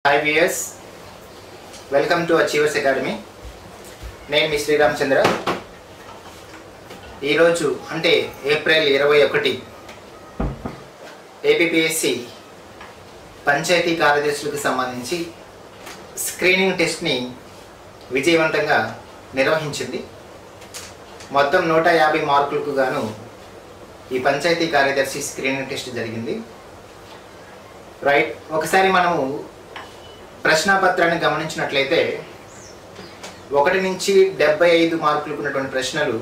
Hi viewers welcome to Achievers Academy నేను మీ శ్రీరామచంద్ర ఈరోజు అంటే ఏప్రిల్ ఇరవై ఒకటి ఏపీఎస్సి పంచాయతీ కార్యదర్శులకు సంబంధించి స్క్రీనింగ్ టెస్ట్ని విజయవంతంగా నిర్వహించింది మొత్తం నూట యాభై మార్కులకు గాను ఈ పంచాయతీ కార్యదర్శి స్క్రీనింగ్ టెస్ట్ జరిగింది రైట్ ఒకసారి మనము ప్రశ్నాపత్రాన్ని గమనించినట్లయితే ఒకటి నుంచి డెబ్బై ఐదు మార్కులకు ఉన్నటువంటి ప్రశ్నలు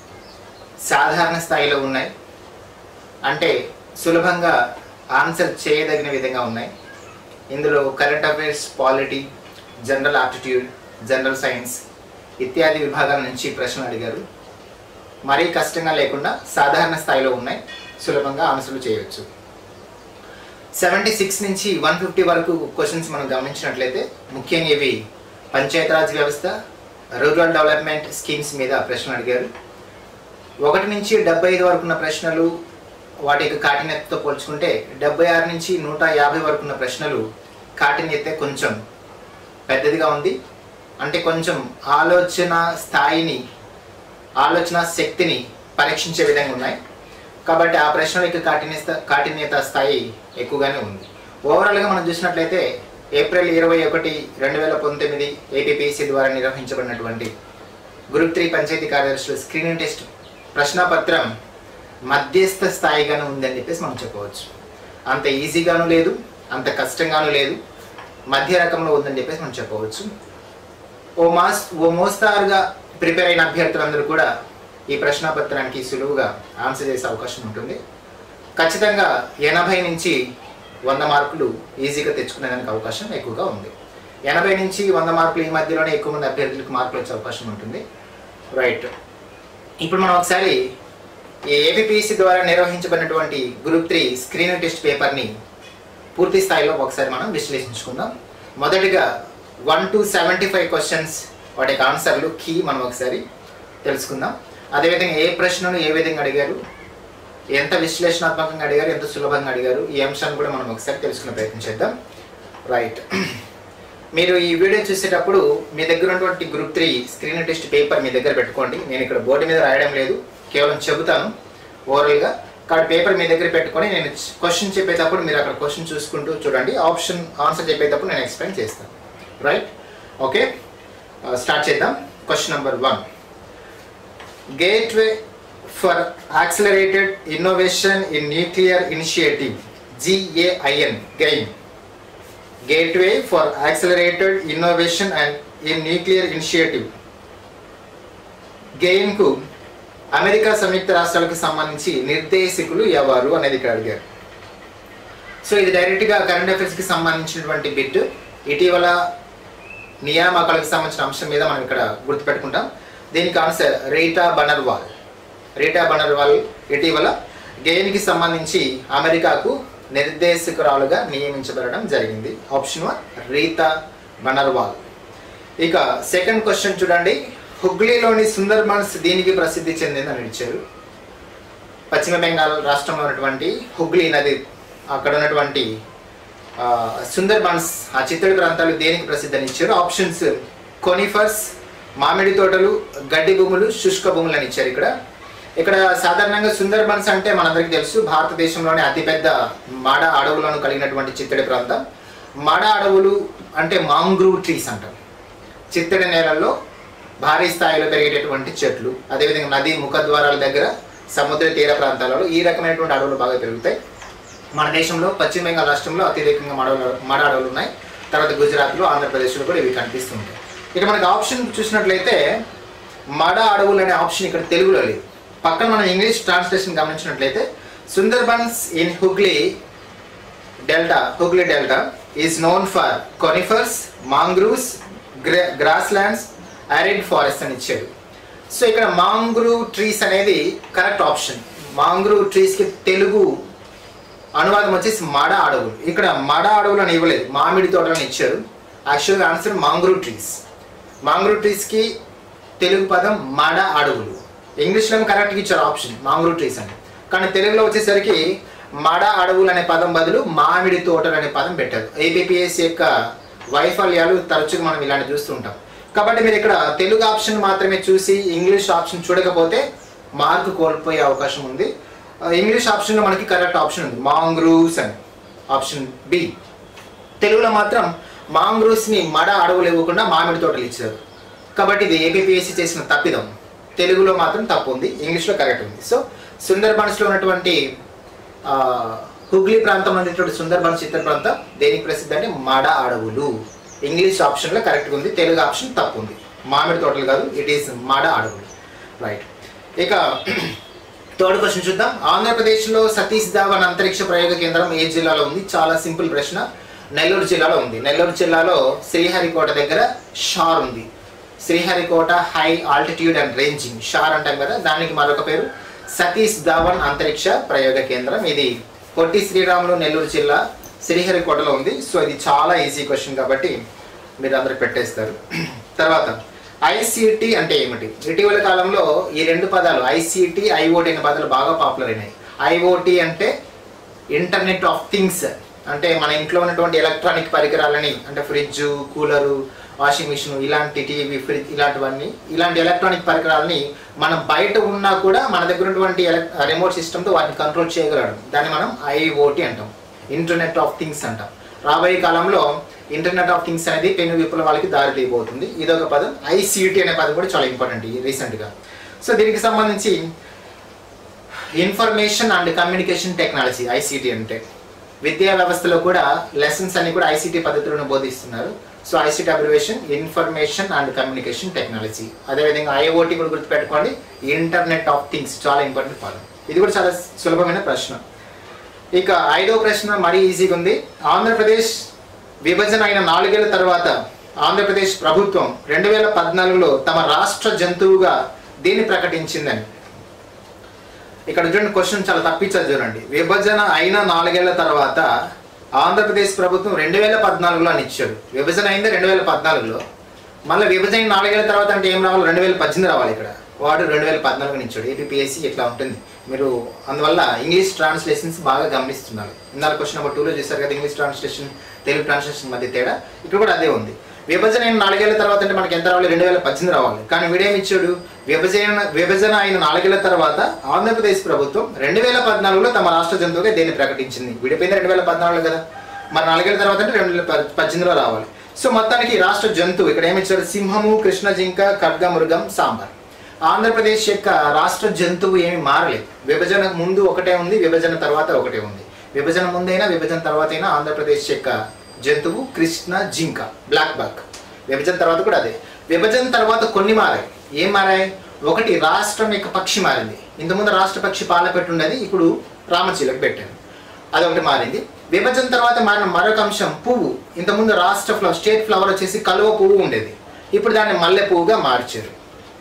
సాధారణ స్థాయిలో ఉన్నాయి అంటే సులభంగా ఆన్సర్ చేయదగిన విధంగా ఉన్నాయి ఇందులో current affairs polity general aptitude general science ఇత్యాది విభాగాల నుంచి ప్రశ్నలు అడిగారు మరీ కష్టంగా లేకుండా సాధారణ స్థాయిలో ఉన్నాయి సులభంగా ఆన్సర్లు చేయవచ్చు సెవెంటీ సిక్స్ నుంచి వన్ ఫిఫ్టీ వరకు క్వశ్చన్స్ మనం గమనించినట్లయితే ముఖ్యంగా ఇవి పంచాయతీరాజ్ వ్యవస్థ రూరల్ డెవలప్మెంట్ స్కీమ్స్ మీద ప్రశ్నలు అడిగారు ఒకటి నుంచి డెబ్బై ఐదు వరకు ఉన్న ప్రశ్నలు వాటి యొక్క కాఠిన్యతతో పోల్చుకుంటే డెబ్బై ఆరు నుంచి నూట యాభై వరకు ఉన్న ప్రశ్నలు కాఠిన్యత కొంచెం పెద్దదిగా ఉంది అంటే కొంచెం ఆలోచన స్థాయిని ఆలోచన శక్తిని పరీక్షించే విధంగా ఉన్నాయి కాబట్టి ఆ ప్రశ్నల యొక్క కాఠిన్యత కాఠిన్యత స్థాయి ఎక్కువగానే ఉంది ఓవరాల్గా మనం చూసినట్లయితే ఏప్రిల్ ఇరవై ఒకటి రెండు వేల పంతొమ్మిది ఏపీపీసీ ద్వారా నిర్వహించబడినటువంటి గ్రూప్ త్రీ పంచాయతీ కార్యదర్శుల స్క్రీనింగ్ టెస్ట్ ప్రశ్నాపత్రం మధ్యస్థ స్థాయిగానే ఉందని చెప్పేసి మనం చెప్పవచ్చు అంత ఈజీగాను లేదు అంత కష్టంగాను లేదు మధ్య రకంలో ఉందని చెప్పేసి మనం చెప్పవచ్చు ఓ మాస్ ఓ మోస్తారుగా ప్రిపేర్ అయిన అభ్యర్థులందరూ కూడా ఈ ప్రశ్నాపత్రానికి సులువుగా ఆన్సర్ చేసే అవకాశం ఉంటుంది ఖచ్చితంగా ఎనభై నుంచి వంద మార్కులు ఈజీగా తెచ్చుకునేదానికి అవకాశం ఎక్కువగా ఉంది ఎనభై నుంచి వంద మార్కులు ఈ మధ్యలోనే ఎక్కువ మంది అభ్యర్థులకు మార్కులు వచ్చే అవకాశం ఉంటుంది రైట్ ఇప్పుడు మనం ఒకసారి ఈ ఏపీపీసీ ద్వారా నిర్వహించబడినటువంటి గ్రూప్ త్రీ స్క్రీనింగ్ టెస్ట్ పేపర్ని పూర్తి స్థాయిలో ఒకసారి మనం విశ్లేషించుకుందాం మొదటిగా one to seventy five questions వాటి యొక్క ఆన్సర్లు కీ మనం ఒకసారి తెలుసుకుందాం అదేవిధంగా ఏ ప్రశ్నను ఏ విధంగా అడిగారు ఎంత విశ్లేషణాత్మకంగా అడిగారు ఎంత సులభంగా అడిగారు ఈ అంశాన్ని కూడా మనం ఒకసారి తెలుసుకునే ప్రయత్నం చేద్దాం రైట్ మీరు ఈ వీడియో చూసేటప్పుడు మీ దగ్గర ఉన్నటువంటి group three screen test paper మీ దగ్గర పెట్టుకోండి నేను ఇక్కడ బోర్డు మీద రాయడం లేదు కేవలం చెబుతాను ఓవరాల్గా కాబట్టి పేపర్ మీ దగ్గర పెట్టుకొని నేను క్వశ్చన్ చెప్పేటప్పుడు మీరు అక్కడ క్వశ్చన్ చూసుకుంటూ చూడండి ఆప్షన్ ఆన్సర్ చెప్పేటప్పుడు నేను ఎక్స్ప్లెయిన్ చేస్తాను రైట్ ఓకే స్టార్ట్ చేద్దాం question number one gateway for accelerated innovation in nuclear initiative G A I N gain gateway for accelerated innovation and in nuclear initiative గెయిన్కు అమెరికా సంయుక్త రాష్ట్రాలకు సంబంధించి నిర్దేశకులు ఎవరు అనేది ఇక్కడ అడిగారు సో ఇది డైరెక్ట్గా కరెంట్ అఫైర్స్కి సంబంధించినటువంటి బిట్ ఇటీవల నియామకాలకు సంబంధించిన అంశం మీద మనం ఇక్కడ గుర్తుపెట్టుకుంటాం దీనికి ఆన్సర్ రీటా బనర్వాల్ రీటా బనర్వాల్ ఇటీవల గెయిన్కి సంబంధించి అమెరికాకు నిర్దేశకురాలుగా నియమించబడడం జరిగింది ఆప్షన్ వన్ రీతా బనర్వాల్ ఇక సెకండ్ క్వశ్చన్ చూడండి హుగ్లీలోని సుందర్బన్స్ దీనికి ప్రసిద్ధి చెందిందని ఇచ్చారు పశ్చిమ బెంగాల్ రాష్ట్రంలో ఉన్నటువంటి హుగ్లీ నది అక్కడ ఉన్నటువంటి ఆ, సుందర్బన్స్ ఆ చిత్తడి ప్రాంతాలు దేనికి ప్రసిద్ధి అని ఇచ్చారు ఆప్షన్స్ కొనిఫర్స్ మామిడి తోటలు గడ్డి భూములు శుష్క భూములు అని ఇచ్చారు ఇక్కడ ఇక్కడ సాధారణంగా సుందర్బన్స్ అంటే మనందరికీ తెలుసు భారతదేశంలోనే అతిపెద్ద మాడ అడవులను కలిగినటువంటి చిత్తడి ప్రాంతం మాడ అడవులు అంటే మాంగ్రూవ్ ట్రీస్ అంటాం చిత్తడి నేలల్లో భారీ స్థాయిలో పెరిగేటటువంటి చెట్లు అదేవిధంగా నది ముఖద్వారాల దగ్గర సముద్ర తీర ప్రాంతాలలో ఈ రకమైనటువంటి అడవులు బాగా పెరుగుతాయి మన దేశంలో పశ్చిమ బెంగాల్ రాష్ట్రంలో అత్యధికంగా మడవలు మడ అడవులు ఉన్నాయి తర్వాత గుజరాత్లో ఆంధ్రప్రదేశ్లో కూడా ఇవి కనిపిస్తుంటాయి ఇక మనకి ఆప్షన్ చూసినట్లయితే మడ అడవులు అనే ఆప్షన్ ఇక్కడ తెలుగులో లేదు పక్కన మనం ఇంగ్లీష్ ట్రాన్స్లేషన్ గమనించినట్లయితే Sundarbans in Hooghly delta Hooghly delta is known for conifers mangroves grasslands arid forest అని ఇచ్చాడు సో ఇక్కడ మాంగ్రూవ్ ట్రీస్ అనేది కరెక్ట్ ఆప్షన్ మాంగ్రూవ్ ట్రీస్కి తెలుగు అనువాదం వచ్చేసి మడ అడవులు ఇక్కడ మడ అడవులు అని ఇవ్వలేదు మామిడి తోటలను ఇచ్చారు యాక్చువల్గా ఆన్సర్ మాంగ్రూవ్ ట్రీస్ మాంగ్రూవ్ ట్రీస్కి తెలుగు పదం మడ అడవులు ఇంగ్లీష్లో కరెక్ట్గా ఇచ్చారు ఆప్షన్ మాంగ్రూవ్ ట్రీస్ అని కానీ తెలుగులో వచ్చేసరికి మడ అడవులు అనే పదం బదులు మామిడి తోటలు అనే పదం పెట్టారు ఏబిపిఎస్ యొక్క వైఫల్యాలు తరచుగా మనం ఇలాంటి చూస్తూ ఉంటాం కాబట్టి మీరు ఇక్కడ తెలుగు ఆప్షన్ మాత్రమే చూసి ఇంగ్లీష్ ఆప్షన్ చూడకపోతే మార్కు కోల్పోయే అవకాశం ఉంది ఆ, ఇంగ్లీష్ ఆప్షన్లో మనకి కరెక్ట్ ఆప్షన్ ఉంది మాంగ్రూస్ అని ఆప్షన్ బి తెలుగులో మాత్రం మాంగ్రూస్ని మడ అడవులు ఇవ్వకుండా మామిడి తోటలు ఇచ్చారు కాబట్టి ఇది ఏపీపీఎస్సీ చేసిన తప్పిదం తెలుగులో మాత్రం తప్పు ఉంది ఇంగ్లీష్లో కరెక్ట్ ఉంది సో సుందర్బన్స్లో ఉన్నటువంటి ఆ, హుగ్లీ ప్రాంతం అనేటువంటి సుందర్బన్స్ చిత్ర ప్రాంతం దేనికి ప్రసిద్ధి అంటే మడ అడవులు ఇంగ్లీష్ ఆప్షన్లో కరెక్ట్గా ఉంది తెలుగు ఆప్షన్ తప్పు ఉంది మామిడి తోటలు కాదు ఇట్ ఈస్ మడ అడవులు రైట్ ఇక థర్డ్ క్వశ్చన్ చూద్దాం ఆంధ్రప్రదేశ్లో సతీష్ ధావన్ అంతరిక్ష ప్రయోగ కేంద్రం ఏ జిల్లాలో ఉంది చాలా సింపుల్ ప్రశ్న నెల్లూరు జిల్లాలో ఉంది నెల్లూరు జిల్లాలో శ్రీహరికోట దగ్గర షార్ ఉంది Sriharikota high altitude and ranging SHAR అంటాం కదా దానికి మరొక పేరు సతీష్ ధావన్ అంతరిక్ష ప్రయోగ కేంద్రం ఇది పొట్టి శ్రీరాములు నెల్లూరు జిల్లా శ్రీహరికోటలో ఉంది సో ఇది చాలా ఈజీ క్వశ్చన్ కాబట్టి మీరు అందరు పెట్టేస్తారు తర్వాత ఐసిటి అంటే ఏమిటి ఇటీవల కాలంలో ఈ రెండు పదాలు ఐసిటి ఐఓటి అనే పదాలు బాగా పాపులర్ అయినాయి ఐఓటి అంటే ఇంటర్నెట్ ఆఫ్ థింగ్స్ అంటే మన ఇంట్లో ఉన్నటువంటి ఎలక్ట్రానిక్ పరికరాలని అంటే ఫ్రిడ్జ్ కూలరు వాషింగ్ మిషన్ ఇలాంటి టీవీ ఫ్రిడ్జ్ ఇలాంటివన్నీ ఇలాంటి ఎలక్ట్రానిక్ పరికరాలని మనం బయట ఉన్నా కూడా మన దగ్గర ఉన్నటువంటి ఎలక్ రిమోట్ సిస్టమ్తో వాటిని కంట్రోల్ చేయగలడం దాన్ని మనం ఐఓటి అంటాం ఇంటర్నెట్ ఆఫ్ థింగ్స్ అంటాం రాబోయే కాలంలో ఇంటర్నెట్ ఆఫ్ థింగ్స్ అనేది పెను విప్లవాలకి దారి తీయబోతుంది ఇదొక పదం ఐసిటి అనే పదం కూడా చాలా ఇంపార్టెంట్ రీసెంట్గా సో దీనికి సంబంధించి information and communication technology ICT అంటే విద్యా వ్యవస్థలో కూడా లెసన్స్ అన్ని కూడా ఐసిటి పద్ధతులను బోధిస్తున్నారు so ICT abbreviation information and communication technology అదేవిధంగా ఐఓటి కూడా గుర్తుపెట్టుకోండి ఇంటర్నెట్ ఆఫ్ థింగ్స్ చాలా ఇంపార్టెంట్ పదం ఇది కూడా చాలా సులభమైన ప్రశ్న ఇక ఐదో ప్రశ్న మరీ ఈజీగా ఉంది ఆంధ్రప్రదేశ్ విభజన అయిన నాలుగేళ్ల తర్వాత ఆంధ్రప్రదేశ్ ప్రభుత్వం రెండు వేల పద్నాలుగులో తమ రాష్ట్ర జంతువుగా దీన్ని ప్రకటించిందని ఇక్కడ చూడండి క్వశ్చన్ చాలా తప్పించదు చూడండి విభజన అయిన నాలుగేళ్ల తర్వాత ఆంధ్రప్రదేశ్ ప్రభుత్వం రెండు వేల పద్నాలుగులో అని ఇచ్చాడు విభజన అయింది రెండు వేల పద్నాలుగులో మళ్ళీ విభజన నాలుగేళ్ల తర్వాత అంటే ఏం రావాలి రెండు వేల పద్దెనిమిది రావాలి ఇక్కడ వాడు రెండు వేల పద్నాలుగుని ఇచ్చాడు ఏపీఎస్సి ఇట్లా ఉంటుంది మీరు అందువల్ల ఇంగ్లీష్ ట్రాన్స్లేషన్స్ బాగా గమనిస్తున్నారు ఇందాక క్వశ్చన్ నెంబర్ టూలో చూసారు కదా ఇంగ్లీష్ ట్రాన్స్లేషన్ తెలుగు ట్రాన్స్లేషన్ మధ్య తేడా ఇక్కడ కూడా అదే ఉంది విభజన అయిన నాలుగేళ్ల తర్వాత అంటే మనకి ఎంత రావాలి రెండు వేల పద్దెనిమిది రావాలి కానీ వీడేమి ఇచ్చాడు విభజన విభజన అయిన నాలుగేళ్ల తర్వాత ఆంధ్రప్రదేశ్ ప్రభుత్వం రెండు వేల పద్నాలుగులో తమ రాష్ట్ర జంతువుగా దేన్ని ప్రకటించింది విడిపోయింది రెండు వేల పద్నాలుగులో కదా మరి నాలుగేళ్ల తర్వాత అంటే రెండు వేల ప- పద్దెనిమిదిలో రావాలి సో మొత్తానికి ఈ రాష్ట్ర జంతువు ఇక్కడ ఏమి ఇచ్చాడు సింహము కృష్ణ జింక ఖడ్గ మృగం సాంబార్ ఆంధ్రప్రదేశ్ యొక్క రాష్ట్ర జంతువు ఏమి మారలేదు విభజన ముందు ఒకటే ఉంది విభజన తర్వాత ఒకటే ఉంది విభజన ముందైనా విభజన తర్వాత అయినా ఆంధ్రప్రదేశ్ యొక్క జంతువు కృష్ణ జింక బ్లాక్ బక్ విభజన తర్వాత కూడా అదే విభజన తర్వాత కొన్ని మారాయి ఏం మారాయి ఒకటి రాష్ట్రం యొక్క పక్షి మారింది ఇంతకుముందు రాష్ట్ర పక్షి పాలపెట్టి ఉండేది ఇప్పుడు రామచిలక పెట్టాను అదొకటి మారింది విభజన తర్వాత మారిన మరొక అంశం పువ్వు ఇంతకుముందు రాష్ట్ర ఫ్లవర్ స్టేట్ ఫ్లవర్ వచ్చేసి కలువ పువ్వు ఉండేది ఇప్పుడు దాన్ని మల్లె పువ్వుగా మార్చారు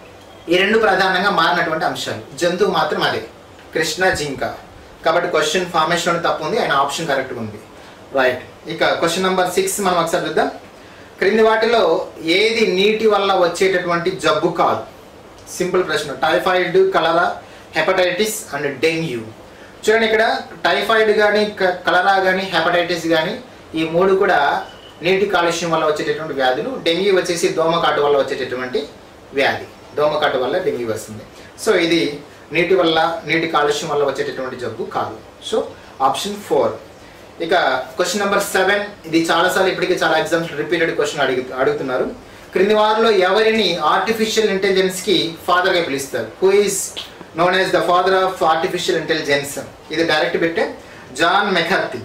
ఈ రెండు ప్రధానంగా మారినటువంటి అంశాలు జంతువు మాత్రం అదే కృష్ణ జింక కాబట్టి క్వశ్చన్ ఫార్మేషన్ తప్పు ఉంది ఆయన ఆప్షన్ కరెక్ట్గా ఉంది రైట్ ఇక క్వశ్చన్ నెంబర్ సిక్స్ మనం ఒకసారి చూద్దాం క్రింది వాటిలో ఏది నీటి వల్ల వచ్చేటటువంటి జబ్బు కాదు సింపుల్ ప్రశ్న typhoid cholera hepatitis and dengue చూడండి ఇక్కడ టైఫాయిడ్ కానీ కలరా కానీ హెపటైటిస్ కానీ ఈ మూడు కూడా నీటి కాలుష్యం వల్ల వచ్చేటటువంటి వ్యాధులు డెంగ్యూ వచ్చేసి దోమకాటు వల్ల వచ్చేటటువంటి వ్యాధి దోమకాటు వల్ల డెంగ్యూ వస్తుంది సో ఇది నీటి వల్ల నీటి కాలుష్యం వల్ల వచ్చేటటువంటి జబ్బు కాదు సో ఆప్షన్ ఫోర్ ఇక క్వశ్చన్ నెంబర్ సెవెన్ ఇది చాలాసార్లు ఇప్పటికే చాలా ఎగ్జామ్స్ రిపీటెడ్ క్వశ్చన్ అడుగు అడుగుతున్నారు క్రింది వారిలో ఎవరిని ఆర్టిఫిషియల్ ఇంటెలిజెన్స్కి ఫాదర్గా పిలుస్తారు who is known as the father of artificial intelligence ఇది డైరెక్ట్ పెట్టే జాన్ మెకర్తి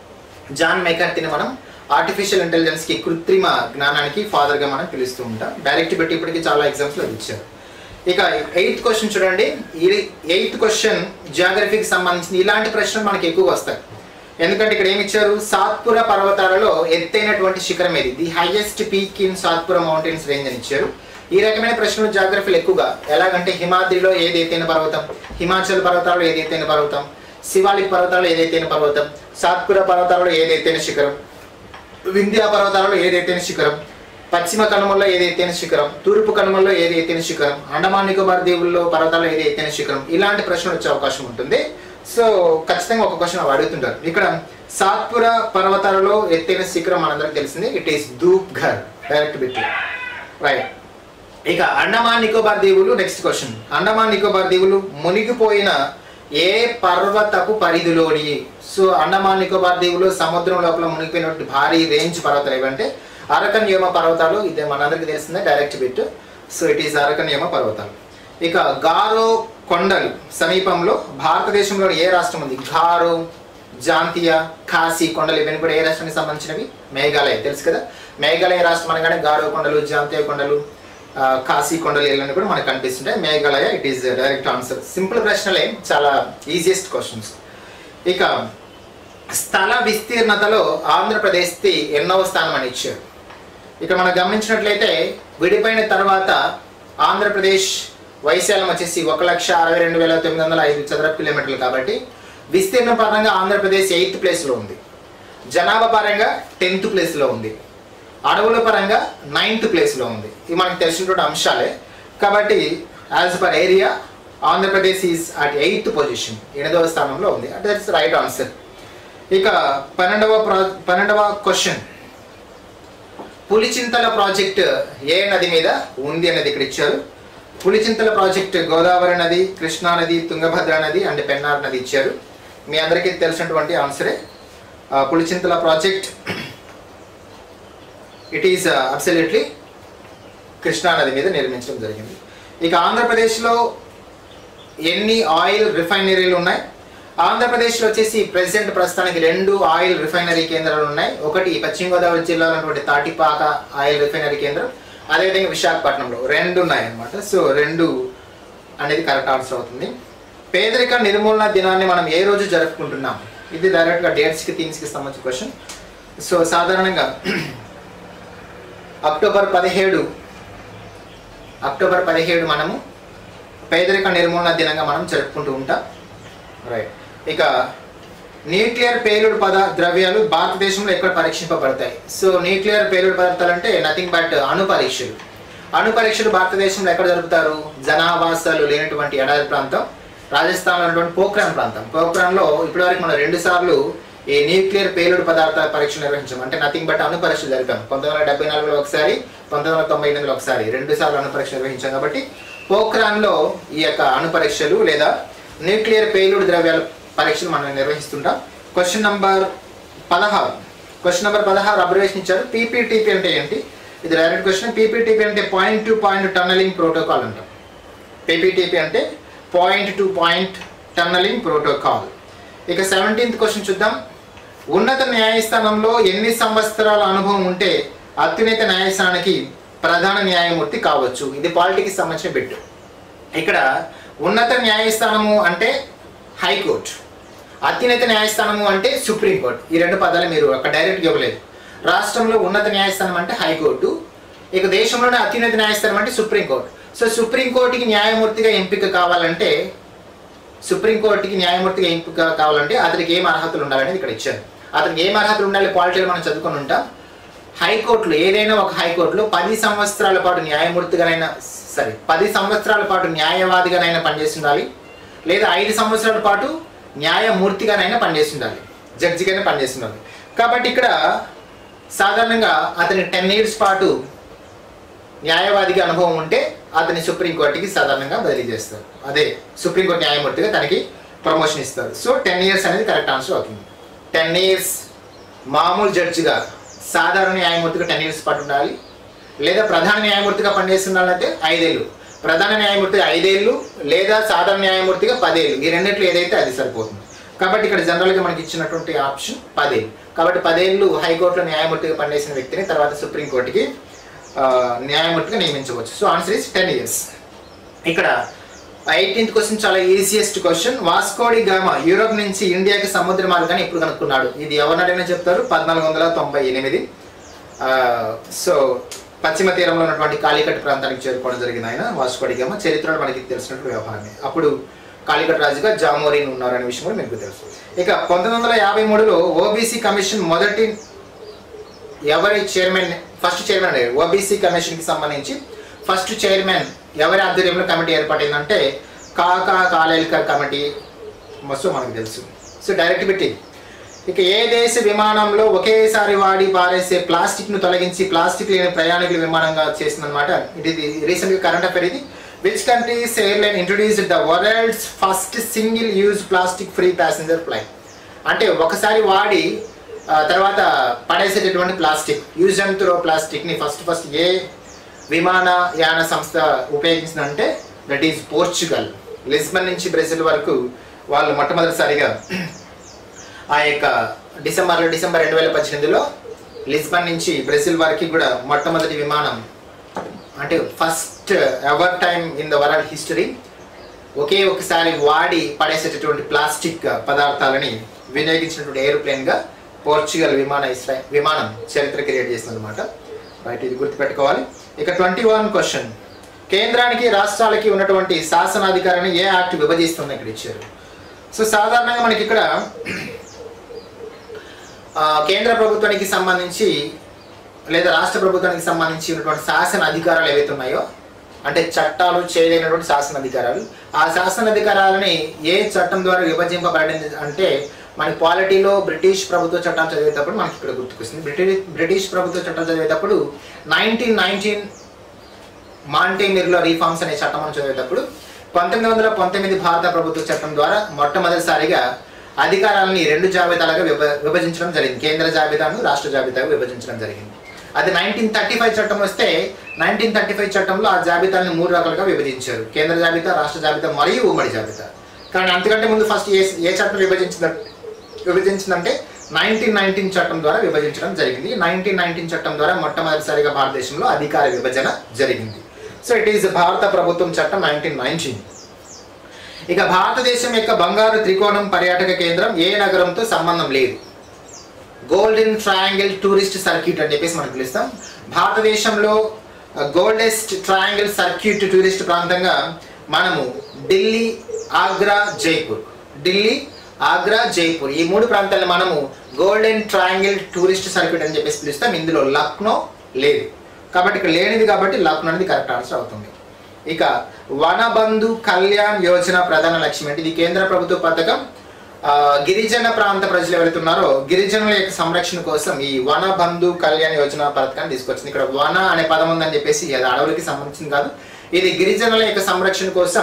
జాన్ మెకర్తిని మనం ఆర్టిఫిషియల్ ఇంటెలిజెన్స్కి కృత్రిమ జ్ఞానానికి ఫాదర్గా మనం పిలుస్తూ ఉంటాం డైరెక్ట్ పెట్టి ఇప్పటికీ చాలా ఎగ్జామ్స్లో ఇచ్చారు ఇక ఎయిత్ క్వశ్చన్ చూడండి ఈ ఎయిత్ క్వశ్చన్ జియోగ్రఫీకి సంబంధించిన ఇలాంటి ప్రశ్నలు మనకి ఎక్కువ వస్తాయి ఎందుకంటే ఇక్కడ ఏమి ఇచ్చారు సాత్పుర పర్వతాలలో ఎత్తైనటువంటి శిఖరం ఏది the highest peak in Satpura mountains range అని ఇచ్చారు ఈ రకమైన ప్రశ్నలు జాగ్రఫీలు ఎక్కువగా ఎలాగంటే హిమాద్రిలో ఏది ఎత్తైన పర్వతం హిమాచల్ పర్వతాలలో ఏది ఎత్తైన పర్వతం శివాలిక్ పర్వతాలలో ఏది ఎత్తైన పర్వతం సాత్పుర పర్వతాలలో ఏది ఎత్తైన శిఖరం వింధ్యా పర్వతాలలో ఏది ఎత్తైన శిఖరం పశ్చిమ కనుమల్లో ఏది ఎత్తైన శిఖరం తూర్పు కనుమల్లో ఏది ఎత్తైన శిఖరం అండమాన్ నికోబార్ దీవుల్లో పర్వతాల్లో ఏది ఎత్తైన శిఖరం ఇలాంటి ప్రశ్నలు వచ్చే అవకాశం ఉంటుంది సో ఖచ్చితంగా ఒక క్వశ్చన్ అవి అడుగుతుంటారు ఇక్కడ సాత్పుర పర్వతాలలో ఎత్తైన శిఖరం మనందరికి తెలిసింది it is Dhupgarh direct bit right ఇక అండమాన్ నికోబార్ దీవులు నెక్స్ట్ క్వశ్చన్ అండమాన్ నికోబార్ దీవులు మునిగిపోయిన ఏ పర్వతపు పరిధిలోని సో అండమాన్ నికోబార్ దీవులు సముద్రం లోపల మునిగిపోయినటువంటి భారీ రేంజ్ పర్వతాలు ఏవంటే అరకన్ యోమ పర్వతాలు ఇది మనందరికీ తెలిసిందే direct bit so it is Arakan Yoma పర్వతాలు ఇక గారో కొండలు సమీపంలో భారతదేశంలోని ఏ రాష్ట్రం ఉంది గారో జాంతియా ఖాసీ కొండలు ఇవన్నీ కూడా ఏ రాష్ట్రానికి సంబంధించినవి మేఘాలయ తెలుసు కదా మేఘాలయ రాష్ట్రం అనగానే గారో కొండలు జాంతియా కొండలు ఆ, కాశీ కొండలు ఇవన్నీ కూడా మనకు కనిపిస్తుంటాయి Meghalaya it is direct answer simple ప్రశ్నలే చాలా ఈజియెస్ట్ క్వశ్చన్స్ ఇక స్థల విస్తీర్ణతలో ఆంధ్రప్రదేశ్కి ఎన్నవ స్థానం అని ఇచ్చారు ఇక్కడ మనం గమనించినట్లయితే విడిపోయిన తర్వాత ఆంధ్రప్రదేశ్ వైశాల్యం వచ్చేసి ఒక లక్ష అరవై రెండు వేల తొమ్మిది వందల ఐదు చదరపు కిలోమీటర్లు కాబట్టి విస్తీర్ణ పరంగా ఆంధ్రప్రదేశ్ ఎయిత్ ప్లేస్లో ఉంది జనాభా పరంగా టెన్త్ ప్లేస్లో ఉంది అడవుల పరంగా నైన్త్ ప్లేస్లో ఉంది ఇవి మనకు తెలిసినటువంటి అంశాలే కాబట్టి as per area Andhra Pradesh is at eighth position ఎనిమిదవ స్థానంలో ఉంది అంటే దట్స్ రైట్ ఆన్సర్ ఇక పన్నెండవ ప్రా పన్నెండవ క్వశ్చన్ పులిచింతల ప్రాజెక్ట్ ఏ నది మీద ఉంది అనేది ఇక్కడ ఇచ్చారు పులిచింతల ప్రాజెక్ట్ గోదావరి నది కృష్ణా నది తుంగభద్ర నది అండ్ పెన్నార్ నది ఇచ్చారు మీ అందరికీ తెలిసినటువంటి ఆన్సరే ఆ, Pulichintala project it is absolutely Krishna నది మీద నిర్మించడం జరిగింది ఇక ఆంధ్రప్రదేశ్లో ఎన్ని ఆయిల్ రిఫైనరీలు ఉన్నాయి ఆంధ్రప్రదేశ్లో వచ్చేసి ప్రెసిడెంట్ ప్రస్తుతానికి రెండు ఆయిల్ రిఫైనరీ కేంద్రాలు ఉన్నాయి ఒకటి పశ్చిమ గోదావరి జిల్లాలో ఉన్నటువంటి తాటిపాక ఆయిల్ రిఫైనరీ కేంద్రం అదేవిధంగా విశాఖపట్నంలో రెండు ఉన్నాయి అన్నమాట సో రెండు అనేది కరెక్ట్ ఆన్సర్ అవుతుంది పేదరిక నిర్మూలన దినాన్ని మనం ఏ రోజు జరుపుకుంటున్నాం ఇది డైరెక్ట్గా డేట్స్కి థీమ్స్కి సంబంధించిన క్వశ్చన్ సో సాధారణంగా అక్టోబర్ పదిహేడు అక్టోబర్ పదిహేడు మనము పేదరిక నిర్మూలన దినంగా మనం జరుపుకుంటూ ఉంటాం రైట్ ఇక న్యూక్లియర్ పేలుడు పద ద్రవ్యాలు భారతదేశంలో ఎక్కడ పరీక్షింపబడతాయి సో న్యూక్లియర్ పేలుడు పదార్థాలు అంటే నథింగ్ బట్ అణు పరీక్షలు అణు పరీక్షలు భారతదేశంలో ఎక్కడ జరుపుతారు జనావాసాలు లేనటువంటి ఎడారి ప్రాంతం రాజస్థాన్లో ఉన్నటువంటి పోఖ్రాన్ ప్రాంతం పోఖ్రాన్లో ఇప్పటివరకు మనం రెండు సార్లు ఈ న్యూక్లియర్ పేలుడు పదార్థాల పరీక్ష నిర్వహించాం అంటే నథింగ్ బట్ అణు పరీక్ష జరిపాం పంతొమ్మిది వందల డెబ్బై నాలుగులో ఒకసారి పంతొమ్మిది వందల తొంభై ఎనిమిదిలో ఒకసారి రెండు సార్లు అణు పరీక్ష నిర్వహించాం కాబట్టి పోఖ్రాన్లో ఈ యొక్క అణు పరీక్షలు లేదా న్యూక్లియర్ పేలుడు ద్రవ్యాల పరీక్షలు మనం నిర్వహిస్తుంటాం క్వశ్చన్ నంబర్ పదహారు క్వశ్చన్ నెంబర్ పదహారు అబ్జర్వేషన్ ఇచ్చారు పీపీటీపీ అంటే ఏంటి ఇది డైరెక్ట్ క్వశ్చన్ పీపీటీపీ అంటే point to point tunnelling protocol అంటాం పీపీటీపీ అంటే point to point tunnelling protocol ఇక సెవెంటీన్త్ క్వశ్చన్ చూద్దాం ఉన్నత న్యాయస్థానంలో ఎన్ని సంవత్సరాల అనుభవం ఉంటే అత్యున్నత న్యాయస్థానానికి ప్రధాన న్యాయమూర్తి కావచ్చు ఇది పాలిటిక్స్ సంబంధించిన బిట్ ఇక్కడ ఉన్నత న్యాయస్థానము అంటే హైకోర్టు అత్యున్నత న్యాయస్థానము అంటే సుప్రీంకోర్టు ఈ రెండు పదాలు మీరు అక్కడ డైరెక్ట్గా ఇవ్వలేదు రాష్ట్రంలో ఉన్నత న్యాయస్థానం అంటే హైకోర్టు ఇక దేశంలోనే అత్యున్నత న్యాయస్థానం అంటే సుప్రీంకోర్టు సో సుప్రీంకోర్టుకి న్యాయమూర్తిగా ఎంపిక కావాలంటే సుప్రీంకోర్టుకి న్యాయమూర్తిగా ఎంపిక కావాలంటే అతనికి ఏం అర్హతలు ఉండాలనేది ఇక్కడ ఇచ్చారు అతనికి ఏం అర్హతలు ఉండాలి పాలిటీలో మనం చదువుకొని ఉంటాం హైకోర్టులో ఏదైనా ఒక హైకోర్టులో పది సంవత్సరాల పాటు న్యాయమూర్తిగానైనా సరే పది సంవత్సరాల పాటు న్యాయవాదిగానైనా పనిచేసి ఉండాలి లేదా ఐదు సంవత్సరాల పాటు న్యాయమూర్తిగానైనా పనిచేసి ఉండాలి జడ్జిగానే పనిచేసి ఉండాలి కాబట్టి ఇక్కడ సాధారణంగా అతని టెన్ ఇయర్స్ పాటు న్యాయవాదిగా అనుభవం ఉంటే అతని సుప్రీంకోర్టుకి సాధారణంగా బదిలీ చేస్తారు అదే సుప్రీంకోర్టు న్యాయమూర్తిగా తనకి ప్రమోషన్ ఇస్తారు సో టెన్ ఇయర్స్ అనేది కరెక్ట్ ఆన్సర్ అవుతుంది టెన్ ఇయర్స్ మామూలు జడ్జిగా సాధారణ న్యాయమూర్తిగా టెన్ ఇయర్స్ పాటు ఉండాలి లేదా ప్రధాన న్యాయమూర్తిగా పనిచేస్తున్నారంటే ఐదేళ్ళు ప్రధాన న్యాయమూర్తిగా ఐదేళ్ళు లేదా సాధారణ న్యాయమూర్తిగా పదేళ్ళు ఈ రెండిట్లో ఏదైతే అది సరిపోతుంది కాబట్టి ఇక్కడ జనరల్గా మనకి ఇచ్చినటువంటి ఆప్షన్ పదేళ్ళు కాబట్టి పదేళ్ళు హైకోర్టులో న్యాయమూర్తిగా పనిచేసిన వ్యక్తిని తర్వాత సుప్రీంకోర్టుకి ఆ, న్యాయమూర్తిగా నియమించవచ్చు so answer is ten years ఇక్కడ ఎయిటీన్త్ క్వశ్చన్ చాలా easiest question Vasco da Gama Europe నుంచి ఇండియాకి సముద్ర మార్గాన్ని ఇప్పుడు కనుక్కున్నాడు ఇది ఎవరినైనా చెప్తారు పద్నాలుగు వందల తొంభై ఎనిమిది సో పశ్చిమ తీరంలో ఉన్నటువంటి కాళీకట్ ప్రాంతానికి చేరుకోవడం జరిగింది ఆయన వాస్కోడి గామా చరిత్రలో మనకి తెలిసినటువంటి వ్యవహారమే అప్పుడు కాళీకట్ రాజుగా జామోరిన్ ఉన్నారనే విషయం కూడా మీకు తెలుసు ఇక పంతొమ్మిది వందల యాభై మూడులో ఓబీసీ కమిషన్ మొదటి ఎవరి చైర్మన్ ఫస్ట్ చైర్మన్ అయ్యారు ఓబీసీ కమిషన్కి సంబంధించి ఫస్ట్ చైర్మన్ ఎవరి ఆధ్వర్యంలో కమిటీ ఏర్పడిందంటే కాకా కాలేల్కర్ కమిటీ మస్తు మనకు తెలుసు సో డైరెక్ట్ పెట్టి ఇక ఏ దేశ విమానంలో ఒకేసారి వాడి పారేసే ప్లాస్టిక్ ను తొలగించి ప్లాస్టిక్ లేని ప్రయాణికుల విమానంగా చేసిందనమాట ఇది రీసెంట్ గా కరెంట్ అఫేర్ ఇది which countries airline introduced the world's first single use plastic free passenger flight అంటే ఒకసారి వాడి ఆ, తర్వాత పడేసేటటువంటి plastic use and throw plastic ని ఫస్ట్ ఫస్ట్ ఏ విమానయాన సంస్థ ఉపయోగించిందంటే దట్ ఈజ్ పోర్చుగల్ లిస్బన్ నుంచి బ్రెజిల్ వరకు వాళ్ళు మొట్టమొదటిసారిగా ఆ యొక్క డిసెంబర్లో డిసెంబర్ రెండు వేల పద్దెనిమిదిలో లిస్బన్ నుంచి బ్రెజిల్ వరకు కూడా మొట్టమొదటి విమానం అంటే first ever time in the world history ఒకే ఒకసారి వాడి పడేసేటటువంటి ప్లాస్టిక్ పదార్థాలని వినియోగించినటువంటి ఏరోప్లేన్గా పోర్చుగల్ విమాన ఇస్రా విమానం చరిత్ర క్రియేట్ చేస్తుంది అనమాట రైట్ ఇది గుర్తుపెట్టుకోవాలి ఇక ట్వంటీ వన్ క్వశ్చన్ కేంద్రానికి రాష్ట్రాలకి ఉన్నటువంటి శాసనాధికారాన్ని ఏ యాక్ట్ విభజిస్తుంది ఇక్కడ ఇచ్చారు సో సాధారణంగా మనకి ఇక్కడ ఆ, కేంద్ర ప్రభుత్వానికి సంబంధించి లేదా రాష్ట్ర ప్రభుత్వానికి సంబంధించి ఉన్నటువంటి శాసన అధికారాలు ఏవైతే ఉన్నాయో అంటే చట్టాలు చేయలేనటువంటి శాసన అధికారాలు ఆ శాసన అధికారాలని ఏ చట్టం ద్వారా విభజింపబడింది అంటే మన పాలిటీలో బ్రిటిష్ ప్రభుత్వ చట్టాలు చదివేటప్పుడు మనకి ఇక్కడ గుర్తుకొస్తుంది బ్రిటిష్ బ్రిటిష్ ప్రభుత్వ చట్టాలు చదివేటప్పుడు నైన్టీన్ నైన్టీన్ మాంటేమిర్లో రీఫార్మ్స్ అనే చట్టం మనం చదివేటప్పుడు పంతొమ్మిది వందల పంతొమ్మిది భారత ప్రభుత్వ చట్టం ద్వారా మొట్టమొదటిసారిగా అధికారాలని రెండు జాబితాలుగా విభ విభజించడం జరిగింది కేంద్ర జాబితాను రాష్ట్ర జాబితాగా విభజించడం జరిగింది అది నైన్టీన్ థర్టీ ఫైవ్ చట్టం వస్తే నైన్టీన్ థర్టీ ఫైవ్ చట్టంలో ఆ జాబితాలను మూడు రకాలుగా విభజించారు కేంద్ర జాబితా రాష్ట్ర జాబితా మరియు ఉమ్మడి జాబితా కానీ అంతకంటే ముందు ఫస్ట్ ఏ ఏ చట్టం విభజించింద విభజించిందంటే నైన్టీన్ నైన్టీన్ చట్టం ద్వారా విభజించడం జరిగింది నైన్టీన్ నైన్టీన్ చట్టం ద్వారా మొట్టమొదటిసారిగా భారతదేశంలో అధికార విభజన జరిగింది సో ఇట్ ఈస్ భారత ప్రభుత్వం చట్టం నైన్టీన్ నైన్టీన్ ఇక భారతదేశం యొక్క బంగారు త్రికోణం పర్యాటక కేంద్రం ఏ నగరంతో సంబంధం లేదు గోల్డెన్ ట్రయాంగిల్ టూరిస్ట్ సర్క్యూట్ అని చెప్పేసి మనం పిలుస్తాం భారతదేశంలో గోల్డెస్ట్ ట్రయాంగిల్ సర్క్యూట్ టూరిస్ట్ ప్రాంతంగా మనము ఢిల్లీ ఆగ్రా జైపూర్ ఢిల్లీ ఆగ్రా జైపూర్ ఈ మూడు ప్రాంతాలను మనము గోల్డెన్ ట్రయాంగిల్ టూరిస్ట్ సర్క్యూట్ అని చెప్పేసి పిలుస్తాం ఇందులో లక్నో లేదు కాబట్టి ఇక్కడ లేనిది కాబట్టి లక్నో అనేది కరెక్ట్ ఆన్సర్ అవుతుంది ఇక వనబంధు కళ్యాణ్ యోజన ప్రధాన లక్ష్యం ఏంటి ఇది కేంద్ర ప్రభుత్వ పథకం ఆ, గిరిజన ప్రాంత ప్రజలు ఎవరైతే ఉన్నారో గిరిజనుల యొక్క సంరక్షణ కోసం ఈ వన బంధు కళ్యాణ్ యోజన పథకాన్ని తీసుకొచ్చింది ఇక్కడ వన అనే పదం ఉందని చెప్పేసి అది అడవులకి సంబంధించింది కాదు ఇది గిరిజనుల యొక్క సంరక్షణ కోసం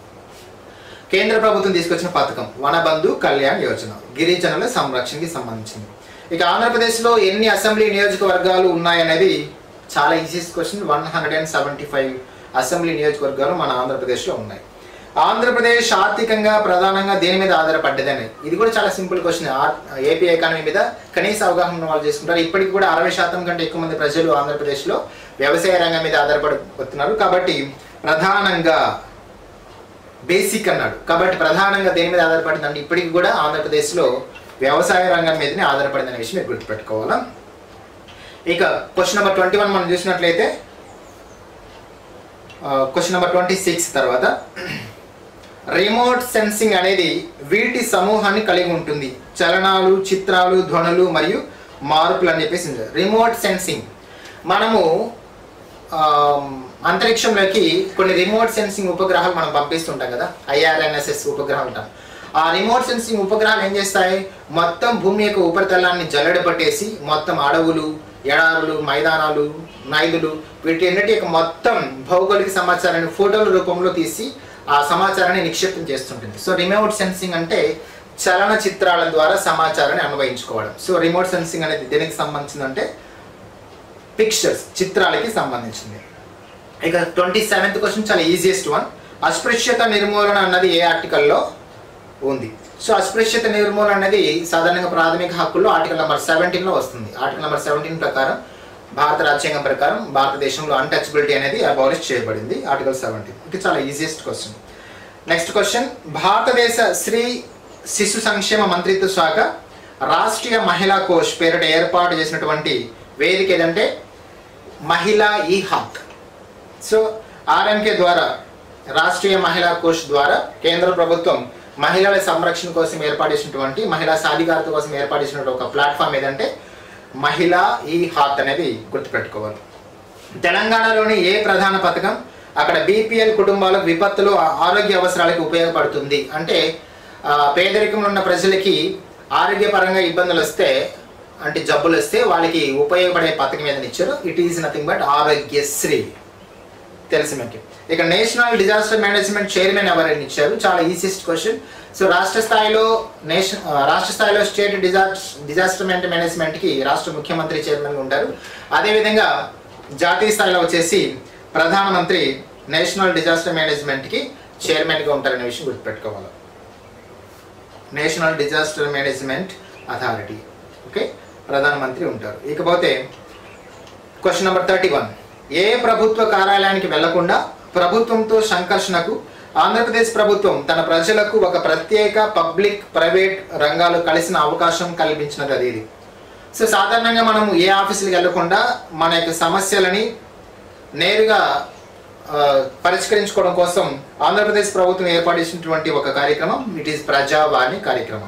కేంద్ర ప్రభుత్వం తీసుకొచ్చిన పథకం వనబంధు కళ్యాణ్ యోజన గిరిజనుల సంరక్షణకి సంబంధించింది ఇక ఆంధ్రప్రదేశ్లో ఎన్ని అసెంబ్లీ నియోజకవర్గాలు ఉన్నాయనేది చాలా easiest question one hundred and seventy five assembly నియోజకవర్గాలు మన ఆంధ్రప్రదేశ్లో ఉన్నాయి ఆంధ్రప్రదేశ్ ఆర్థికంగా ప్రధానంగా దేని మీద ఆధారపడ్డదని ఇది కూడా చాలా సింపుల్ క్వశ్చన్ ఏపీ ఎకానమీ మీద కనీస అవగాహన ఉన్న వాళ్ళు చేసుకుంటారు ఇప్పటికి కూడా అరవై శాతం కంటే ఎక్కువ మంది ప్రజలు ఆంధ్రప్రదేశ్లో వ్యవసాయ రంగం మీద ఆధారపడుతున్నారు కాబట్టి ప్రధానంగా బేసిక్ అన్నాడు కాబట్టి ప్రధానంగా దేని మీద ఆధారపడింది అంటే ఇప్పటికి కూడా ఆంధ్రప్రదేశ్లో వ్యవసాయ రంగం మీదనే ఆధారపడింది అనే విషయం మీరు గుర్తుపెట్టుకోవాలా ఇక క్వశ్చన్ నెంబర్ ట్వంటీ వన్ మనం చూసినట్లయితే క్వశ్చన్ నెంబర్ ట్వంటీ సిక్స్ తర్వాత రిమోట్ సెన్సింగ్ అనేది వీటి సమూహాన్ని కలిగి ఉంటుంది చలనాలు చిత్రాలు ధ్వనులు మరియు మార్పులు అని చెప్పేసి ఉంది. రిమోట్ సెన్సింగ్ మనము ఆమ్, అంతరిక్షంలోకి కొన్ని రిమోట్ సెన్సింగ్ ఉపగ్రహాలు మనం పంపిస్తుంటాం కదా ఐఆర్ఎన్ఎస్ఎస్ ఉపగ్రహం ఉంటాం ఆ రిమోట్ సెన్సింగ్ ఉపగ్రహాలు ఏం చేస్తాయి మొత్తం భూమి యొక్క ఉపరితలాన్ని జల్లెడ పట్టేసి మొత్తం అడవులు ఎడారులు మైదానాలు నైదులు వీటన్నిటి యొక్క మొత్తం భౌగోళిక సమాచారాన్ని ఫోటోల రూపంలో తీసి ఆ సమాచారాన్ని నిక్షిప్తం చేస్తుంటుంది సో రిమోట్ సెన్సింగ్ అంటే చలన చిత్రాల ద్వారా సమాచారాన్ని అన్వయించుకోవడం సో రిమోట్ సెన్సింగ్ అనేది దేనికి సంబంధించిందంటే పిక్చర్స్ చిత్రాలకి సంబంధించింది ఇక ట్వంటీ సెవెంత్ క్వశ్చన్ చాలా ఈజియెస్ట్ వన్ అస్పృశ్యత నిర్మూలన అన్నది ఏ ఆర్టికల్లో ఉంది సో అస్పృశ్యత నిర్మూలన అనేది సాధారణంగా ప్రాథమిక హక్కుల్లో ఆర్టికల్ నెంబర్ సెవెంటీన్లో వస్తుంది ఆర్టికల్ నెంబర్ సెవెంటీన్ ప్రకారం భారత రాజ్యాంగం ప్రకారం భారతదేశంలో అన్టచబిలిటీ అనేది అబాలిష్ చేయబడింది ఆర్టికల్ సెవెంటీన్ ఇది చాలా ఈజియెస్ట్ క్వశ్చన్ నెక్స్ట్ క్వశ్చన్ భారతదేశ స్త్రీ శిశు సంక్షేమ మంత్రిత్వ శాఖ రాష్ట్రీయ మహిళా కోష్ పేరిట ఏర్పాటు చేసినటువంటి వేదిక ఏదంటే మహిళా ఈ హక్ సో ఆర్ఎంకే ద్వారా రాష్ట్రీయ మహిళా కోష్ ద్వారా కేంద్ర ప్రభుత్వం మహిళల సంరక్షణ కోసం ఏర్పాటు చేసినటువంటి మహిళా సాధికారత కోసం ఏర్పాటు చేసినటువంటి ఒక ప్లాట్ఫామ్ ఏదంటే మహిళా ఈ హాత్ అనేది గుర్తుపెట్టుకోవాలి తెలంగాణలోని ఏ ప్రధాన పథకం అక్కడ బీపీఎల్ కుటుంబాలకు విపత్తులు ఆ- ఆరోగ్య అవసరాలకు ఉపయోగపడుతుంది అంటే ఆ, పేదరికంలో ఉన్న ప్రజలకి ఆరోగ్యపరంగా ఇబ్బందులు వస్తే అంటే జబ్బులు వస్తే వాళ్ళకి ఉపయోగపడే పథకం ఏదైనా ఇచ్చారు it is nothing but Aarogyasri తెలుసు మీకు ఇక నేషనల్ డిజాస్టర్ మేనేజ్మెంట్ చైర్మన్ ఎవరైనా ఇచ్చారు చాలా ఈజియెస్ట్ క్వశ్చన్ సో రాష్ట్ర స్థాయిలో నేషన్ ఆ, రాష్ట్ర స్థాయిలో స్టేట్ డిజాస్టర్ డిజాస్టర్ మేనేజ్మెంట్కి రాష్ట్ర ముఖ్యమంత్రి చైర్మన్ ఉంటారు అదేవిధంగా జాతీయ స్థాయిలో వచ్చేసి ప్రధానమంత్రి నేషనల్ డిజాస్టర్ మేనేజ్మెంట్కి చైర్మన్గా ఉంటారనే విషయం గుర్తుపెట్టుకోవాలి national disaster management authority okay ప్రధానమంత్రి ఉంటారు ఇకపోతే క్వశ్చన్ నెంబర్ థర్టీ వన్ ఏ ప్రభుత్వ కార్యాలయానికి వెళ్లకుండా ప్రభుత్వంతో సంకర్షణకు ఆంధ్రప్రదేశ్ ప్రభుత్వం తన ప్రజలకు ఒక ప్రత్యేక పబ్లిక్ ప్రైవేట్ రంగాలు కలిసిన అవకాశం కల్పించినది అది ఇది సో సాధారణంగా మనం ఏ ఆఫీసులకు వెళ్లకుండా మన యొక్క సమస్యలని నేరుగా ఆ, పరిష్కరించుకోవడం కోసం ఆంధ్రప్రదేశ్ ప్రభుత్వం ఏర్పాటు చేసినటువంటి ఒక కార్యక్రమం ఇట్ ఈస్ ప్రజావాణి కార్యక్రమం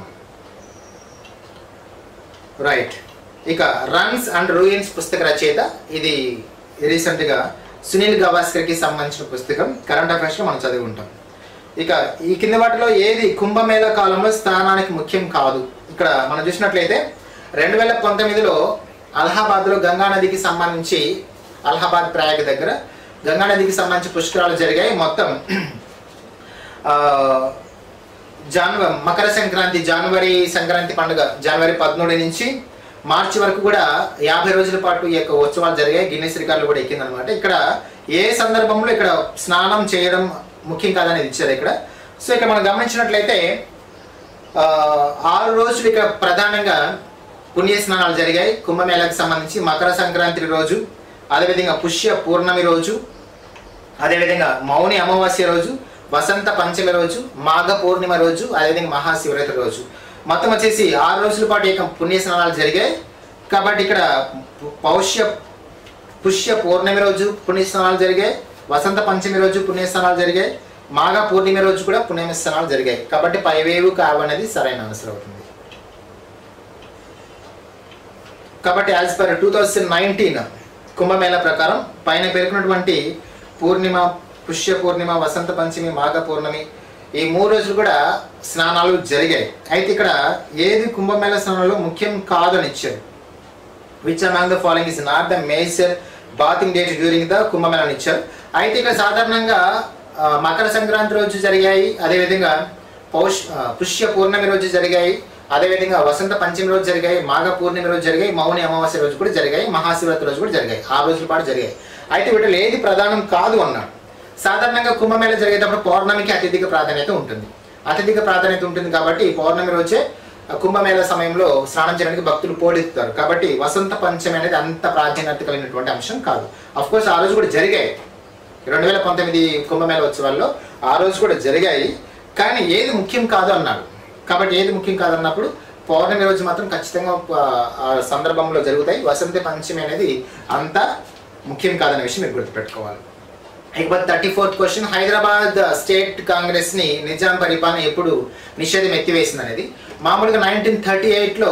రైట్ ఇక రన్స్ అండ్ రూయిన్స్ పుస్తక రచయిత ఇది రీసెంట్గా సునీల్ గవాస్కర్కి సంబంధించిన పుస్తకం కరెంట్ అఫైర్స్లో మనం చదివి ఉంటాం ఇక ఈ కింద వాటిలో ఏది కుంభమేళ కాలంలో స్థానానికి ముఖ్యం కాదు ఇక్కడ మనం చూసినట్లయితే రెండు వేల పంతొమ్మిదిలో అలహాబాద్లో గంగా నదికి సంబంధించి అలహాబాద్ ప్రయాగ దగ్గర గంగా నదికి సంబంధించి పుష్కరాలు జరిగాయి మొత్తం ఆ, జాన్వ మకర సంక్రాంతి జనవరి సంక్రాంతి పండుగ జనవరి పదమూడు నుంచి మార్చి వరకు కూడా యాభై రోజుల పాటు ఈ యొక్క ఉత్సవాలు జరిగాయి గిన్నెస్ రికార్డులు కూడా ఎక్కిందనమాట ఇక్కడ ఏ సందర్భంలో ఇక్కడ స్నానం చేయడం ముఖ్యం కాదనేది ఇచ్చారు ఇక్కడ సో ఇక్కడ మనం గమనించినట్లయితే ఆ, ఆరు రోజులు ఇక్కడ ప్రధానంగా పుణ్య స్నానాలు జరిగాయి కుంభమేళకు సంబంధించి మకర సంక్రాంతి రోజు అదేవిధంగా పుష్య పూర్ణమి రోజు అదేవిధంగా మౌని అమావాస్య రోజు వసంత పంచమి రోజు మాఘ పూర్ణిమ రోజు అదేవిధంగా మహాశివరాత్రి రోజు మొత్తం వచ్చేసి ఆరు రోజుల పాటు ఏక పుణ్య స్నానాలు జరిగాయి కాబట్టి ఇక్కడ పు- పౌష్య పుష్య పూర్ణమి రోజు పుణ్య స్నానాలు జరిగాయి వసంత పంచమి రోజు పుణ్య స్నానాలు జరిగాయి మాఘ పూర్ణిమ రోజు కూడా పుణ్య స్నానాలు జరిగాయి కాబట్టి పైవేవు కావనేది సరైన ఆన్సర్ అవుతుంది కాబట్టి as per two thousand nineteen Kumbh Mela ప్రకారం పైన పేర్కొన్నటువంటి పూర్ణిమ పుష్య పూర్ణిమ వసంత పంచమి మాఘ పూర్ణమి ఈ మూడు రోజులు కూడా స్నానాలు జరిగాయి అయితే ఇక్కడ ఏది కుంభమేళ స్నానంలో ముఖ్యం కాదని ఇచ్చారు which among the following is not the major bathing date during the Kumbh Mela అని ఇచ్చారు అయితే ఇక్కడ సాధారణంగా ఆ, మకర సంక్రాంతి రోజు జరిగాయి అదేవిధంగా పౌష్ ఆ, పుష్య పూర్ణమి రోజు జరిగాయి అదేవిధంగా వసంత పంచమి రోజు జరిగాయి మాఘ పూర్ణిమ రోజు జరిగాయి మౌని అమావాస్య రోజు కూడా జరిగాయి మహాశివరాత్రి రోజు కూడా జరిగాయి ఆ రోజుల పాటు జరిగాయి అయితే వీటిలో ఏది ప్రధానం కాదు అన్నాడు సాధారణంగా కుంభమేళ జరిగేటప్పుడు పౌర్ణమికి అత్యధిక ప్రాధాన్యత ఉంటుంది అత్యధిక ప్రాధాన్యత ఉంటుంది కాబట్టి పౌర్ణమి రోజే ఆ కుంభమేళ సమయంలో స్నానం చేయడానికి భక్తులు పోటెత్తుతారు కాబట్టి వసంత పంచమి అనేది అంత ప్రాధాన్యత కలిగినటువంటి అంశం కాదు అఫ్ కోర్స్ ఆ రోజు కూడా జరిగాయి రెండు వేల పంతొమ్మిది కుంభమేళ ఉత్సవాల్లో ఆ రోజు కూడా జరిగాయి కానీ ఏది ముఖ్యం కాదు అన్నాడు కాబట్టి ఏది ముఖ్యం కాదన్నప్పుడు పౌర్ణమి రోజు మాత్రం ఖచ్చితంగా ఆ, ఆ సందర్భంలో జరుగుతాయి వసంత పంచమి అనేది అంత ముఖ్యం కాదనే విషయం మీరు గుర్తుపెట్టుకోవాలి ఇకపోతే thirty fourth question Hyderabad State Congress ని నిజాం పరిపాలన ఎప్పుడు నిషేధం ఎత్తివేసింది అనేది మామూలుగా నైన్టీన్ థర్టీ ఎయిట్లో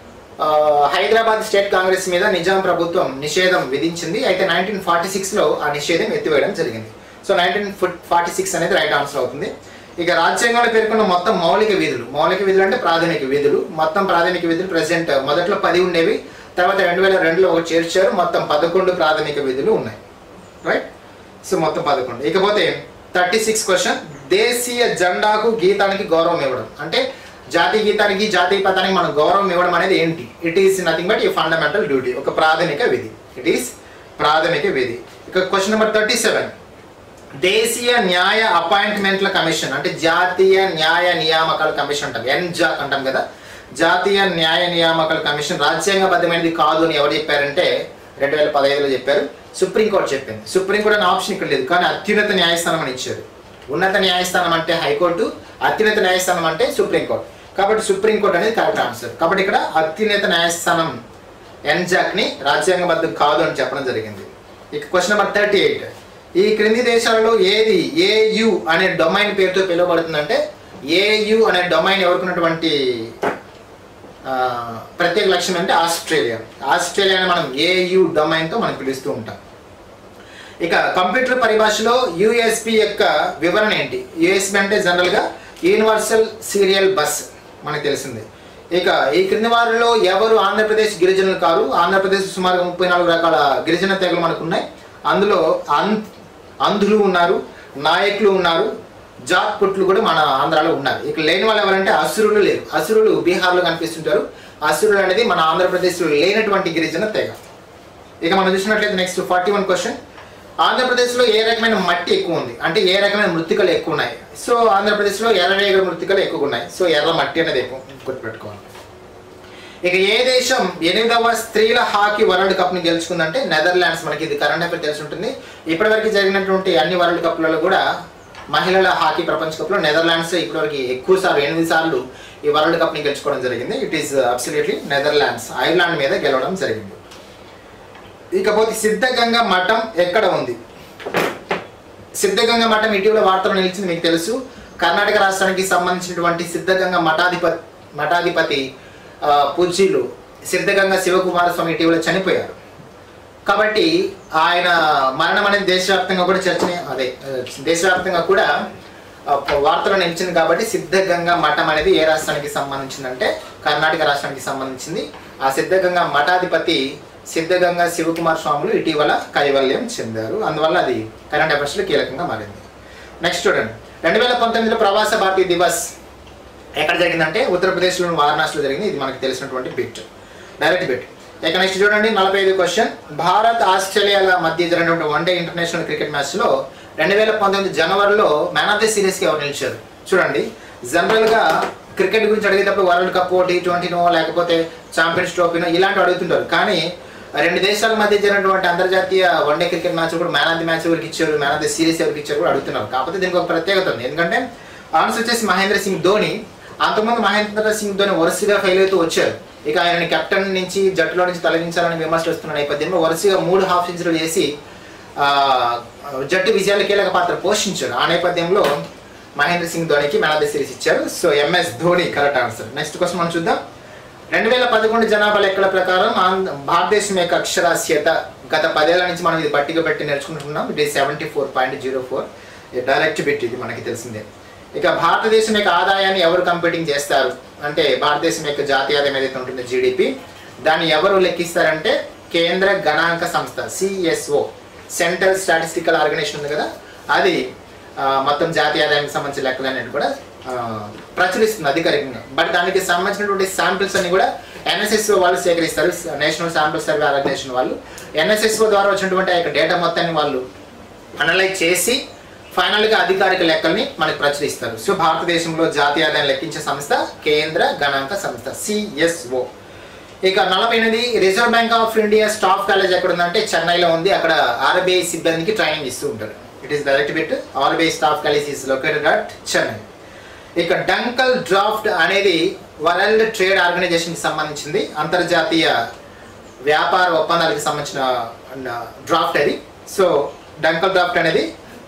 హైదరాబాద్ స్టేట్ కాంగ్రెస్ మీద నిజాం ప్రభుత్వం నిషేధం విధించింది అయితే నైన్టీన్ ఫార్టీ సిక్స్లో ఆ నిషేధం ఎత్తివేయడం జరిగింది సో నైన్టీన్ ఫార్టీ సిక్స్ అనేది రైట్ ఆన్సర్ అవుతుంది ఇక రాజ్యాంగంలో పేర్కొన్న మొత్తం మౌలిక విధులు మౌలిక విధులు అంటే ప్రాథమిక విధులు మొత్తం ప్రాథమిక విధులు ప్రెసెంట్ మొదట్లో పది ఉండేవి తర్వాత రెండు వేల రెండులో ఒకటి చేర్చారు మొత్తం పదకొండు ప్రాథమిక విధులు ఉన్నాయి రైట్ సో మొత్తం పదకొండు ఇకపోతే థర్టీ సిక్స్ క్వశ్చన్ దేశీయ జెండాకు గీతానికి గౌరవం ఇవ్వడం అంటే జాతీయ గీతానికి జాతీయ పదానికి మనం గౌరవం ఇవ్వడం అనేది ఏంటి ఇట్ ఈస్ నథింగ్ బట్ ఈ ఫండమెంటల్ డ్యూటీ ఒక ప్రాథమిక విధి ఇట్ ఈస్ ప్రాథమిక విధి ఇక క్వశ్చన్ నెంబర్ థర్టీ సెవెన్ దేశీయ న్యాయ అపాయింట్మెంట్ల కమిషన్ అంటే జాతీయ న్యాయ నియామకాల కమిషన్ అంటాం ఎన్జాక్ అంటాం కదా జాతీయ న్యాయ నియామకాల కమిషన్ రాజ్యాంగబద్ధమైనది కాదు అని ఎవరు చెప్పారంటే రెండు వేల పదహైదులో చెప్పారు సుప్రీంకోర్టు చెప్పింది సుప్రీంకోర్టు అనే ఆప్షన్ ఇక్కడ లేదు కానీ అత్యున్నత న్యాయస్థానం అని ఇచ్చారు ఉన్నత న్యాయస్థానం అంటే హైకోర్టు అత్యున్నత న్యాయస్థానం అంటే సుప్రీంకోర్టు కాబట్టి సుప్రీంకోర్టు అనేది కరెక్ట్ ఆన్సర్ కాబట్టి ఇక్కడ అత్యున్నత న్యాయస్థానం ఎన్జాక్ ని రాజ్యాంగబద్ధం కాదు అని చెప్పడం జరిగింది ఇక క్వశ్చన్ నెంబర్ థర్టీ ఎయిట్ ఈ క్రింది దేశాలలో ఏది ఏయు అనే డొమైన్ పేరుతో పిలువబడుతుందంటే ఏయు అనే డొమైన్ ఎవరుకున్నటువంటి ఆ, ప్రత్యేక లక్ష్యం అంటే ఆస్ట్రేలియా ఆస్ట్రేలియాని మనం ఏయు డొమైన్తో మనం పిలుస్తూ ఉంటాం ఇక కంప్యూటర్ పరిభాషలో యూఎస్పి యొక్క వివరణ ఏంటి యూఎస్పి అంటే జనరల్గా యూనివర్సల్ సీరియల్ బస్ మనకు తెలిసింది ఇక ఈ క్రింది వారిలో ఎవరు ఆంధ్రప్రదేశ్ గిరిజనులు కారు ఆంధ్రప్రదేశ్ సుమారుగా ముప్పై నాలుగు రకాల గిరిజన తెగలు మనకు ఉన్నాయి అందులో అన్ అంధులు ఉన్నారు నాయకులు ఉన్నారు జాట్ పుట్లు కూడా మన ఆంధ్రాలో ఉన్నారు ఇక లేని వాళ్ళు ఎవరంటే అసురులు లేరు అసురులు బీహార్లో కనిపిస్తుంటారు అసురులు అనేది మన ఆంధ్రప్రదేశ్లో లేనటువంటి గిరిజన తెగ ఇక మనం చూసినట్లయితే నెక్స్ట్ ఫార్టీ వన్ క్వశ్చన్ ఆంధ్రప్రదేశ్లో ఏ రకమైన మట్టి ఎక్కువ ఉంది అంటే ఏ రకమైన మృతికలు ఎక్కువ ఉన్నాయి సో ఆంధ్రప్రదేశ్లో ఎర్రరేగడి మృతికలు ఎక్కువ ఉన్నాయి సో ఎర్ర మట్టి అనేది ఎక్కువ గుర్తుపెట్టుకోవాలి ఇక ఏ దేశం ఎనిమిదవ స్త్రీల హాకీ వరల్డ్ కప్ ని గెలుచుకుందంటే నెదర్లాండ్స్ మనకి ఇది కరెంట్ అఫేర్ తెలిసి ఉంటుంది ఇప్పటివరకు జరిగినటువంటి అన్ని వరల్డ్ కప్లలో కూడా మహిళల హాకీ ప్రపంచ కప్లో నెదర్లాండ్స్ ఇప్పటివరకు ఎక్కువ సార్లు ఎనిమిది సార్లు ఈ వరల్డ్ కప్ ని గెలుచుకోవడం జరిగింది it is absolutely Netherlands Ireland మీద గెలవడం జరిగింది ఇకపోతే సిద్ధగంగా మఠం ఎక్కడ ఉంది సిద్ధగంగా మఠం ఇటీవల వార్తలు నిలిచింది మీకు తెలుసు కర్ణాటక రాష్ట్రానికి సంబంధించినటువంటి సిద్ధగంగా మఠాధిపతి మఠాధిపతి ఆ, పూజ్యులు సిద్ధగంగా శివకుమార స్వామి ఇటీవల చనిపోయారు కాబట్టి ఆయన మరణం అనేది దేశవ్యాప్తంగా కూడా చర్చని అదే ఆ, దేశవ్యాప్తంగా కూడా ఆ, వార్తలు నిలిచింది కాబట్టి సిద్ధగంగా మఠం అనేది ఏ రాష్ట్రానికి సంబంధించిందంటే కర్ణాటక రాష్ట్రానికి సంబంధించింది ఆ సిద్ధగంగా మఠాధిపతి సిద్ధగంగా శివకుమార్ స్వాములు ఇటీవల కైవల్యం చెందారు అందువల్ల అది కరెంట్ అఫైర్స్లో కీలకంగా మారింది నెక్స్ట్ చూడండి రెండు వేల పంతొమ్మిదిలో ప్రవాస భారతీయ దివస్ ఎక్కడ జరిగిందంటే ఉత్తరప్రదేశ్లోని వారణాసిలో జరిగింది ఇది మనకు తెలిసినటువంటి బిట్ డైరెక్ట్ బిట్ ఇక నెక్స్ట్ చూడండి నలభై ఐదు క్వశ్చన్ భారత్ ఆస్ట్రేలియాల మధ్య జరిగినటువంటి వన్డే ఇంటర్నేషనల్ క్రికెట్ మ్యాచ్లో రెండు వేల పంతొమ్మిది జనవరిలో మ్యాన్ ఆఫ్ ది సిరీస్కి ఎవరు నిలిచారు చూడండి జనరల్గా క్రికెట్ గురించి అడిగేటప్పుడు వరల్డ్ కప్ టీ ట్వంటీనో లేకపోతే ఛాంపియన్స్ ట్రోఫీనో ఇలాంటివి అడుగుతుంటారు కానీ రెండు దేశాల మధ్య జరిగినటువంటి అంతర్జాతీయ వన్డే క్రికెట్ మ్యాచ్ కూడా మ్యాన్ ఆఫ్ ది మ్యాచ్ ఎవరికి ఇచ్చారు మ్యాన్ ఆఫ్ ది సిరీస్ ఎవరికి ఇచ్చారు కూడా అడుగుతున్నారు కాకపోతే దీనికి ఒక ప్రత్యేకత ఉంది ఎందుకంటే ఆన్సర్ వచ్చేసి మహేంద్ర సింగ్ ధోని అంతకుముందు మహేంద్ర సింగ్ ధోని వరుసగా ఫెయిల్ అవుతూ వచ్చారు ఇక ఆయనని కెప్టెన్ నుంచి జట్టులో నుంచి తొలగించాలని విమర్శలు వస్తున్న నేపథ్యంలో వరుసగా మూడు హాఫ్ సెంచరీలు చేసి ఆ, జట్టు విజయాలు కీలక పాత్ర పోషించారు ఆ నేపథ్యంలో మహేంద్ర సింగ్ ధోనికి మ్యాన్ ఆఫ్ ది సిరీస్ ఇచ్చారు so MS Dhoni correct answer next question మనం చూద్దాం రెండు వేల పదకొండు జనాభా లెక్కల ప్రకారం ఆంధ్ర భారతదేశం యొక్క అక్షరాస్యత గత పదేళ్ల నుంచి మనం ఇది బట్టిగా పెట్టి నేర్చుకుంటున్నాం ఇది seventy four point zero four direct bit ఇది మనకి తెలిసిందే ఇక భారతదేశం యొక్క ఆదాయాన్ని ఎవరు కంప్యూటింగ్ చేస్తారు అంటే భారతదేశం యొక్క జాతీయ ఆదాయం ఏదైతే ఉంటుందో జీడిపి దాన్ని ఎవరు లెక్కిస్తారంటే కేంద్ర గణాంక సంస్థ సిఎస్ఓ సెంట్రల్ స్టాటిస్టికల్ ఆర్గనైజేషన్ ఉంది కదా అది ఆ, మొత్తం జాతీయ ఆదాయానికి సంబంధించిన లెక్కలనేది కూడా ఆ, ప్రచురిస్తుంది అధికారికంగా బట్ దానికి సంబంధించినటువంటి శాంపిల్స్ అన్ని కూడా ఎన్ఎస్ఎస్ఓ వాళ్ళు సేకరిస్తారు నేషనల్ శాంపిల్ సర్వే ఆర్గనైజేషన్ వాళ్ళు ఎన్ఎస్ఎస్ఓ ద్వారా వచ్చినటువంటి ఆ యొక్క డేటా మొత్తాన్ని వాళ్ళు అనలైజ్ చేసి ఫైనల్గా అధికారిక లెక్కల్ని మనకు ప్రచురిస్తారు సో భారతదేశంలో జాతీయ ఆదాయం లెక్కించే సంస్థ కేంద్ర గణాంక సంస్థ సిఎస్ఓ ఇక నలభై ఎనిమిది Reserve Bank of India staff college ఎక్కడ ఉందంటే చెన్నైలో ఉంది అక్కడ ఆర్బీఐ సిబ్బందికి ట్రైనింగ్ ఇస్తూ ఉంటారు it is direct bit RBI staff college is located at Chennai ఇక డంకల్ డ్రాఫ్ట్ అనేది వరల్డ్ ట్రేడ్ ఆర్గనైజేషన్కి సంబంధించింది అంతర్జాతీయ వ్యాపార ఒప్పందాలకు సంబంధించిన డ్రాఫ్ట్ అది సో డంకల్ డ్రాఫ్ట్ అనేది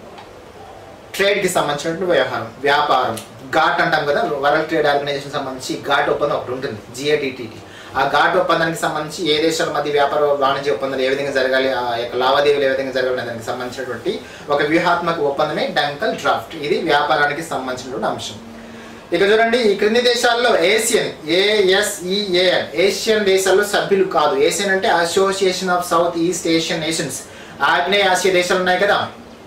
ట్రేడ్కి సంబంధించినటువంటి వ్యవహారం వ్యాపారం ఘాట్ అంటాం కదా వరల్డ్ ట్రేడ్ ఆర్గనైజేషన్ సంబంధించి ఘాట్ ఒప్పందం ఒకటి ఉంటుంది జిఏటిటి ఆ ఘాట్ ఒప్పందానికి సంబంధించి ఏ దేశాల మధ్య వ్యాపార వాణిజ్య ఒప్పందాలు ఏ విధంగా జరగాలి ఆ యొక్క లావాదేవీలు ఏ విధంగా జరగాలి అనే దానికి సంబంధించినటువంటి ఒక వ్యూహాత్మక ఒప్పందమే డంకల్ డ్రాఫ్ట్ ఇది వ్యాపారానికి సంబంధించినటువంటి అంశం ఇక చూడండి ఈ క్రింది దేశాల్లో ఏసియన్ ఏఎస్ఈఏఎన్ ఏషియన్ దేశాల్లో సభ్యులు కాదు ఏసియన్ అంటే association of south east Asian nations ఆగ్నేయ ఆసియా దేశాలు ఉన్నాయి కదా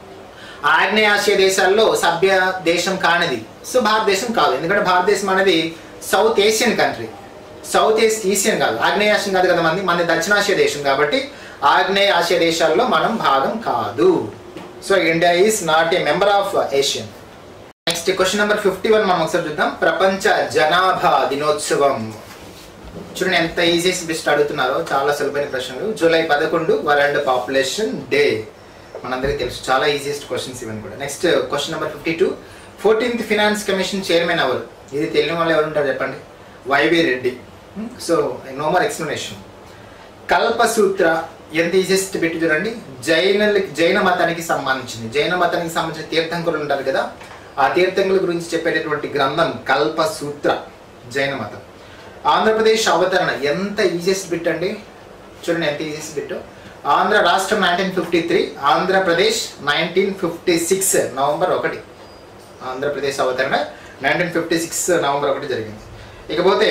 ఆగ్నేయ ఆసియా దేశాల్లో సభ్య దేశం కానిది సో భారతదేశం కాదు ఎందుకంటే భారతదేశం అనేది south Asian country south east Asian కాదు ఆగ్నేయ ఆసియన్ కాదు కదా మంది మన దక్షిణాసియా దేశం కాబట్టి ఆగ్నేయ ఆసియా దేశాల్లో మనం భాగం కాదు so India is not a member of ASEAN next question number fifty one మనం ఒకసారి చూద్దాం ప్రపంచ జనాభా దినోత్సవం చూడండి ఎంత ఈజీయెస్ట్ బెస్ట్ అడుగుతున్నారో చాలా సులభమైన ప్రశ్నలు జూలై పదకొండు వరల్డ్ పాపులేషన్ డే మనందరికీ తెలుసు చాలా ఈజియెస్ట్ క్వశ్చన్స్ ఇవన్నీ కూడా next question number fifty two fourteenth finance commission chairman ఎవరు ఇది తెలియని వాళ్ళు ఎవరు ఉంటారు చెప్పండి Y V Reddy so no more explanation కల్పసూత్ర ఎంత ఈజియెస్ట్ పెట్టి చూడండి జైన జైన మతానికి సంబంధించింది జైన మతానికి సంబంధించిన తీర్థంకులు ఉంటారు కదా ఆ తీర్థంకుల గురించి చెప్పేటటువంటి గ్రంథం కల్పసూత్ర జైన మతం ఆంధ్రప్రదేశ్ అవతరణ ఎంత ఈజియెస్ట్ బిట్ అండి చూడండి ఎంత ఈజియెస్ట్ బిట్ ఆంధ్ర రాష్ట్రం nineteen fifty three Andhra Pradesh nineteen fifty six November ఒకటి ఆంధ్రప్రదేశ్ అవతరణ నైన్టీన్ ఫిఫ్టీ సిక్స్ నవంబర్ ఒకటి జరిగింది ఇకపోతే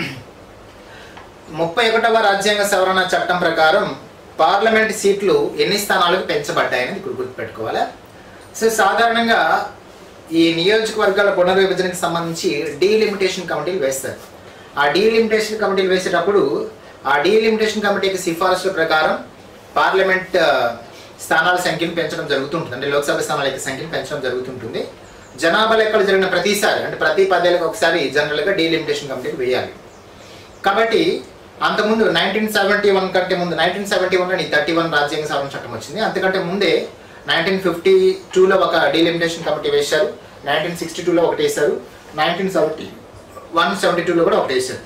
ముప్పై ఒకటవ రాజ్యాంగ సవరణ చట్టం ప్రకారం పార్లమెంట్ సీట్లు ఎన్ని స్థానాలకు పెంచబడ్డాయని ఇక్కడ గుర్తుపెట్టుకోవాలి సో సాధారణంగా ఈ నియోజకవర్గాల పునర్విభజనకి సంబంధించి డీలిమిటేషన్ కమిటీలు వేస్తారు ఆ డీలిమిటేషన్ కమిటీలు వేసేటప్పుడు ఆ డీలిమిటేషన్ కమిటీకి సిఫారసుల ప్రకారం పార్లమెంట్ ఆ, స్థానాల సంఖ్యను పెంచడం జరుగుతుంటుంది అంటే లోక్సభ స్థానాల యొక్క సంఖ్యను పెంచడం జరుగుతుంటుంది జనాభా లెక్కలు జరిగిన ప్రతిసారి అంటే ప్రతి పదేళ్ళకి ఒకసారి జనరల్గా డీలిమిటేషన్ కమిటీకి వేయాలి కాబట్టి అంతకుముందు నైన్టీన్ సెవెంటీ వన్ కంటే ముందు నైన్టీన్ సెవెంటీ వన్లో నీ థర్టీ వన్ రాజ్యాంగ సవరణ చట్టం వచ్చింది అంతకంటే ముందే నైన్టీన్ ఫిఫ్టీ టూలో ఒక డీలిమిటేషన్ కమిటీ వేశారు నైన్టీన్ సిక్స్టీ టూలో ఒకటి వేశారు నైన్టీన్ సెవెంటీ వన్ సెవెంటీ టూలో కూడా ఒకటి వేశారు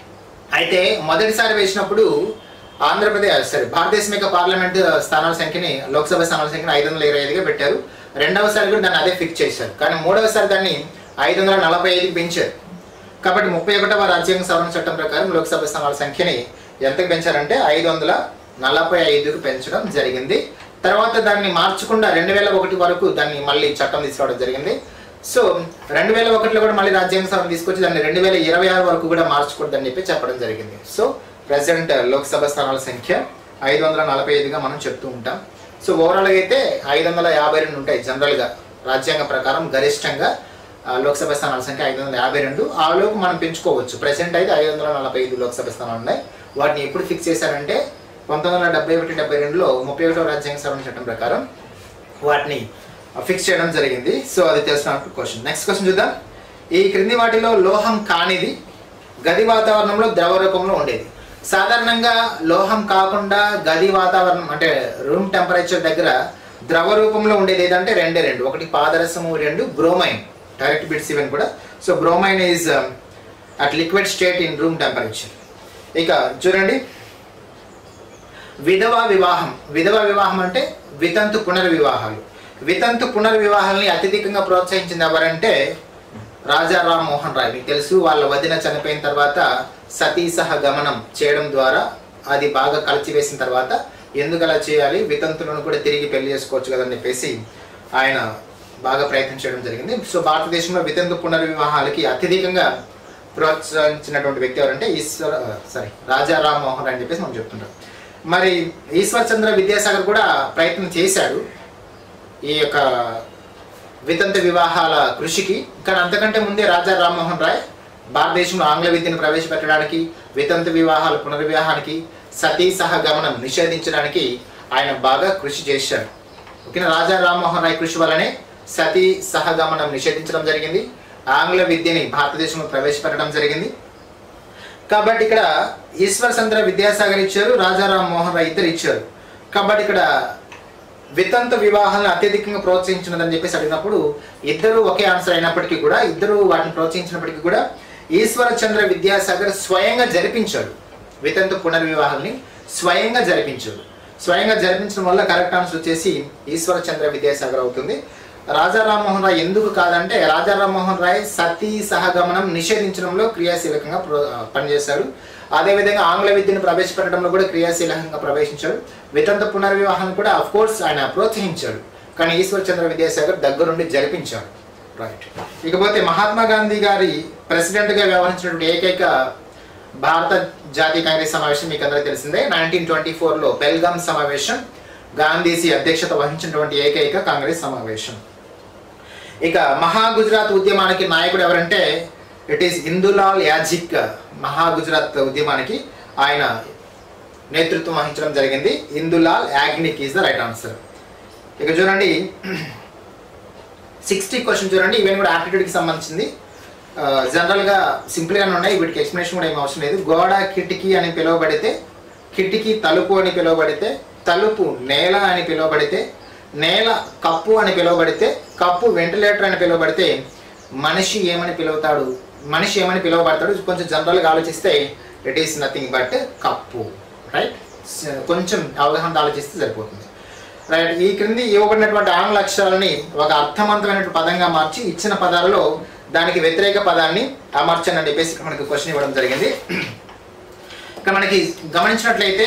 అయితే మొదటిసారి వేసినప్పుడు ఆంధ్రప్రదేశ్ సరే భారతదేశం యొక్క పార్లమెంట్ స్థానాల సంఖ్యని లోక్సభ స్థానాల సంఖ్యని ఐదు వందల ఇరవై ఐదుగా పెట్టారు రెండవసారి కూడా దాన్ని అదే ఫిక్స్ చేశారు కానీ మూడవసారి దాన్ని ఐదు వందల నలభై ఐదుకి పెంచారు కాబట్టి ముప్పై ఒకటవ రాజ్యాంగ సవరణ చట్టం ప్రకారం లోక్సభ స్థానాల సంఖ్యని ఎంతకు పెంచారంటే ఐదు వందల నలభై ఐదుకు పెంచడం జరిగింది తర్వాత దాన్ని మార్చకుండా రెండు వేల ఒకటి వరకు దాన్ని మళ్ళీ చట్టం తీసుకురావడం జరిగింది సో రెండు వేల ఒకటిలో కూడా మళ్ళీ రాజ్యాంగ సవరణ తీసుకొచ్చి దాన్ని రెండు వేల ఇరవై ఆరు వరకు కూడా మార్చకూడదని చెప్పి చెప్పడం జరిగింది సో ప్రజెంట్ లోక్సభ స్థానాల సంఖ్య ఐదు వందల నలభై ఐదుగా మనం చెప్తూ ఉంటాం సో ఓవరాల్గా అయితే ఐదు వందల యాభై రెండు ఉంటాయి జనరల్గా రాజ్యాంగ ప్రకారం గరిష్టంగా ఆ, లోక్సభ స్థానాల సంఖ్య ఐదు వందల యాభై రెండు ఆ లోపు మనం పెంచుకోవచ్చు ప్రెసెంట్ అయితే ఐదు వందల నలభై ఐదు లోక్సభ స్థానాలు ఉన్నాయి వాటిని ఎప్పుడు ఫిక్స్ చేశారంటే పంతొమ్మిది వందల డెబ్బై ఒకటి డెబ్బై రెండులో ముప్పై ఒకటో రాజ్యాంగ సవరణ చట్టం ప్రకారం వాటిని ఫిక్స్ చేయడం జరిగింది సో అది తెలిసిన క్వశ్చన్ నెక్స్ట్ క్వశ్చన్ చూద్దాం ఈ క్రింది వాటిలో లోహం కానిది గది వాతావరణంలో ద్రవ రూపంలో ఉండేది సాధారణంగా లోహం కాకుండా గది వాతావరణం అంటే రూమ్ టెంపరేచర్ దగ్గర ద్రవ రూపంలో ఉండేది ఏదంటే రెండే రెండు ఒకటి పాదరసము రెండు బ్రోమైన్ డైరెక్ట్ బిట్స్ ఈవెన్ కూడా so bromine is at liquid state in room temperature ఇక చూడండి విధవా వివాహం విధవా వివాహం అంటే వితంతు పునర్వివాహాలు వితంతు పునర్వివాహాలని అత్యధికంగా ప్రోత్సహించింది ఎవరంటే రాజా రామ్ మోహన్ రాయ్ మీకు తెలుసు వాళ్ళ వదిన చనిపోయిన తర్వాత సతీ సహ గమనం చేయడం ద్వారా అది బాగా కలిచివేసిన తర్వాత ఎందుకు అలా చేయాలి వితంతులను కూడా తిరిగి పెళ్లి చేసుకోవచ్చు కదని చెప్పేసి ఆయన బాగా ప్రయత్నం చేయడం జరిగింది సో భారతదేశంలో వితంతు పునర్వివాహాలకి అత్యధికంగా ప్రోత్సహించినటువంటి వ్యక్తి ఎవరంటే ఈశ్వర సారీ రాజా రామ్ మోహన్ రాయ్ అని చెప్పేసి మనం చెప్తుంటాం మరి ఈశ్వర్ చంద్ర విద్యాసాగర్ కూడా ప్రయత్నం చేశాడు ఈ యొక్క వితంత వివాహాల కృషికి కానీ అంతకంటే ముందే రాజా రామ్మోహన్ రాయ్ భారతదేశంలో ఆంగ్ల విద్యను ప్రవేశపెట్టడానికి వితంత వివాహాల పునర్వివాహానికి సతీ సహగమనం నిషేధించడానికి ఆయన బాగా కృషి చేశాడు ఓకేనా రాజా రామ్మోహన్ రాయ్ కృషి వల్లనే సతీ సహగమనం నిషేధించడం జరిగింది ఆంగ్ల విద్యని భారతదేశంలో ప్రవేశపెట్టడం జరిగింది కాబట్టి ఇక్కడ ఈశ్వర్ చంద్ర విద్యాసాగర్ ఇచ్చారు రాజారాం మోహన్ రాయ్ ఇద్దరు ఇచ్చారు కాబట్టి ఇక్కడ వితంతు వివాహాలను అత్యధికంగా ప్రోత్సహించినదని చెప్పేసి అడిగినప్పుడు ఇద్దరు ఒకే ఆన్సర్ అయినప్పటికీ కూడా ఇద్దరు వాటిని ప్రోత్సహించినప్పటికీ కూడా ఈశ్వర చంద్ర విద్యాసాగర్ స్వయంగా జరిపించాడు వితంతు పునర్వివాహాల్ని స్వయంగా జరిపించాడు స్వయంగా జరిపించడం వల్ల కరెక్ట్ ఆన్సర్ వచ్చేసి ఈశ్వర చంద్ర విద్యాసాగర్ అవుతుంది రాజా రామ్మోహన్ రాయ్ ఎందుకు కాదంటే రాజా రామ్మోహన్ రాయ్ సతీ సహగమనం నిషేధించడంలో క్రియాశీలకంగా ప్రో- పనిచేశాడు అదేవిధంగా ఆంగ్ల విద్యను ప్రవేశపెట్టడంలో కూడా క్రియాశీలకంగా ప్రవేశించాడు వితంత పునర్వివాహాన్ని కూడా అఫ్ కోర్స్ ఆయన ప్రోత్సహించాడు కానీ ఈశ్వర్ చంద్ర విద్యాసాగర్ దగ్గరుండి జరిపించాడు రైట్ ఇకపోతే మహాత్మా గాంధీ గారి ప్రెసిడెంట్గా వ్యవహరించినటువంటి ఏకైక భారత జాతీయ కాంగ్రెస్ సమావేశం మీకు అందరికీ తెలిసిందే నైన్టీన్ ట్వంటీ ఫోర్లో బెల్గాం సమావేశం గాంధీజీ అధ్యక్షత వహించినటువంటి ఏకైక కాంగ్రెస్ సమావేశం ఇక మహా గుజరాత్ ఉద్యమానికి నాయకుడు ఎవరంటే ఇట్ ఈస్ ఇందులాల్ యాజిక్ మహా గుజరాత్ ఉద్యమానికి ఆయన నేతృత్వం వహించడం జరిగింది Indulal Yagnik is the right answer ఇక చూడండి సిక్స్టీ క్వశ్చన్ చూడండి ఇవన్నీ కూడా యాప్టిట్యూడ్కి సంబంధించింది ఆ, జనరల్గా సింపుల్గానే ఉన్నాయి వీటికి ఎక్స్ప్లెనేషన్ కూడా ఏం అవసరం లేదు గోడ కిటికీ అని పిలువబడితే కిటికీ తలుపు అని పిలువబడితే తలుపు నేల అని పిలువబడితే నేల కప్పు అని పిలువబడితే కప్పు వెంటిలేటర్ అని పిలువబడితే మనిషి ఏమని పిలువుతాడు మనిషి ఏమని పిలువబడతాడు కొంచెం జనరల్గా ఆలోచిస్తే ఇట్ ఈస్ నథింగ్ బట్ కప్పు రైట్ కొంచెం అవగాహన ఆలోచిస్తే సరిపోతుంది రైట్ ఈ క్రింది ఇవ్వబడినటువంటి ఆంగ్ల అక్షరాలని ఒక అర్థవంతమైనటువంటి పదంగా మార్చి ఇచ్చిన పదాలలో దానికి వ్యతిరేక పదాన్ని అమర్చండి అని చెప్పేసి ఇక్కడ మనకి క్వశ్చన్ ఇవ్వడం జరిగింది ఇక్కడ మనకి గమనించినట్లయితే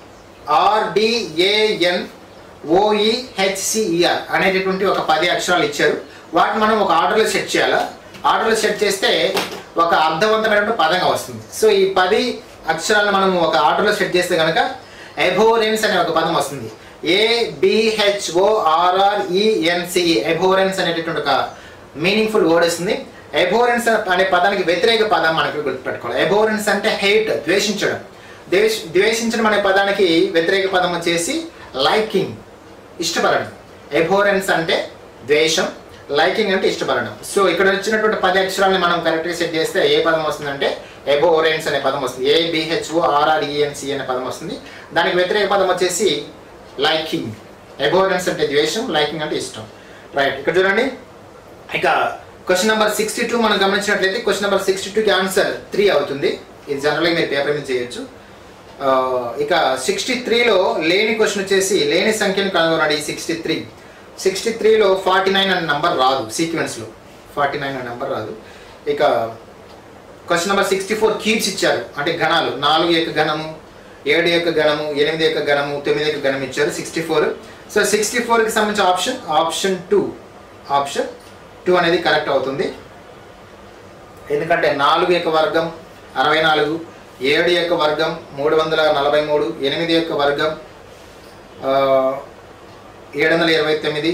ఆర్డిఏఎన్ ఓఈహెచ్సిఈఆర్ అనేటటువంటి ఒక పది అక్షరాలు ఇచ్చారు వాటిని మనం ఒక ఆర్డర్లో సెట్ చేయాలా ఆర్డర్లో సెట్ చేస్తే ఒక అర్థవంతమైన పదంగా వస్తుంది సో ఈ పది అక్షరాలను మనం ఒక ఆర్డర్లో సెట్ చేస్తే కనుక ఎబోరెన్స్ అనే ఒక పదం వస్తుంది ఏ బిహెచ్ఓ ఆర్ఆర్ఈఎన్సిఈ ఎబోరెన్స్ అనేటటువంటి ఒక మీనింగ్ఫుల్ వర్డ్ వస్తుంది ఎబోరెన్స్ అనే పదానికి వ్యతిరేక పదం మనకి గుర్తుపెట్టుకోవాలి ఎబోరెన్స్ అంటే హెయిట్ ద్వేషించడం ద్వేష ద్వేషించడం అనే పదానికి వ్యతిరేక పదం వచ్చేసి లైకింగ్ ఇష్టపడడం ఎబోరెన్స్ అంటే ద్వేషం లైకింగ్ అంటే ఇష్టపడడం సో ఇక్కడ వచ్చినటువంటి పది అక్షరాలని మనం కరెక్ట్గా సెట్ చేస్తే ఏ పదం వస్తుందంటే ఎబోరెన్స్ అనే పదం వస్తుంది ఏ బిహెచ్ఓ ఆర్ఆర్ఈఎన్సి అనే పదం వస్తుంది దానికి వ్యతిరేక పదం వచ్చేసి లైకింగ్ ఎబోరెన్స్ అంటే ద్వేషం లైకింగ్ అంటే ఇష్టం రైట్ ఇక్కడ చూడండి ఇక క్వశ్చన్ నెంబర్ సిక్స్టీ టూ మనం గమనించినట్లయితే క్వశ్చన్ నెంబర్ సిక్స్టీ టూకి ఆన్సర్ త్రీ అవుతుంది ఇది జనరల్గా మీరు పేపర్ మీద చేయొచ్చు ఆ, ఇక సిక్స్టీ త్రీలో లేని క్వశ్చన్ వచ్చేసి లేని సంఖ్యను కనుగొన్నాడు ఈ సిక్స్టీ త్రీ సిక్స్టీ త్రీలో ఫార్టీ నైన్ అనే నంబర్ రాదు సీక్వెన్స్లో ఫార్టీ నైన్ అనే నంబర్ రాదు ఇక question number sixty four cubes ఇచ్చారు అంటే గణాలు నాలుగు యొక్క గణము ఏడు యొక్క గణము ఎనిమిది యొక్క గణము తొమ్మిది యొక్క గణం ఇచ్చారు సిక్స్టీ ఫోర్ సో సిక్స్టీ ఫోర్కి సంబంధించిన option option two option two అనేది కరెక్ట్ అవుతుంది ఎందుకంటే నాలుగు యొక్క వర్గం అరవై నాలుగు ఏడు యొక్క వర్గం మూడు వందల నలభై మూడు ఎనిమిది యొక్క వర్గం ఆ, ఏడు వందల ఇరవై తొమ్మిది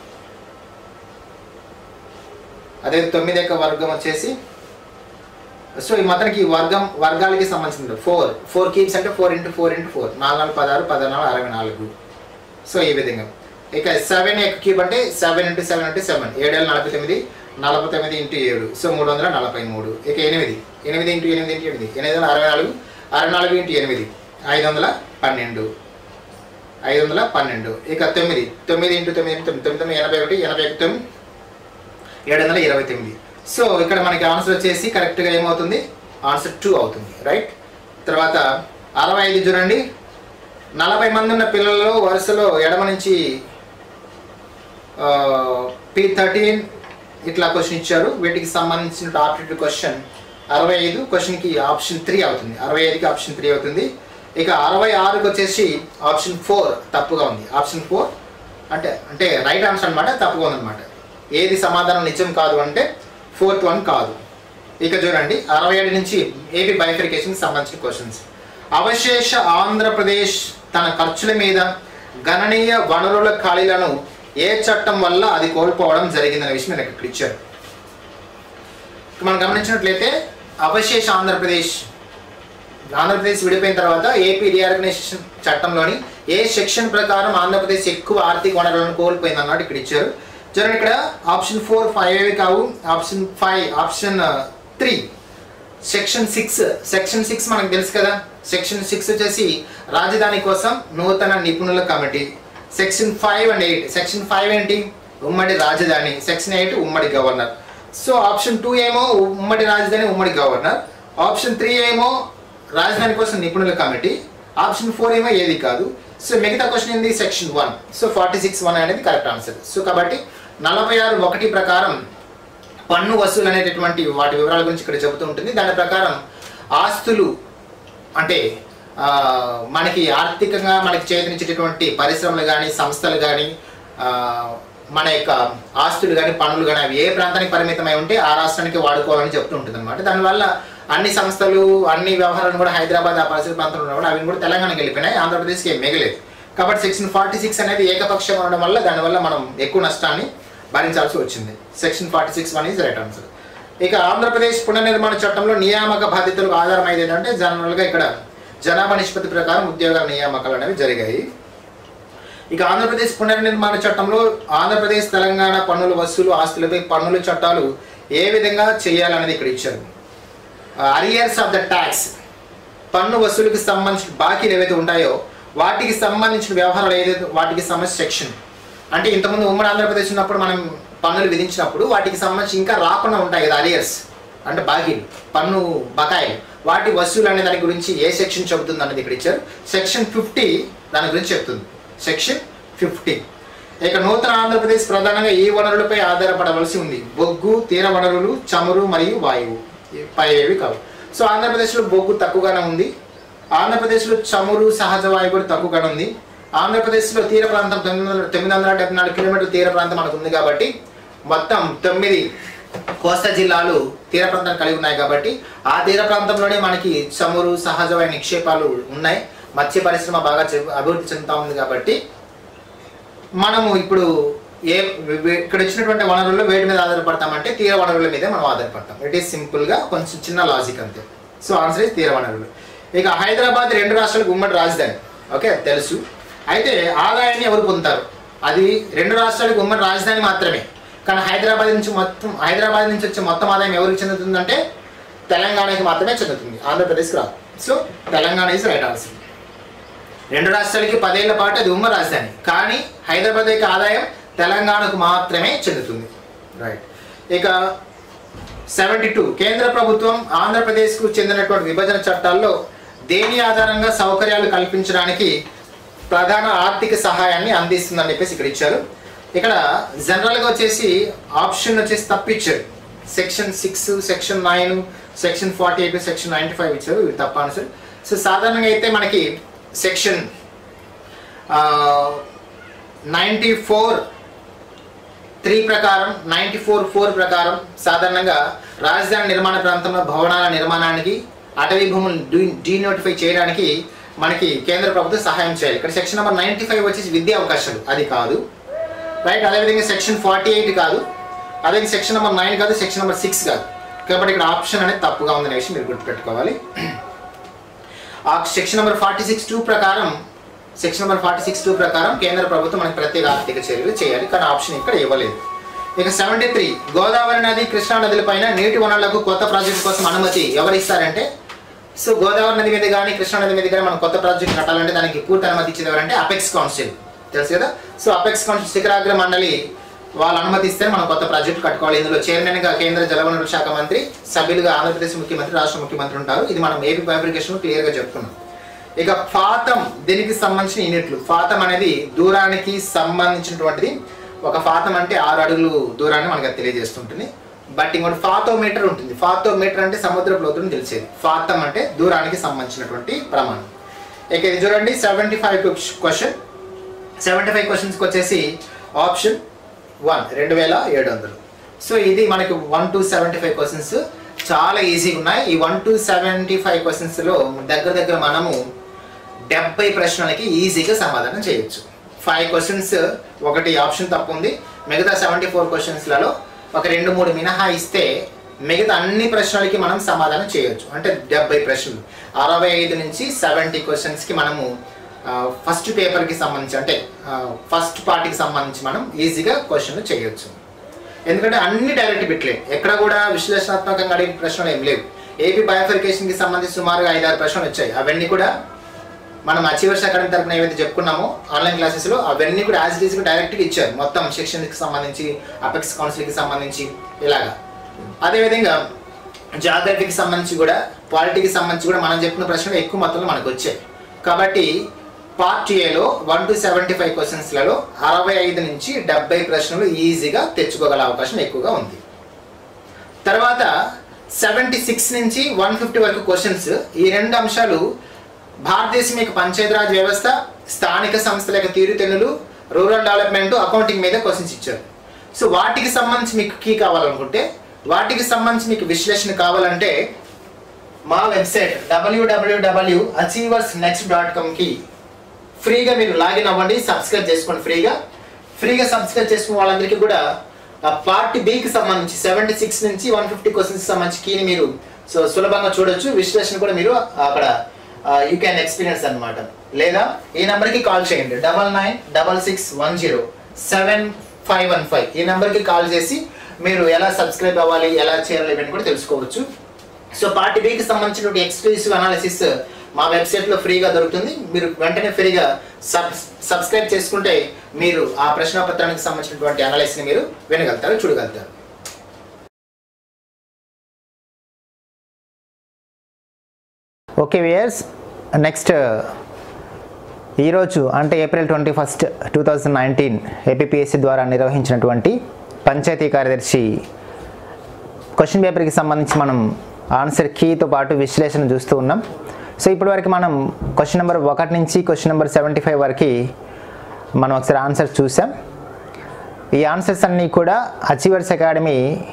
అదే తొమ్మిది యొక్క వర్గం వచ్చేసి సో ఈ మొత్తానికి ఈ వర్గం వర్గాలకి సంబంధించింది ఫోర్ ఫోర్ కీప్స్ అంటే four into four into four నాలుగు నాలుగు పదహారు పదనాలుగు అరవై నాలుగు సో ఈ విధంగా ఇక సెవెన్ యొక్క క్యూబ్ అంటే సెవెన్ ఇంటూ సెవెన్ అంటే సెవెన్ ఏడు వేల నలభై తొమ్మిది నలభై తొమ్మిది ఇంటూ ఏడు సో మూడు వందల నలభై మూడు ఇక ఎనిమిది ఎనిమిది ఇంటూ ఎనిమిది ఇంటూ ఎనిమిది ఎనిమిది వందల అరవై నాలుగు అరవై నాలుగు ఇంటూ ఎనిమిది ఐదు వందల పన్నెండు ఐదు వందల పన్నెండు ఇక తొమ్మిది తొమ్మిది ఇంటూ తొమ్మిది ఇంటూ తొమ్మిది తొమ్మిది తొమ్మిది ఎనభై ఒకటి ఎనభై ఒకటి తొమ్మిది ఏడు వందల ఇరవై తొమ్మిది సో ఇక్కడ మనకి ఆన్సర్ వచ్చేసి కరెక్ట్గా ఏమవుతుంది ఆన్సర్ టూ అవుతుంది రైట్ తర్వాత అరవై ఐదు చూడండి నలభై మంది ఉన్న పిల్లలలో వరుసలో ఎడమ నుంచి పి థర్టీన్ ఇట్లా క్వశ్చన్ ఇచ్చారు వీటికి సంబంధించిన ఆప్టిట్యూడ్ క్వశ్చన్ అరవై ఐదు క్వశ్చన్కి ఆప్షన్ త్రీ అవుతుంది అరవై ఐదుకి ఆప్షన్ త్రీ అవుతుంది ఇక అరవై ఆరుకి వచ్చేసి ఆప్షన్ ఫోర్ తప్పుగా ఉంది ఆప్షన్ ఫోర్ అంటే అంటే రైట్ ఆన్సర్ అనమాట తప్పుగా ఉందన్నమాట ఏది సమాధానం నిజం కాదు అంటే ఫోర్త్ వన్ కాదు ఇక చూడండి అరవై ఏడు నుంచి ఏపీ బైఫికేషన్ సంబంధించిన క్వశ్చన్స్ అవశేష ఆంధ్రప్రదేశ్ తన ఖర్చుల మీద గణనీయ వనరుల ఖాళీలను ఏ చట్టం వల్ల అది కోల్పోవడం జరిగిందనే విషయం నేను ఇక్కడ ఇచ్చారు మనం గమనించినట్లయితే అవశేష ఆంధ్రప్రదేశ్ ఆంధ్రప్రదేశ్ విడిపోయిన తర్వాత ఏపీ రీఆర్గనైజేషన్ చట్టంలోని ఏ సెక్షన్ ప్రకారం ఆంధ్రప్రదేశ్ ఎక్కువ ఆర్థిక వనరులను కోల్పోయింది అన్నట్టు ఇక్కడ ఇచ్చారు చూడండి ఇక్కడ ఆప్షన్ ఫోర్ ఫైవ్ ఏవి కావు option five option three section six section six మనకు తెలుసు కదా సెక్షన్ సిక్స్ వచ్చేసి రాజధాని కోసం నూతన నిపుణుల committee section five and eight section five ఏంటి ఉమ్మడి రాజధాని సెక్షన్ ఎయిట్ ఉమ్మడి గవర్నర్ సో ఆప్షన్ టూ ఏమో ఉమ్మడి రాజధాని ఉమ్మడి గవర్నర్ ఆప్షన్ త్రీ ఏమో రాజధాని కోసం నిపుణుల కమిటీ ఆప్షన్ ఫోర్ ఏమో ఏది కాదు సో మిగతా క్వశ్చన్ ఏంది section one so forty six one అనేది కరెక్ట్ ఆన్సర్ సో కాబట్టి నలభై ఆరు ఒకటి ప్రకారం పన్ను వసూలు అనేటటువంటి వాటి వివరాల గురించి ఇక్కడ చెబుతూ ఉంటుంది దాని ప్రకారం ఆస్తులు అంటే ఆ, మనకి ఆర్థికంగా మనకి చేతనిచ్చేటటువంటి పరిశ్రమలు కానీ సంస్థలు కానీ మన యొక్క ఆస్తులు కానీ పన్నులు కానీ అవి ఏ ప్రాంతానికి పరిమితమై ఉంటే ఆ రాష్ట్రానికి వాడుకోవాలని చెప్తూ ఉంటుంది అనమాట దానివల్ల అన్ని సంస్థలు అన్ని వ్యవహారాలు కూడా హైదరాబాద్ ఆ పరిసర ప్రాంతంలో ఉన్న కూడా అవి కూడా తెలంగాణకి వెళ్ళిపోయినాయి ఆంధ్రప్రదేశ్కి ఏం మిగలేదు కాబట్టి సెక్షన్ ఫార్టీ సిక్స్ అనేది ఏకపక్షంగా ఉండడం వల్ల దానివల్ల మనం ఎక్కువ నష్టాన్ని భరించాల్సి వచ్చింది section forty six one is right answer ఇక ఆంధ్రప్రదేశ్ పునర్నిర్మాణ చట్టంలో నియామక బాధ్యతలకు ఆధారమైంది ఏంటంటే జనరల్గా ఇక్కడ జనాభా నిష్పత్తి ప్రకారం ఉద్యోగాల నియామకాలు అనేవి జరిగాయి ఇక ఆంధ్రప్రదేశ్ పునర్నిర్మాణ చట్టంలో ఆంధ్రప్రదేశ్ తెలంగాణ పన్నుల వసూలు ఆస్తులపై పన్నుల చట్టాలు ఏ విధంగా చేయాలనేది ఇక్కడ ఇచ్చారు అరియర్స్ ఆఫ్ ద ట్యాక్స్ పన్ను వసూలుకి సంబంధించిన బాకీలు ఏవైతే ఉంటాయో వాటికి సంబంధించిన వ్యవహారాలు ఏదైతే వాటికి సంబంధించిన సెక్షన్ అంటే ఇంతకుముందు ఉమ్మడి ఆంధ్రప్రదేశ్ ఉన్నప్పుడు మనం పన్నులు విధించినప్పుడు వాటికి సంబంధించి ఇంకా రాకుండా ఉంటాయి కదా అరియర్స్ అంటే బాకీలు పన్ను బకాయిలు వాటి వసూలు అనే దాని గురించి ఏ సెక్షన్ చెబుతుంది అనేది ఇక్కడ ఇచ్చారు సెక్షన్ ఫిఫ్టీ దాని గురించి చెప్తుంది సెక్షన్ ఫిఫ్టీ ఇక నూతన ఆంధ్రప్రదేశ్ ప్రధానంగా ఈ వనరులపై ఆధారపడవలసి ఉంది బొగ్గు తీర వనరులు చమురు మరియు వాయువు పై ఏవి కావు సో ఆంధ్రప్రదేశ్లో బొగ్గు తక్కువగానే ఉంది ఆంధ్రప్రదేశ్లో చమురు సహజ వాయువు కూడా తక్కువగానే ఉంది ఆంధ్రప్రదేశ్లో తీర ప్రాంతం తొమ్మిది వందల తొమ్మిది వందల డెబ్బై నాలుగు కిలోమీటర్ల తీర ప్రాంతం మనకు ఉంది కాబట్టి మొత్తం తొమ్మిది కోస్తా జిల్లాలు తీర ప్రాంతాన్ని కలిగి ఉన్నాయి కాబట్టి ఆ తీర ప్రాంతంలోనే మనకి చమురు సహజమైన నిక్షేపాలు ఉన్నాయి మత్స్య పరిశ్రమ బాగా చె- అభివృద్ధి చెందుతా ఉంది కాబట్టి మనము ఇప్పుడు ఏ వే- ఇక్కడ ఇచ్చినటువంటి వనరుల్లో వేటి మీద ఆధారపడతామంటే తీర వనరుల మీదే మనం ఆధారపడతాం ఇట్ ఈస్ సింపుల్గా కొంచెం చిన్న లాజిక్ అంతే సో ఆన్సర్ ఇస్ తీర వనరులు ఇక హైదరాబాద్ రెండు రాష్ట్రాలకు ఉమ్మడి రాజధాని ఓకే తెలుసు అయితే ఆదాయాన్ని ఎవరు పొందుతారు అది రెండు రాష్ట్రాలకు ఉమ్మడి రాజధాని మాత్రమే కానీ హైదరాబాద్ నుంచి మొత్తం హైదరాబాద్ నుంచి వచ్చే మొత్తం ఆదాయం ఎవరికి చెందుతుందంటే తెలంగాణకి మాత్రమే చెందుతుంది ఆంధ్రప్రదేశ్కి రాదు so Telangana is right answer రెండు రాష్ట్రాలకి పదేళ్ల పాటు అది ఉమ్మడి రాజధాని కానీ హైదరాబాద్ యొక్క ఆదాయం తెలంగాణకు మాత్రమే చెందుతుంది రైట్ ఇక సెవెంటీ టూ కేంద్ర ప్రభుత్వం ఆంధ్రప్రదేశ్కు చెందినటువంటి విభజన చట్టాల్లో దేని ఆధారంగా సౌకర్యాలు కల్పించడానికి ప్రధాన ఆర్థిక సహాయాన్ని అందిస్తుందని చెప్పేసి ఇక్కడ ఇచ్చారు ఇక్కడ జనరల్గా వచ్చేసి ఆప్షన్ వచ్చేసి తప్పిచ్చారు section six section nine section forty eight section ninety five ఇచ్చారు ఇవి తప్ప ఆన్సర్ సో సాధారణంగా అయితే మనకి సెక్షన్ నైంటీ ఫోర్ త్రీ ప్రకారం నైంటీ ఫోర్ ఫోర్ ప్రకారం సాధారణంగా రాజధాని నిర్మాణ ప్రాంతంలో భవనాల నిర్మాణానికి అటవీ భూములు డీనోటిఫై చేయడానికి మనకి కేంద్ర ప్రభుత్వం సహాయం చేయాలి ఇక్కడ సెక్షన్ నెంబర్ నైంటీ ఫైవ్ వచ్చేసి విద్యా అవకాశాలు అది కాదు రైట్ అదేవిధంగా సెక్షన్ ఫార్టీ ఎయిట్ కాదు అదే సెక్షన్ నెంబర్ నైన్ కాదు సెక్షన్ నెంబర్ సిక్స్ కాదు కాబట్టి ఇక్కడ ఆప్షన్ అనేది తప్పుగా ఉందనే విషయం మీరు గుర్తుపెట్టుకోవాలి ఆ section number forty six two ప్రకారం section number forty six two ప్రకారం కేంద్ర ప్రభుత్వం మనకి ప్రత్యేక ఆర్థిక చర్యలు చేయాలి కానీ ఆప్షన్ ఇక్కడ ఇవ్వలేదు ఇక సెవెంటీ త్రీ గోదావరి నది కృష్ణా నదుల పైన నీటి వనరులకు కొత్త ప్రాజెక్ట్ కోసం అనుమతి ఎవరు ఇస్తారంటే సో గోదావరి నది మీద కానీ కృష్ణా నది మీద కానీ మనం కొత్త ప్రాజెక్ట్ కట్టాలంటే దానికి పూర్తి అనుమతి ఇచ్చేది ఎవరంటే అపెక్స్ కౌన్సిల్ తెలుసు కదా సో అపెక్స్ కౌన్సిల్ శిఖరాగ్ర మండలి వాళ్ళు అనుమతిస్తే మనం కొత్త ప్రాజెక్ట్ కట్టుకోవాలి ఇందులో చైర్మన్ గా కేంద్ర జలవనరుల శాఖ మంత్రి సభ్యులుగా ఆంధ్రప్రదేశ్ ముఖ్యమంత్రి రాష్ట్ర ముఖ్యమంత్రి ఉంటారు ఇది మనం ఏపీ ఫ్యాబ్రికేషన్ క్లియర్ గా చెప్తున్నాం ఇక ఫాతం దీనికి సంబంధించిన యూనిట్లు ఫాతం అనేది దూరానికి సంబంధించినటువంటిది ఒక ఫాతం అంటే ఆరు అడుగులు దూరాన్ని మనకు అది తెలియజేస్తుంటుంది బట్ ఇంకోటి ఫాతోమీటర్ ఉంటుంది ఫాతోమీటర్ అంటే సముద్ర లోతుని తెలిసేది ఫాతం అంటే దూరానికి సంబంధించినటువంటి ప్రమాణం ఇక ఇది చూడండి seventy five question seventy five క్వశ్చన్స్కి వచ్చేసి ఆప్షన్ వన్ రెండు వేల ఏడు వందలు సో ఇది మనకి one to seventy five questions చాలా ఈజీగా ఉన్నాయి ఈ వన్ టు సెవెంటీ ఫైవ్ క్వశ్చన్స్లో దగ్గర దగ్గర మనము డెబ్బై ప్రశ్నలకి ఈజీగా సమాధానం చేయొచ్చు ఫైవ్ క్వశ్చన్స్ ఒకటి ఆప్షన్ తప్పు ఉంది మిగతా సెవెంటీ ఫోర్ క్వశ్చన్స్లలో ఒక రెండు మూడు మినహా ఇస్తే మిగతా అన్ని ప్రశ్నలకి మనం సమాధానం చేయొచ్చు అంటే డెబ్బై ప్రశ్నలు అరవై ఐదు నుంచి సెవెంటీ క్వశ్చన్స్కి మనము ఫస్ట్ పేపర్కి సంబంధించి అంటే ఫస్ట్ పార్ట్కి సంబంధించి మనం ఈజీగా క్వశ్చన్లు చేయొచ్చు ఎందుకంటే అన్ని డైరెక్ట్ బిట్లే ఎక్కడ కూడా విశ్లేషణాత్మకంగా అడిగిన ప్రశ్నలు ఏం లేవు ఏపీ బయోఫికేషన్కి సంబంధించి సుమారుగా ఐదారు ప్రశ్నలు వచ్చాయి అవన్నీ కూడా మనం అచీవర్స్ అకాడమీ తరపున ఏవైతే చెప్పుకున్నామో ఆన్లైన్ క్లాసెస్లో అవన్నీ కూడా యాజ్ ఇట్ ఈస్గా డైరెక్ట్గా ఇచ్చారు మొత్తం సెక్షన్కి సంబంధించి అపెక్స్ కౌన్సిల్కి సంబంధించి ఇలాగా అదేవిధంగా జాగ్రఫీకి సంబంధించి కూడా పాలిటీకి సంబంధించి కూడా మనం చెప్పిన ప్రశ్నలు ఎక్కువ మొత్తంలో మనకు వచ్చాయి కాబట్టి పార్ట్ ఏలో వన్ టు సెవెంటీ ఫైవ్ క్వశ్చన్స్లలో అరవై ఐదు నుంచి డెబ్బై ప్రశ్నలు ఈజీగా తెచ్చుకోగల అవకాశం ఎక్కువగా ఉంది తర్వాత సెవెంటీ సిక్స్ నుంచి వన్ ఫిఫ్టీ వరకు క్వశ్చన్స్ ఈ రెండు అంశాలు భారతదేశం యొక్క పంచాయతీరాజ్ వ్యవస్థ స్థానిక సంస్థల యొక్క తీరుతెన్నులు రూరల్ డెవలప్మెంట్ అకౌంటింగ్ మీద క్వశ్చన్స్ ఇచ్చారు సో వాటికి సంబంధించి మీకు కీ కావాలనుకుంటే వాటికి సంబంధించి మీకు విశ్లేషణ కావాలంటే మా వెబ్సైట్ డబ్ల్యూడబ్ల్యూడబ్ల్యూ అచీవర్స్ నెక్స్ట్ డాట్ కామ్కి ఫ్రీగా మీరు లాగిన్ అవ్వండి సబ్స్క్రైబ్ చేసుకోండి ఫ్రీగా ఫ్రీగా సబ్స్క్రైబ్ చేసుకున్న వాళ్ళందరికీ కూడా ఆ పార్ట్ బికి సంబంధించి సెవెంటీ సిక్స్ నుంచి వన్ ఫిఫ్టీ క్వశ్చన్స్ సంబంధించి కీని మీరు సో సులభంగా చూడొచ్చు విశ్లేషణ కూడా మీరు అక్కడ యూ క్యాన్ ఎక్స్పీరియన్స్ అన్నమాట లేదా ఈ నెంబర్కి కాల్ చేయండి double nine double six one zero seven five one five ఈ నెంబర్కి కాల్ చేసి మీరు ఎలా సబ్స్క్రైబ్ అవ్వాలి ఎలా చేయాలి ఇవన్నీ కూడా తెలుసుకోవచ్చు సో పార్ట్ బికి సంబంధించిన ఎక్స్క్లూసివ్ అనాలిసిస్ మా వెబ్సైట్లో ఫ్రీగా దొరుకుతుంది మీరు వెంటనే ఫ్రీగా సబ్ సబ్స్క్రైబ్ చేసుకుంటే మీరు ఆ ప్రశ్నపత్రానికి సంబంధించినటువంటి అనాలిసిస్ని మీరు వినగలుగుతారు చూడగలుగుతారు ఓకే వియర్స్ నెక్స్ట్ ఈరోజు అంటే April twenty first two thousand nineteen APSC ద్వారా నిర్వహించినటువంటి పంచాయతీ కార్యదర్శి క్వశ్చన్ పేపర్కి సంబంధించి మనం ఆన్సర్ కీతో పాటు విశ్లేషణ చూస్తూ ఉన్నాం సో ఇప్పటివరకు మనం క్వశ్చన్ నెంబర్ ఒకటి నుంచి క్వశ్చన్ నెంబర్ సెవెంటీ ఫైవ్ వరకు మనం ఒకసారి ఆన్సర్ చూసాం ఈ ఆన్సర్స్ అన్నీ కూడా అచీవర్స్ అకాడమీ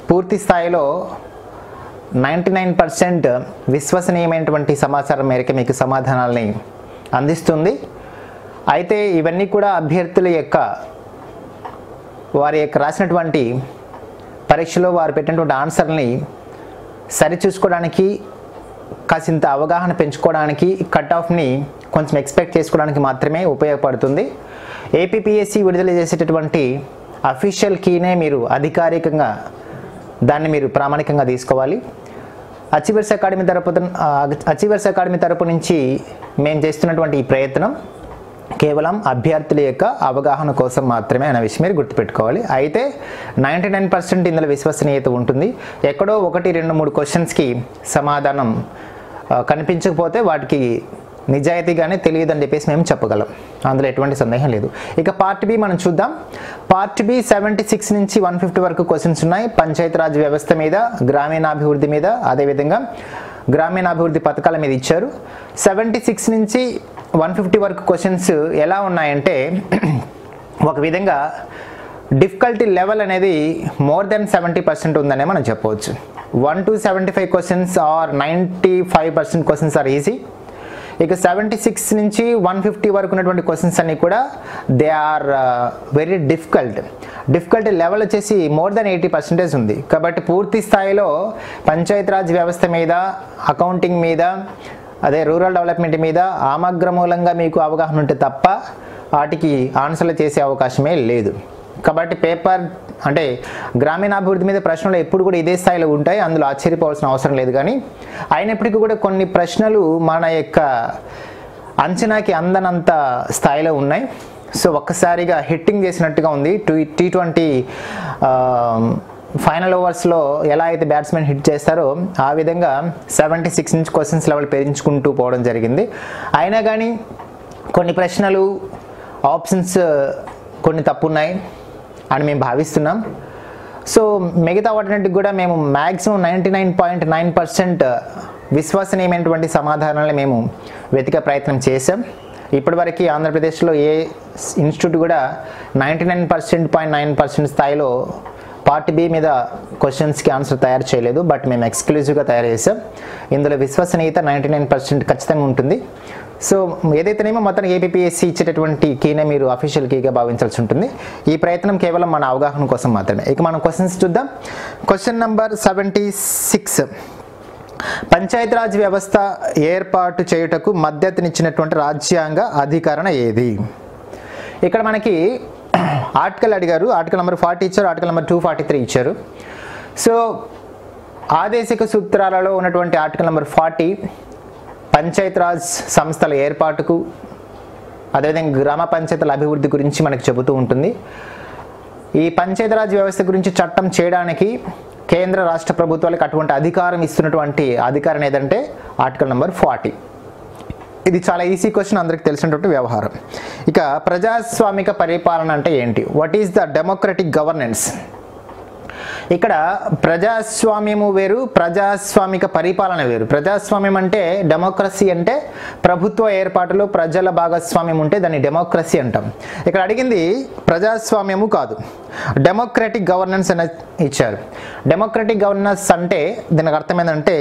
పూర్తి స్థాయిలో నైంటీ నైన్ పర్సెంట్ విశ్వసనీయమైనటువంటి సమాచారం మేరకు మీకు సమాధానాలని అందిస్తుంది అయితే ఇవన్నీ కూడా అభ్యర్థుల యొక్క వారి యొక్క రాసినటువంటి పరీక్షలో వారు పెట్టినటువంటి ఆన్సర్ని సరిచూసుకోవడానికి కాసింత అవగాహన పెంచుకోవడానికి కట్ ఆఫ్ని కొంచెం ఎక్స్పెక్ట్ చేసుకోవడానికి మాత్రమే ఉపయోగపడుతుంది ఏపీపీఎస్సి విడుదల చేసేటటువంటి అఫీషియల్ కీనే మీరు అధికారికంగా దాన్ని మీరు ప్రామాణికంగా తీసుకోవాలి అచీవర్స్ అకాడమీ తరపు అచీవర్స్ అకాడమీ తరపు నుంచి మేము చేస్తున్నటువంటి ఈ ప్రయత్నం కేవలం అభ్యర్థుల యొక్క అవగాహన కోసం మాత్రమే అనే విషయం మీరు గుర్తుపెట్టుకోవాలి అయితే నైంటీ నైన్ పర్సెంట్ ఇందులో విశ్వసనీయత ఉంటుంది ఎక్కడో ఒకటి రెండు మూడు క్వశ్చన్స్కి సమాధానం ఆ, కనిపించకపోతే వాటికి నిజాయితీగానే తెలియదని చెప్పేసి మేము చెప్పగలం అందులో ఎటువంటి సందేహం లేదు ఇక పార్ట్ బి మనం చూద్దాం పార్ట్ బి సెవెంటీ సిక్స్ నుంచి వన్ ఫిఫ్టీ వరకు క్వశ్చన్స్ ఉన్నాయి పంచాయతీరాజ్ వ్యవస్థ మీద గ్రామీణాభివృద్ధి మీద అదేవిధంగా గ్రామీణాభివృద్ధి పథకాల మీద ఇచ్చారు సెవెంటీ సిక్స్ నుంచి వన్ ఫిఫ్టీ వరకు క్వశ్చన్స్ ఎలా ఉన్నాయంటే ఒక విధంగా డిఫికల్టీ లెవెల్ అనేది మోర్ దెన్ సెవెంటీ పర్సెంట్ ఉందనే మనం చెప్పవచ్చు one to seventy five questions are ninety five percent questions are easy ఇక సెవెంటీ సిక్స్ నుంచి వన్ ఫిఫ్టీ వరకు ఉన్నటువంటి క్వశ్చన్స్ అన్ని కూడా they are very difficult difficulty level వచ్చేసి మోర్ దెన్ ఎయిటీ పర్సెంటేజ్ ఉంది కాబట్టి పూర్తి స్థాయిలో పంచాయతీరాజ్ వ్యవస్థ మీద అకౌంటింగ్ మీద అదే రూరల్ డెవలప్మెంట్ మీద ఆమగ్ర మూలంగా మీకు అవగాహన ఉంటే తప్ప వాటికి ఆన్సర్లు చేసే అవకాశమే లేదు కాబట్టి పేపర్ అంటే గ్రామీణాభివృద్ధి మీద ప్రశ్నలు ఎప్పుడు కూడా ఇదే స్థాయిలో ఉంటాయి అందులో ఆశ్చర్యపోవాల్సిన అవసరం లేదు కానీ అయినప్పటికీ కూడా కొన్ని ప్రశ్నలు మన యొక్క అంచనాకి అందనంత స్థాయిలో ఉన్నాయి సో ఒక్కసారిగా హిట్టింగ్ చేసినట్టుగా ఉంది టీ టీ ట్వంటీ ఫైనల్ ఓవర్స్లో ఎలా అయితే బ్యాట్స్మెన్ హిట్ చేస్తారో ఆ విధంగా సెవెంటీ సిక్స్ నుంచి క్వశ్చన్స్ లెవెల్ పెంచుకుంటూ పోవడం జరిగింది అయినా కానీ కొన్ని ప్రశ్నలు ఆప్షన్స్ కొన్ని తప్పున్నాయి అని మేము భావిస్తున్నాం సో మిగతా వాటిన్నిటికి కూడా మేము maximum ninety nine point nine percent విశ్వసనీయమైనటువంటి సమాధానాలు మేము వెతికే ప్రయత్నం చేసాం ఇప్పటివరకు ఆంధ్రప్రదేశ్లో ఏ ఇన్స్టిట్యూట్ కూడా ninety nine percent point nine percent స్థాయిలో పార్ట్ బి మీద క్వశ్చన్స్కి ఆన్సర్ తయారు చేయలేదు బట్ మేము ఎక్స్క్లూజివ్గా తయారు చేసాం ఇందులో విశ్వసనీయత నైంటీ నైన్ పర్సెంట్ ఖచ్చితంగా ఉంటుంది సో ఏదైతేనేమో మొత్తం ఏపీఎస్సి ఇచ్చేటటువంటి కీనే మీరు అఫీషియల్ కీగా భావించాల్సి ఉంటుంది ఈ ప్రయత్నం కేవలం మన అవగాహన కోసం మాత్రమే ఇక మనం క్వశ్చన్స్ చూద్దాం question number seventy six Panchayati Raj వ్యవస్థ ఏర్పాటు చేయుటకు మద్దతునిచ్చినటువంటి రాజ్యాంగ అధికరణ ఏది ఇక్కడ మనకి ఆర్టికల్ అడిగారు ఆర్టికల్ నెంబర్ ఫార్టీ ఇచ్చారు article number two forty three ఇచ్చారు సో ఆదేశిక సూత్రాలలో ఉన్నటువంటి ఆర్టికల్ నెంబర్ ఫార్టీ పంచాయతీరాజ్ సంస్థల ఏర్పాటుకు అదేవిధంగా గ్రామ పంచాయతీల అభివృద్ధి గురించి మనకు చెబుతూ ఉంటుంది ఈ పంచాయతీరాజ్ వ్యవస్థ గురించి చట్టం చేయడానికి కేంద్ర రాష్ట్ర ప్రభుత్వాలకు అటువంటి అధికారం ఇస్తున్నటువంటి అధికారం ఏదంటే ఆర్టికల్ నెంబర్ ఫార్టీ ఇది చాలా ఈజీ క్వశ్చన్ అందరికి తెలిసినటువంటి వ్యవహారం ఇక ప్రజాస్వామిక పరిపాలన అంటే ఏంటి what is the democratic governance ఇక్కడ ప్రజాస్వామ్యము వేరు ప్రజాస్వామిక పరిపాలన వేరు ప్రజాస్వామ్యం అంటే డెమోక్రసీ అంటే ప్రభుత్వ ఏర్పాటులో ప్రజల భాగస్వామ్యం ఉంటే దాన్ని డెమోక్రసీ అంటాం ఇక్కడ అడిగింది ప్రజాస్వామ్యము కాదు డెమోక్రటిక్ గవర్నెన్స్ అని ఇచ్చారు డెమోక్రటిక్ గవర్నెన్స్ అంటే దీనికి అర్థం ఏంటంటే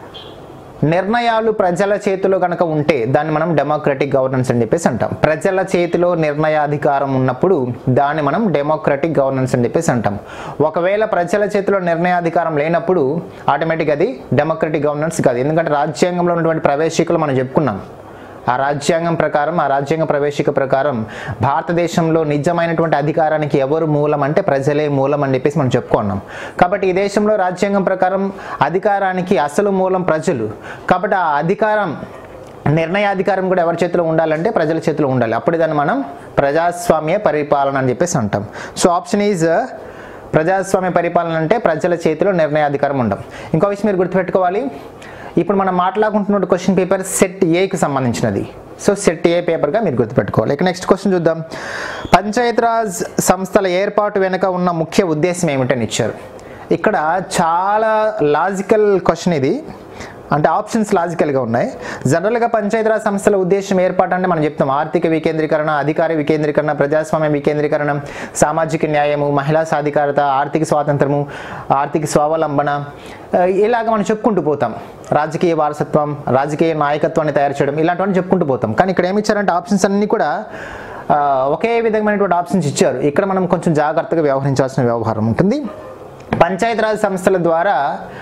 నిర్ణయాలు ప్రజల చేతిలో కనుక ఉంటే దాన్ని మనం డెమోక్రటిక్ గవర్నెన్స్ అని చెప్పేసి అంటాం ప్రజల చేతిలో నిర్ణయాధికారం ఉన్నప్పుడు దాన్ని మనం డెమోక్రటిక్ గవర్నెన్స్ అని చెప్పేసి అంటాం ఒకవేళ ప్రజల చేతిలో నిర్ణయాధికారం లేనప్పుడు ఆటోమేటిక్ అది డెమోక్రటిక్ గవర్నెన్స్ కాదు ఎందుకంటే రాజ్యాంగంలో ఉన్నటువంటి ప్రవేశికలు మనం చెప్పుకున్నాం ఆ రాజ్యాంగం ప్రకారం ఆ రాజ్యాంగ ప్రవేశిక ప్రకారం భారతదేశంలో నిజమైనటువంటి అధికారానికి ఎవరు మూలం అంటే ప్రజలే మూలం అని చెప్పేసి మనం చెప్పుకున్నాం కాబట్టి ఈ దేశంలో రాజ్యాంగం ప్రకారం అధికారానికి అసలు మూలం ప్రజలు కాబట్టి ఆ అధికారం నిర్ణయాధికారం కూడా ఎవరి చేతిలో ఉండాలంటే ప్రజల చేతిలో ఉండాలి అప్పుడు దాన్ని మనం ప్రజాస్వామ్య పరిపాలన అని చెప్పేసి అంటాం సో ఆప్షన్ ఈజ్ ప్రజాస్వామ్య పరిపాలన అంటే ప్రజల చేతిలో నిర్ణయాధికారం ఉండడం ఇంకో విషయం మీరు గుర్తుపెట్టుకోవాలి ఇప్పుడు మనం మాట్లాడుకుంటున్న క్వశ్చన్ పేపర్ సెట్ ఏకి సంబంధించినది సో సెట్ ఏ పేపర్గా మీరు గుర్తుపెట్టుకోవాలి ఇక నెక్స్ట్ క్వశ్చన్ చూద్దాం పంచాయతీరాజ్ సంస్థల ఏర్పాటు వెనుక ఉన్న ముఖ్య ఉద్దేశం ఏమిటని ఇచ్చారు ఇక్కడ చాలా లాజికల్ క్వశ్చన్ ఇది అంటే ఆప్షన్స్ లాజికల్గా ఉన్నాయి జనరల్గా పంచాయతీరాజ్ సంస్థల ఉద్దేశం ఏర్పాటు అంటే మనం చెప్తాం ఆర్థిక వికేంద్రీకరణ అధికార వికేంద్రీకరణ ప్రజాస్వామ్య వికేంద్రీకరణ సామాజిక న్యాయము మహిళా సాధికారత ఆర్థిక స్వాతంత్రము ఆర్థిక స్వావలంబన ఆ, ఇలాగ మనం చెప్పుకుంటూ పోతాం రాజకీయ వారసత్వం రాజకీయ నాయకత్వాన్ని తయారు చేయడం ఇలాంటివన్నీ చెప్పుకుంటూ పోతాం కానీ ఇక్కడ ఏమి ఇచ్చారంటే ఆప్షన్స్ అన్నీ కూడా ఆ, ఒకే విధమైనటువంటి ఆప్షన్స్ ఇచ్చారు ఇక్కడ మనం కొంచెం జాగ్రత్తగా వ్యవహరించాల్సిన వ్యవహారం ఉంటుంది పంచాయతీరాజ్ సంస్థల ద్వారా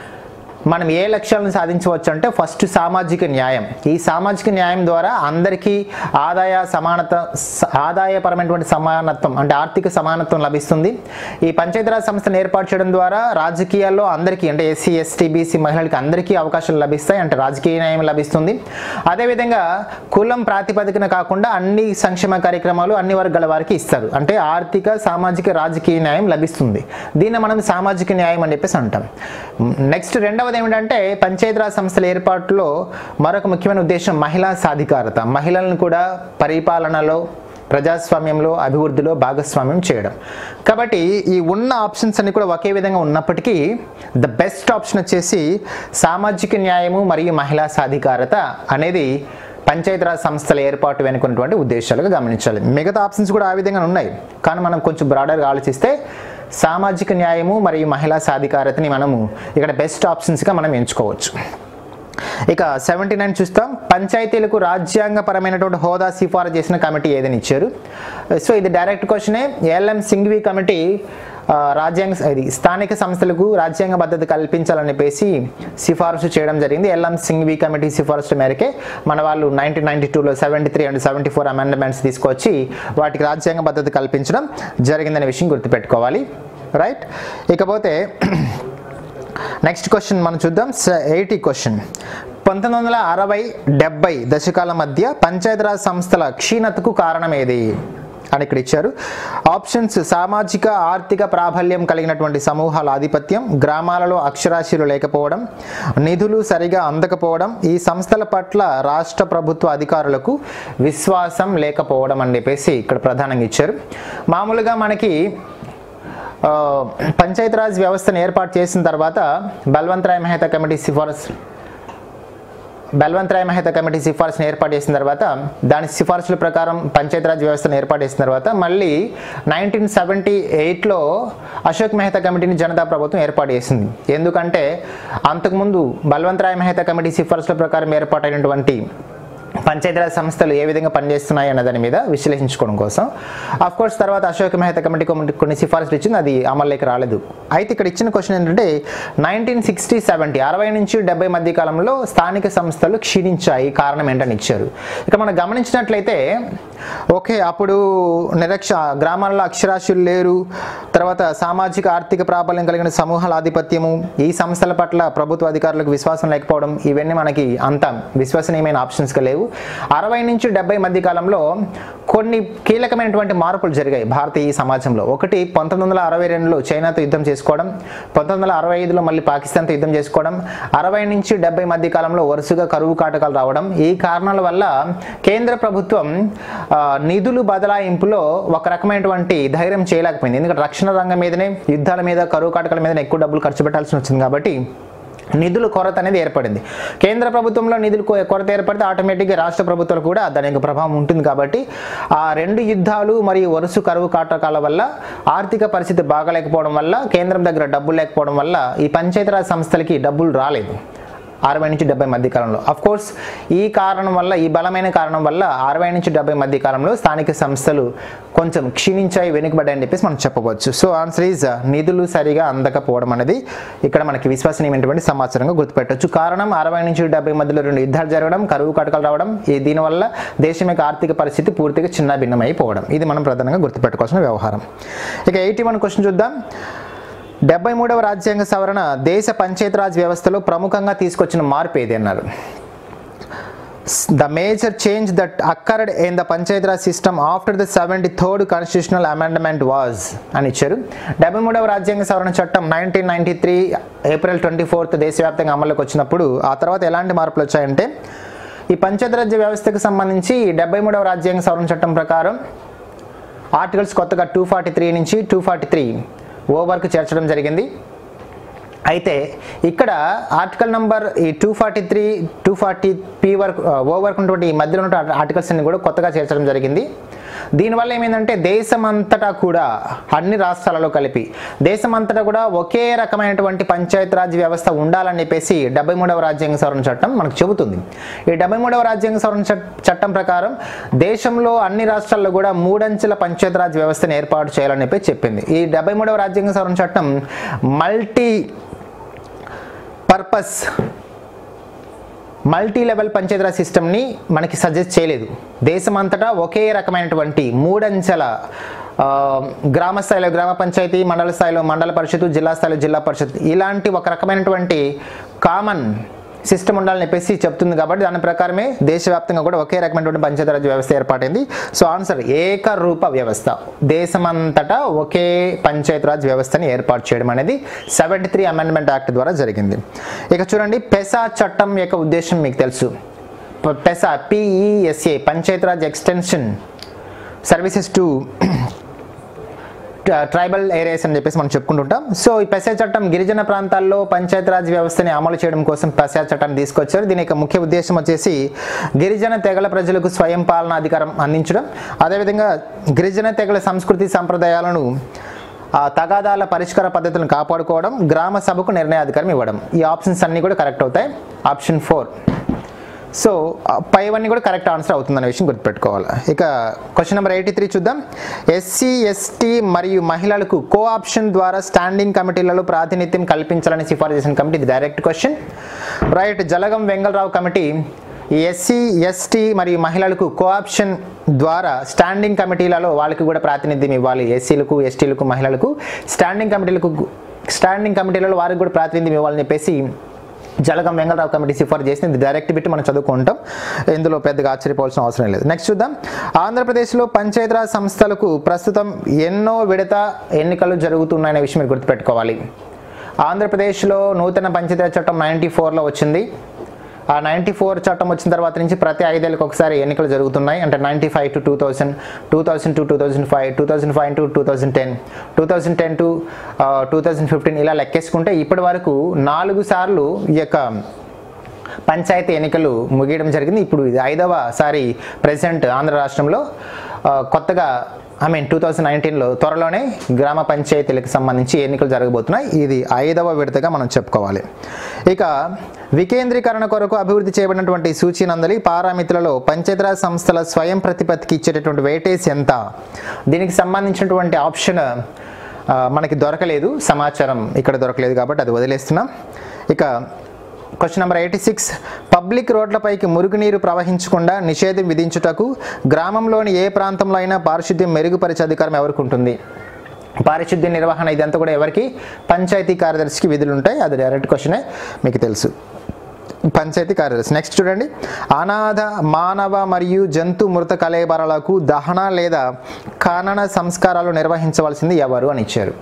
మనం ఏ లక్ష్యాలను సాధించవచ్చు అంటే ఫస్ట్ సామాజిక న్యాయం ఈ సామాజిక న్యాయం ద్వారా అందరికీ ఆదాయ సమానత స- ఆదాయపరమైనటువంటి సమానత్వం అంటే ఆర్థిక సమానత్వం లభిస్తుంది ఈ పంచాయతీరాజ్ సంస్థను ఏర్పాటు చేయడం ద్వారా రాజకీయాల్లో అందరికీ అంటే ఎస్సీ ఎస్టీ బీసీ మహిళలకి అందరికీ అవకాశాలు లభిస్తాయి అంటే రాజకీయ న్యాయం లభిస్తుంది అదేవిధంగా కులం ప్రాతిపదికన కాకుండా అన్ని సంక్షేమ కార్యక్రమాలు అన్ని వర్గాల వారికి ఇస్తారు అంటే ఆర్థిక సామాజిక రాజకీయ న్యాయం లభిస్తుంది దీన్ని మనం సామాజిక న్యాయం అని చెప్పేసి అంటాం నెక్స్ట్ రెండవది ఏమిటంటే పంచాయతీరాజ్ సంస్థల ఏర్పాటులో మరొక ముఖ్యమైన ఉద్దేశం మహిళా సాధికారత మహిళలను కూడా పరిపాలనలో ప్రజాస్వామ్యంలో అభివృద్ధిలో భాగస్వామ్యం చేయడం కాబట్టి ఈ ఉన్న ఆప్షన్స్ అన్ని కూడా ఒకే విధంగా ఉన్నప్పటికీ ద బెస్ట్ ఆప్షన్ వచ్చేసి సామాజిక న్యాయము మరియు మహిళా సాధికారత అనేది పంచాయతీరాజ్ సంస్థల ఏర్పాటు వెనుకున్నటువంటి ఉద్దేశాలుగా గమనించాలి మిగతా ఆప్షన్స్ కూడా ఆ విధంగా ఉన్నాయి కానీ మనం కొంచెం బ్రాడర్గా ఆలోచిస్తే సామాజిక న్యాయము మరియు మహిళా సాధికారతని మనము ఇక్కడ బెస్ట్ ఆప్షన్స్గా మనం ఎంచుకోవచ్చు ఇక సెవెంటీ నైన్ చూస్తాం పంచాయతీలకు రాజ్యాంగపరమైనటువంటి హోదా సిఫారసు చేసిన కమిటీ ఏదని ఇచ్చారు సో ఇది డైరెక్ట్ క్వశ్చనే ఎల్ఎం సింఘ్వి కమిటీ ఆ, రాజ్యాంగ ఇది స్థానిక సంస్థలకు రాజ్యాంగ భద్రత కల్పించాలని చెప్పేసి సిఫారసు చేయడం జరిగింది ఎల్ఎం సింఘ్వి కమిటీ సిఫారసు మేరకే మన వాళ్ళు నైన్టీన్ నైన్టీ టూలో seventy three and seventy four amendments తీసుకొచ్చి వాటికి రాజ్యాంగ భద్రత కల్పించడం జరిగిందనే విషయం గుర్తుపెట్టుకోవాలి రైట్ ఇకపోతే నెక్స్ట్ క్వశ్చన్ మనం చూద్దాం ఎయిటీ క్వశ్చన్ పంతొమ్మిది వందల అరవై డెబ్బై దశకాల మధ్య పంచాయతీరాజ్ సంస్థల క్షీణతకు కారణం ఏది అని ఇక్కడ ఇచ్చారు ఆప్షన్స్ సామాజిక ఆర్థిక ప్రాబల్యం కలిగినటువంటి సమూహాల ఆధిపత్యం గ్రామాలలో అక్షరాస్యులు లేకపోవడం నిధులు సరిగా అందకపోవడం ఈ సంస్థల పట్ల రాష్ట్ర ప్రభుత్వ అధికారులకు విశ్వాసం లేకపోవడం అని చెప్పేసి ఇక్కడ ప్రధానంగా ఇచ్చారు మామూలుగా మనకి ఆ, పంచాయతీరాజ్ వ్యవస్థను ఏర్పాటు చేసిన తర్వాత బల్వంత్ రాయ్ మెహతా కమిటీ సిఫారసు బల్వంత్ రాయ్ మెహతా కమిటీ సిఫారసును ఏర్పాటు చేసిన తర్వాత దాని సిఫారసుల ప్రకారం పంచాయతీరాజ్ వ్యవస్థను ఏర్పాటు చేసిన తర్వాత మళ్ళీ నైన్టీన్ సెవెంటీ ఎయిట్లో అశోక్ మెహతా కమిటీని జనతా ప్రభుత్వం ఏర్పాటు చేసింది ఎందుకంటే అంతకుముందు బల్వంత్ రాయ్ మెహతా కమిటీ సిఫారసుల ప్రకారం ఏర్పాటైనటువంటి పంచాయతీరాజ్ సంస్థలు ఏ విధంగా పనిచేస్తున్నాయి అన్న దాని మీద విశ్లేషించుకోవడం కోసం అఫ్ కోర్స్ తర్వాత అశోక్ మెహతా కమిటీ కొన్ని- కొన్ని సిఫారసులు ఇచ్చింది అది అమల్లోకి రాలేదు అయితే ఇక్కడ ఇచ్చిన క్వశ్చన్ ఏంటంటే నైన్టీన్ సిక్స్టీ సెవెంటీ అరవై నుంచి డెబ్బై మధ్య కాలంలో స్థానిక సంస్థలు క్షీణించాయి కారణం ఏంటని ఇచ్చారు ఇక మనం గమనించినట్లయితే ఓకే అప్పుడు నిరక్ష గ్రామాల్లో అక్షరాస్యులు లేరు తర్వాత సామాజిక ఆర్థిక ప్రాబల్యం కలిగిన సమూహాల ఆధిపత్యము ఈ సంస్థల పట్ల ప్రభుత్వ అధికారులకు విశ్వాసం లేకపోవడం ఇవన్నీ మనకి అంత విశ్వసనీయమైన ఆప్షన్స్గా లేవు అరవై నుంచి డెబ్బై మధ్య కాలంలో కొన్ని కీలకమైనటువంటి మార్పులు జరిగాయి భారతీయ సమాజంలో ఒకటి పంతొమ్మిది వందల అరవై రెండులో చైనాతో యుద్ధం చేసుకోవడం పంతొమ్మిది వందల అరవై ఐదులో మళ్ళీ పాకిస్తాన్తో యుద్ధం చేసుకోవడం అరవై నుంచి డెబ్బై మధ్య కాలంలో వరుసగా కరువు కాటకాలు రావడం ఈ కారణాల వల్ల కేంద్ర ప్రభుత్వం ఆ, నిధులు బదలాయింపులో ఒక రకమైనటువంటి ధైర్యం చేయలేకపోయింది ఎందుకంటే రక్షణ రంగం మీదనే యుద్ధాల మీద కరువు కాటకాల మీదనే ఎక్కువ డబ్బులు ఖర్చు పెట్టాల్సి వచ్చింది కాబట్టి నిధుల కొరత అనేది ఏర్పడింది కేంద్ర ప్రభుత్వంలో నిధులు కొ- కొరత ఏర్పడితే ఆటోమేటిక్గా రాష్ట్ర ప్రభుత్వాలు కూడా దాని యొక్క ప్రభావం ఉంటుంది కాబట్టి ఆ రెండు యుద్ధాలు మరియు వరుస కరువు కాటకాల వల్ల ఆర్థిక పరిస్థితి బాగలేకపోవడం వల్ల కేంద్రం దగ్గర డబ్బులు లేకపోవడం వల్ల ఈ పంచాయతీరాజ్ సంస్థలకి డబ్బులు రాలేదు అరవై నుంచి డెబ్బై మధ్య కాలంలో అఫ్ కోర్స్ ఈ కారణం వల్ల ఈ బలమైన కారణం వల్ల అరవై నుంచి డెబ్బై మధ్య కాలంలో స్థానిక సంస్థలు కొంచెం క్షీణించాయి వెనుకబడ్డాయని చెప్పేసి మనం చెప్పవచ్చు సో ఆన్సర్ ఈజ్ నిధులు సరిగా అందకపోవడం అనేది ఇక్కడ మనకి విశ్వసనీయమైనటువంటి సమాచారంగా గుర్తుపెట్టవచ్చు కారణం అరవై నుంచి డెబ్బై మధ్యలో రెండు యుద్ధాలు జరగడం కరువు కటకలు రావడం ఈ దీనివల్ల దేశం యొక్క ఆర్థిక పరిస్థితి పూర్తిగా చిన్న భిన్నమైపోవడం ఇది మనం ప్రధానంగా గుర్తుపెట్టుకోవాల్సిన వ్యవహారం ఇక ఎయిటీ వన్ క్వశ్చన్ చూద్దాం డెబ్బై మూడవ రాజ్యాంగ సవరణ దేశ పంచాయతీరాజ్ వ్యవస్థలో ప్రముఖంగా తీసుకొచ్చిన మార్పు ఏది అన్నారు the major change that occurred in the Panchayati Raj system after the seventy third constitutional amendment was అని ఇచ్చారు డెబ్బై మూడవ రాజ్యాంగ సవరణ చట్టం nineteen ninety three April twenty fourth దేశవ్యాప్తంగా అమల్లోకి వచ్చినప్పుడు ఆ తర్వాత ఎలాంటి మార్పులు వచ్చాయంటే ఈ పంచాయతీరాజ్ వ్యవస్థకు సంబంధించి డెబ్బై మూడవ రాజ్యాంగ సవరణ చట్టం ప్రకారం ఆర్టికల్స్ కొత్తగా టూ ఫార్టీ త్రీ నుంచి టూ ఫార్టీ త్రీ ఓ వరకు చేర్చడం జరిగింది అయితే ఇక్కడ ఆర్టికల్ నంబర్ ఈ two forty three two forty P వరకు ఓ వరకు ఉన్నటువంటి ఈ మధ్యలో ఉన్న ఆర్టికల్స్ అన్ని కూడా కొత్తగా చేర్చడం జరిగింది దీనివల్ల ఏమైందంటే దేశమంతటా కూడా అన్ని రాష్ట్రాలలో కలిపి దేశమంతటా కూడా ఒకే రకమైనటువంటి పంచాయతీరాజ్ వ్యవస్థ ఉండాలని చెప్పేసి డెబ్బై మూడవ రాజ్యాంగ సవరణ చట్టం మనకు చెబుతుంది ఈ డెబ్బై మూడవ రాజ్యాంగ సవరణ చట్- చట్టం ప్రకారం దేశంలో అన్ని రాష్ట్రాల్లో కూడా మూడంచెల పంచాయతీరాజ్ వ్యవస్థను ఏర్పాటు చేయాలని చెప్పి చెప్పింది ఈ డెబ్బై మూడవ రాజ్యాంగ సవరణ చట్టం multi purpose multi level Panchayati Raj సిస్టమ్ని మనకి సజెస్ట్ చేయలేదు దేశమంతటా ఒకే రకమైనటువంటి మూడంచెల ఆ, గ్రామ స్థాయిలో గ్రామ పంచాయతీ మండల స్థాయిలో మండల పరిషత్తు జిల్లా స్థాయిలో జిల్లా పరిషత్ ఇలాంటి ఒక రకమైనటువంటి కామన్ సిస్టమ్ ఉండాలని చెప్పేసి చెప్తుంది కాబట్టి దాని ప్రకారమే దేశవ్యాప్తంగా కూడా ఒకే రకమైనటువంటి పంచాయతీరాజ్ వ్యవస్థ ఏర్పాటైంది సో ఆన్సర్ ఏకరూప వ్యవస్థ దేశమంతటా ఒకే పంచాయతీరాజ్ వ్యవస్థని ఏర్పాటు చేయడం అనేది సెవెంటీ త్రీ అమెండ్మెంట్ యాక్ట్ ద్వారా జరిగింది ఇక చూడండి పెసా చట్టం యొక్క ఉద్దేశం మీకు తెలుసు ప- PESA P E S A Panchayati Raj extension services to tribal areas అని చెప్పేసి మనం చెప్పుకుంటుంటాం సో ఈ పెసా చట్టం గిరిజన ప్రాంతాల్లో పంచాయతీరాజ్ వ్యవస్థని అమలు చేయడం కోసం పెసా చట్టాన్ని తీసుకొచ్చారు దీని యొక్క ముఖ్య ఉద్దేశం వచ్చేసి గిరిజన తెగల ప్రజలకు స్వయం పాలన అధికారం అందించడం అదేవిధంగా గిరిజన తెగల సంస్కృతి సంప్రదాయాలను ఆ తగాదాల పరిష్కార పద్ధతులను కాపాడుకోవడం గ్రామ సభకు నిర్ణయాధికారం ఇవ్వడం ఈ ఆప్షన్స్ అన్నీ కూడా కరెక్ట్ అవుతాయి ఆప్షన్ ఫోర్ సో ఆ పైవన్నీ కూడా కరెక్ట్ ఆన్సర్ అవుతుందనే విషయం గుర్తుపెట్టుకోవాలి ఇక క్వశ్చన్ నెంబర్ ఎయిటీ త్రీ చూద్దాం ఎస్సీ ఎస్టీ మరియు మహిళలకు కో ఆప్షన్ ద్వారా స్టాండింగ్ కమిటీలలో ప్రాతినిధ్యం కల్పించాలని సిఫారసు చేసిన కమిటీ ఇది direct question right Jalagam Vengalarao committee SC ST మరియు మహిళలకు కోఆప్షన్ ద్వారా స్టాండింగ్ కమిటీలలో వాళ్ళకి కూడా ప్రాతినిధ్యం ఇవ్వాలి ఎస్సీలకు ఎస్టీలకు మహిళలకు స్టాండింగ్ కమిటీలకు స్టాండింగ్ కమిటీలలో వారికి కూడా ప్రాతినిధ్యం ఇవ్వాలని చెప్పేసి జలగం వెంగళరావు కమిటీ సిఫార్సు చేసింది ఇది డైరెక్ట్ పెట్టి మనం చదువుకుంటాం ఇందులో పెద్దగా ఆశ్చర్యపోవాల్సిన అవసరం లేదు నెక్స్ట్ చూద్దాం ఆంధ్రప్రదేశ్లో పంచాయతీరాజ్ సంస్థలకు ప్రస్తుతం ఎన్నో విడత ఎన్నికలు జరుగుతున్నాయనే విషయం మీరు గుర్తుపెట్టుకోవాలి ఆంధ్రప్రదేశ్లో నూతన పంచాయతీరాజ్ చట్టం నైంటీ ఫోర్లో వచ్చింది ఆ నైంటీ ఫోర్ చట్టం వచ్చిన తర్వాత నుంచి ప్రతి ఐదేళ్ళకి ఒకసారి ఎన్నికలు జరుగుతున్నాయి అంటే ninety five to two thousand two thousand to two thousand five two thousand five to two thousand ten two thousand ten to two thousand fifteen ఇలా లెక్కేసుకుంటే ఇప్పటి వరకు నాలుగు సార్లు ఈ యొక్క పంచాయతీ ఎన్నికలు ముగియడం జరిగింది ఇప్పుడు ఇది ఐదవ సారి ప్రెసిడెంట్ ఆంధ్ర రాష్ట్రంలో ఆ, కొత్తగా ఐ మీన్ టూ థౌజండ్ నైన్టీన్లో త్వరలోనే గ్రామ పంచాయతీలకు సంబంధించి ఎన్నికలు జరగబోతున్నాయి ఇది ఐదవ విడతగా మనం చెప్పుకోవాలి ఇక వికేంద్రీకరణ కొరకు అభివృద్ధి చేయబడినటువంటి సూచీనందలి పారామితులలో పంచాయతీరాజ్ సంస్థల స్వయం ప్రతిపత్తికి ఇచ్చేటటువంటి వెయిటేజ్ ఎంత దీనికి సంబంధించినటువంటి ఆప్షన్ ఆ, మనకి దొరకలేదు సమాచారం ఇక్కడ దొరకలేదు కాబట్టి అది వదిలేస్తున్నాం ఇక question number eighty six public రోడ్లపైకి మురుగునీరు ప్రవహించకుండా నిషేధం విధించుటకు గ్రామంలోని ఏ ప్రాంతంలో అయినా పారిశుద్ధ్యం మెరుగుపరిచే అధికారం ఎవరికి ఉంటుంది పారిశుద్ధ్య నిర్వహణ ఇదంతా కూడా ఎవరికి పంచాయతీ కార్యదర్శికి విధులు ఉంటాయి అది డైరెక్ట్ క్వశ్చనే మీకు తెలుసు పంచాయతీ కార్యదర్శి నెక్స్ట్ చూడండి అనాథ మానవ మరియు జంతు మృత కలేబరాలకు దహన లేదా ఖనన సంస్కారాలు నిర్వహించవలసింది ఎవరు అని ఇచ్చారు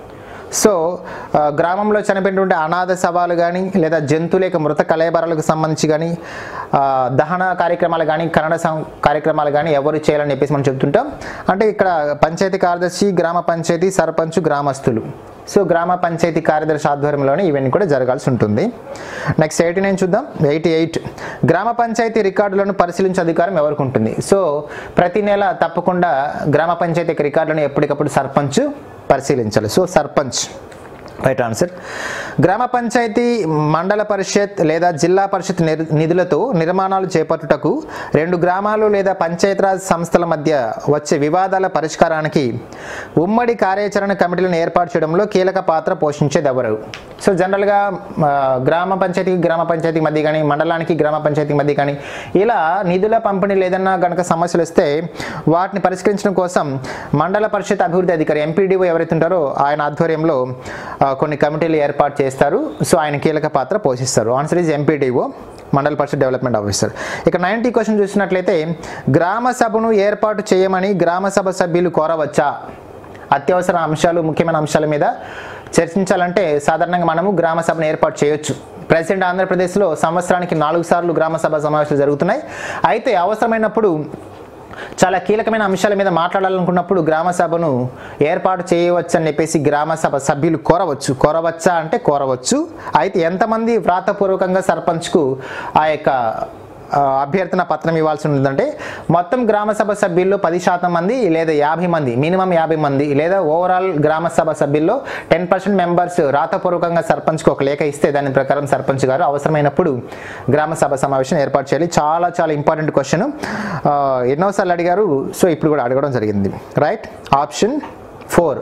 సో ఆ, గ్రామంలో చనిపోయినటువంటి అనాథ శవాలు కానీ లేదా జంతువుల యొక్క మృత కలేబరాలకు సంబంధించి కానీ ఆ, దహన కార్యక్రమాలు కానీ కన్నడ సం కార్యక్రమాలు కానీ ఎవరు చేయాలని చెప్పేసి మనం చెప్తుంటాం అంటే ఇక్కడ పంచాయతీ కార్యదర్శి గ్రామ పంచాయతీ సర్పంచ్ గ్రామస్తులు సో గ్రామ పంచాయతీ కార్యదర్శి ఆధ్వర్యంలోనే ఇవన్నీ కూడా జరగాల్సి ఉంటుంది నెక్స్ట్ ఎయిటీ నైన్ చూద్దాం ఎయిటీ ఎయిట్ గ్రామ పంచాయతీ రికార్డులను పరిశీలించే అధికారం ఎవరికి ఉంటుంది సో ప్రతి నెల తప్పకుండా గ్రామ పంచాయతీ యొక్క రికార్డులను ఎప్పటికప్పుడు సర్పంచ్ పరిశీలించాలి సో సర్పంచ్ రైట్ ఆన్సర్ గ్రామ పంచాయతీ మండల పరిషత్ లేదా జిల్లా పరిషత్ నిర్- నిధులతో నిర్మాణాలు చేపట్టుటకు రెండు గ్రామాలు లేదా పంచాయతీరాజ్ సంస్థల మధ్య వచ్చే వివాదాల పరిష్కారానికి ఉమ్మడి కార్యాచరణ కమిటీలను ఏర్పాటు చేయడంలో కీలక పాత్ర పోషించేది ఎవరు సో జనరల్గా ఆ, గ్రామ పంచాయతీకి గ్రామ పంచాయతీ మధ్య కానీ మండలానికి గ్రామ పంచాయతీ మధ్య కానీ ఇలా నిధుల పంపిణీ ఏదన్నా కనుక సమస్యలు వస్తే వాటిని పరిష్కరించడం కోసం మండల పరిషత్ అభివృద్ధి అధికారి ఎంపీడీఓ ఎవరైతే ఉంటారో ఆయన ఆధ్వర్యంలో ఆ, కొన్ని కమిటీలు ఏర్పాటు చేస్తారు సో ఆయన కీలక పాత్ర పోషిస్తారు answer is MPDO mandal parishad development officer ఇక నైన్టీ క్వశ్చన్ చూసినట్లయితే గ్రామ సభను ఏర్పాటు చేయమని గ్రామ సభ సభ్యులు కోరవచ్చా అత్యవసర అంశాలు ముఖ్యమైన అంశాల మీద చర్చించాలంటే సాధారణంగా మనము గ్రామ సభను ఏర్పాటు చేయొచ్చు ప్రెసిడెంట్ ఆంధ్రప్రదేశ్లో సంవత్సరానికి నాలుగు సార్లు గ్రామ సభ సమావేశాలు జరుగుతున్నాయి అయితే అవసరమైనప్పుడు చాలా కీలకమైన అంశాల మీద మాట్లాడాలనుకున్నప్పుడు గ్రామ సభను ఏర్పాటు చేయవచ్చు అని చెప్పేసి గ్రామ సభ సభ్యులు కోరవచ్చు కోరవచ్చా అంటే కోరవచ్చు అయితే ఎంతమంది వ్రాతపూర్వకంగా సర్పంచ్కు ఆ యొక్క ఆ, అభ్యర్థన పత్రం ఇవ్వాల్సి ఉంటుందంటే మొత్తం గ్రామ సభ సభ్యుల్లో పది శాతం మంది లేదా యాభై మంది మినిమం యాభై మంది లేదా ఓవరాల్ గ్రామ సభ సభ్యుల్లో టెన్ పర్సెంట్ మెంబర్స్ రాతపూర్వకంగా సర్పంచ్కి ఒక లేఖ ఇస్తే దాని ప్రకారం సర్పంచ్ గారు అవసరమైనప్పుడు గ్రామ సభ సమావేశం ఏర్పాటు చేయాలి చాలా చాలా ఇంపార్టెంట్ క్వశ్చన్ ఎన్నోసార్లు అడిగారు సో ఇప్పుడు కూడా అడగడం జరిగింది రైట్ ఆప్షన్ ఫోర్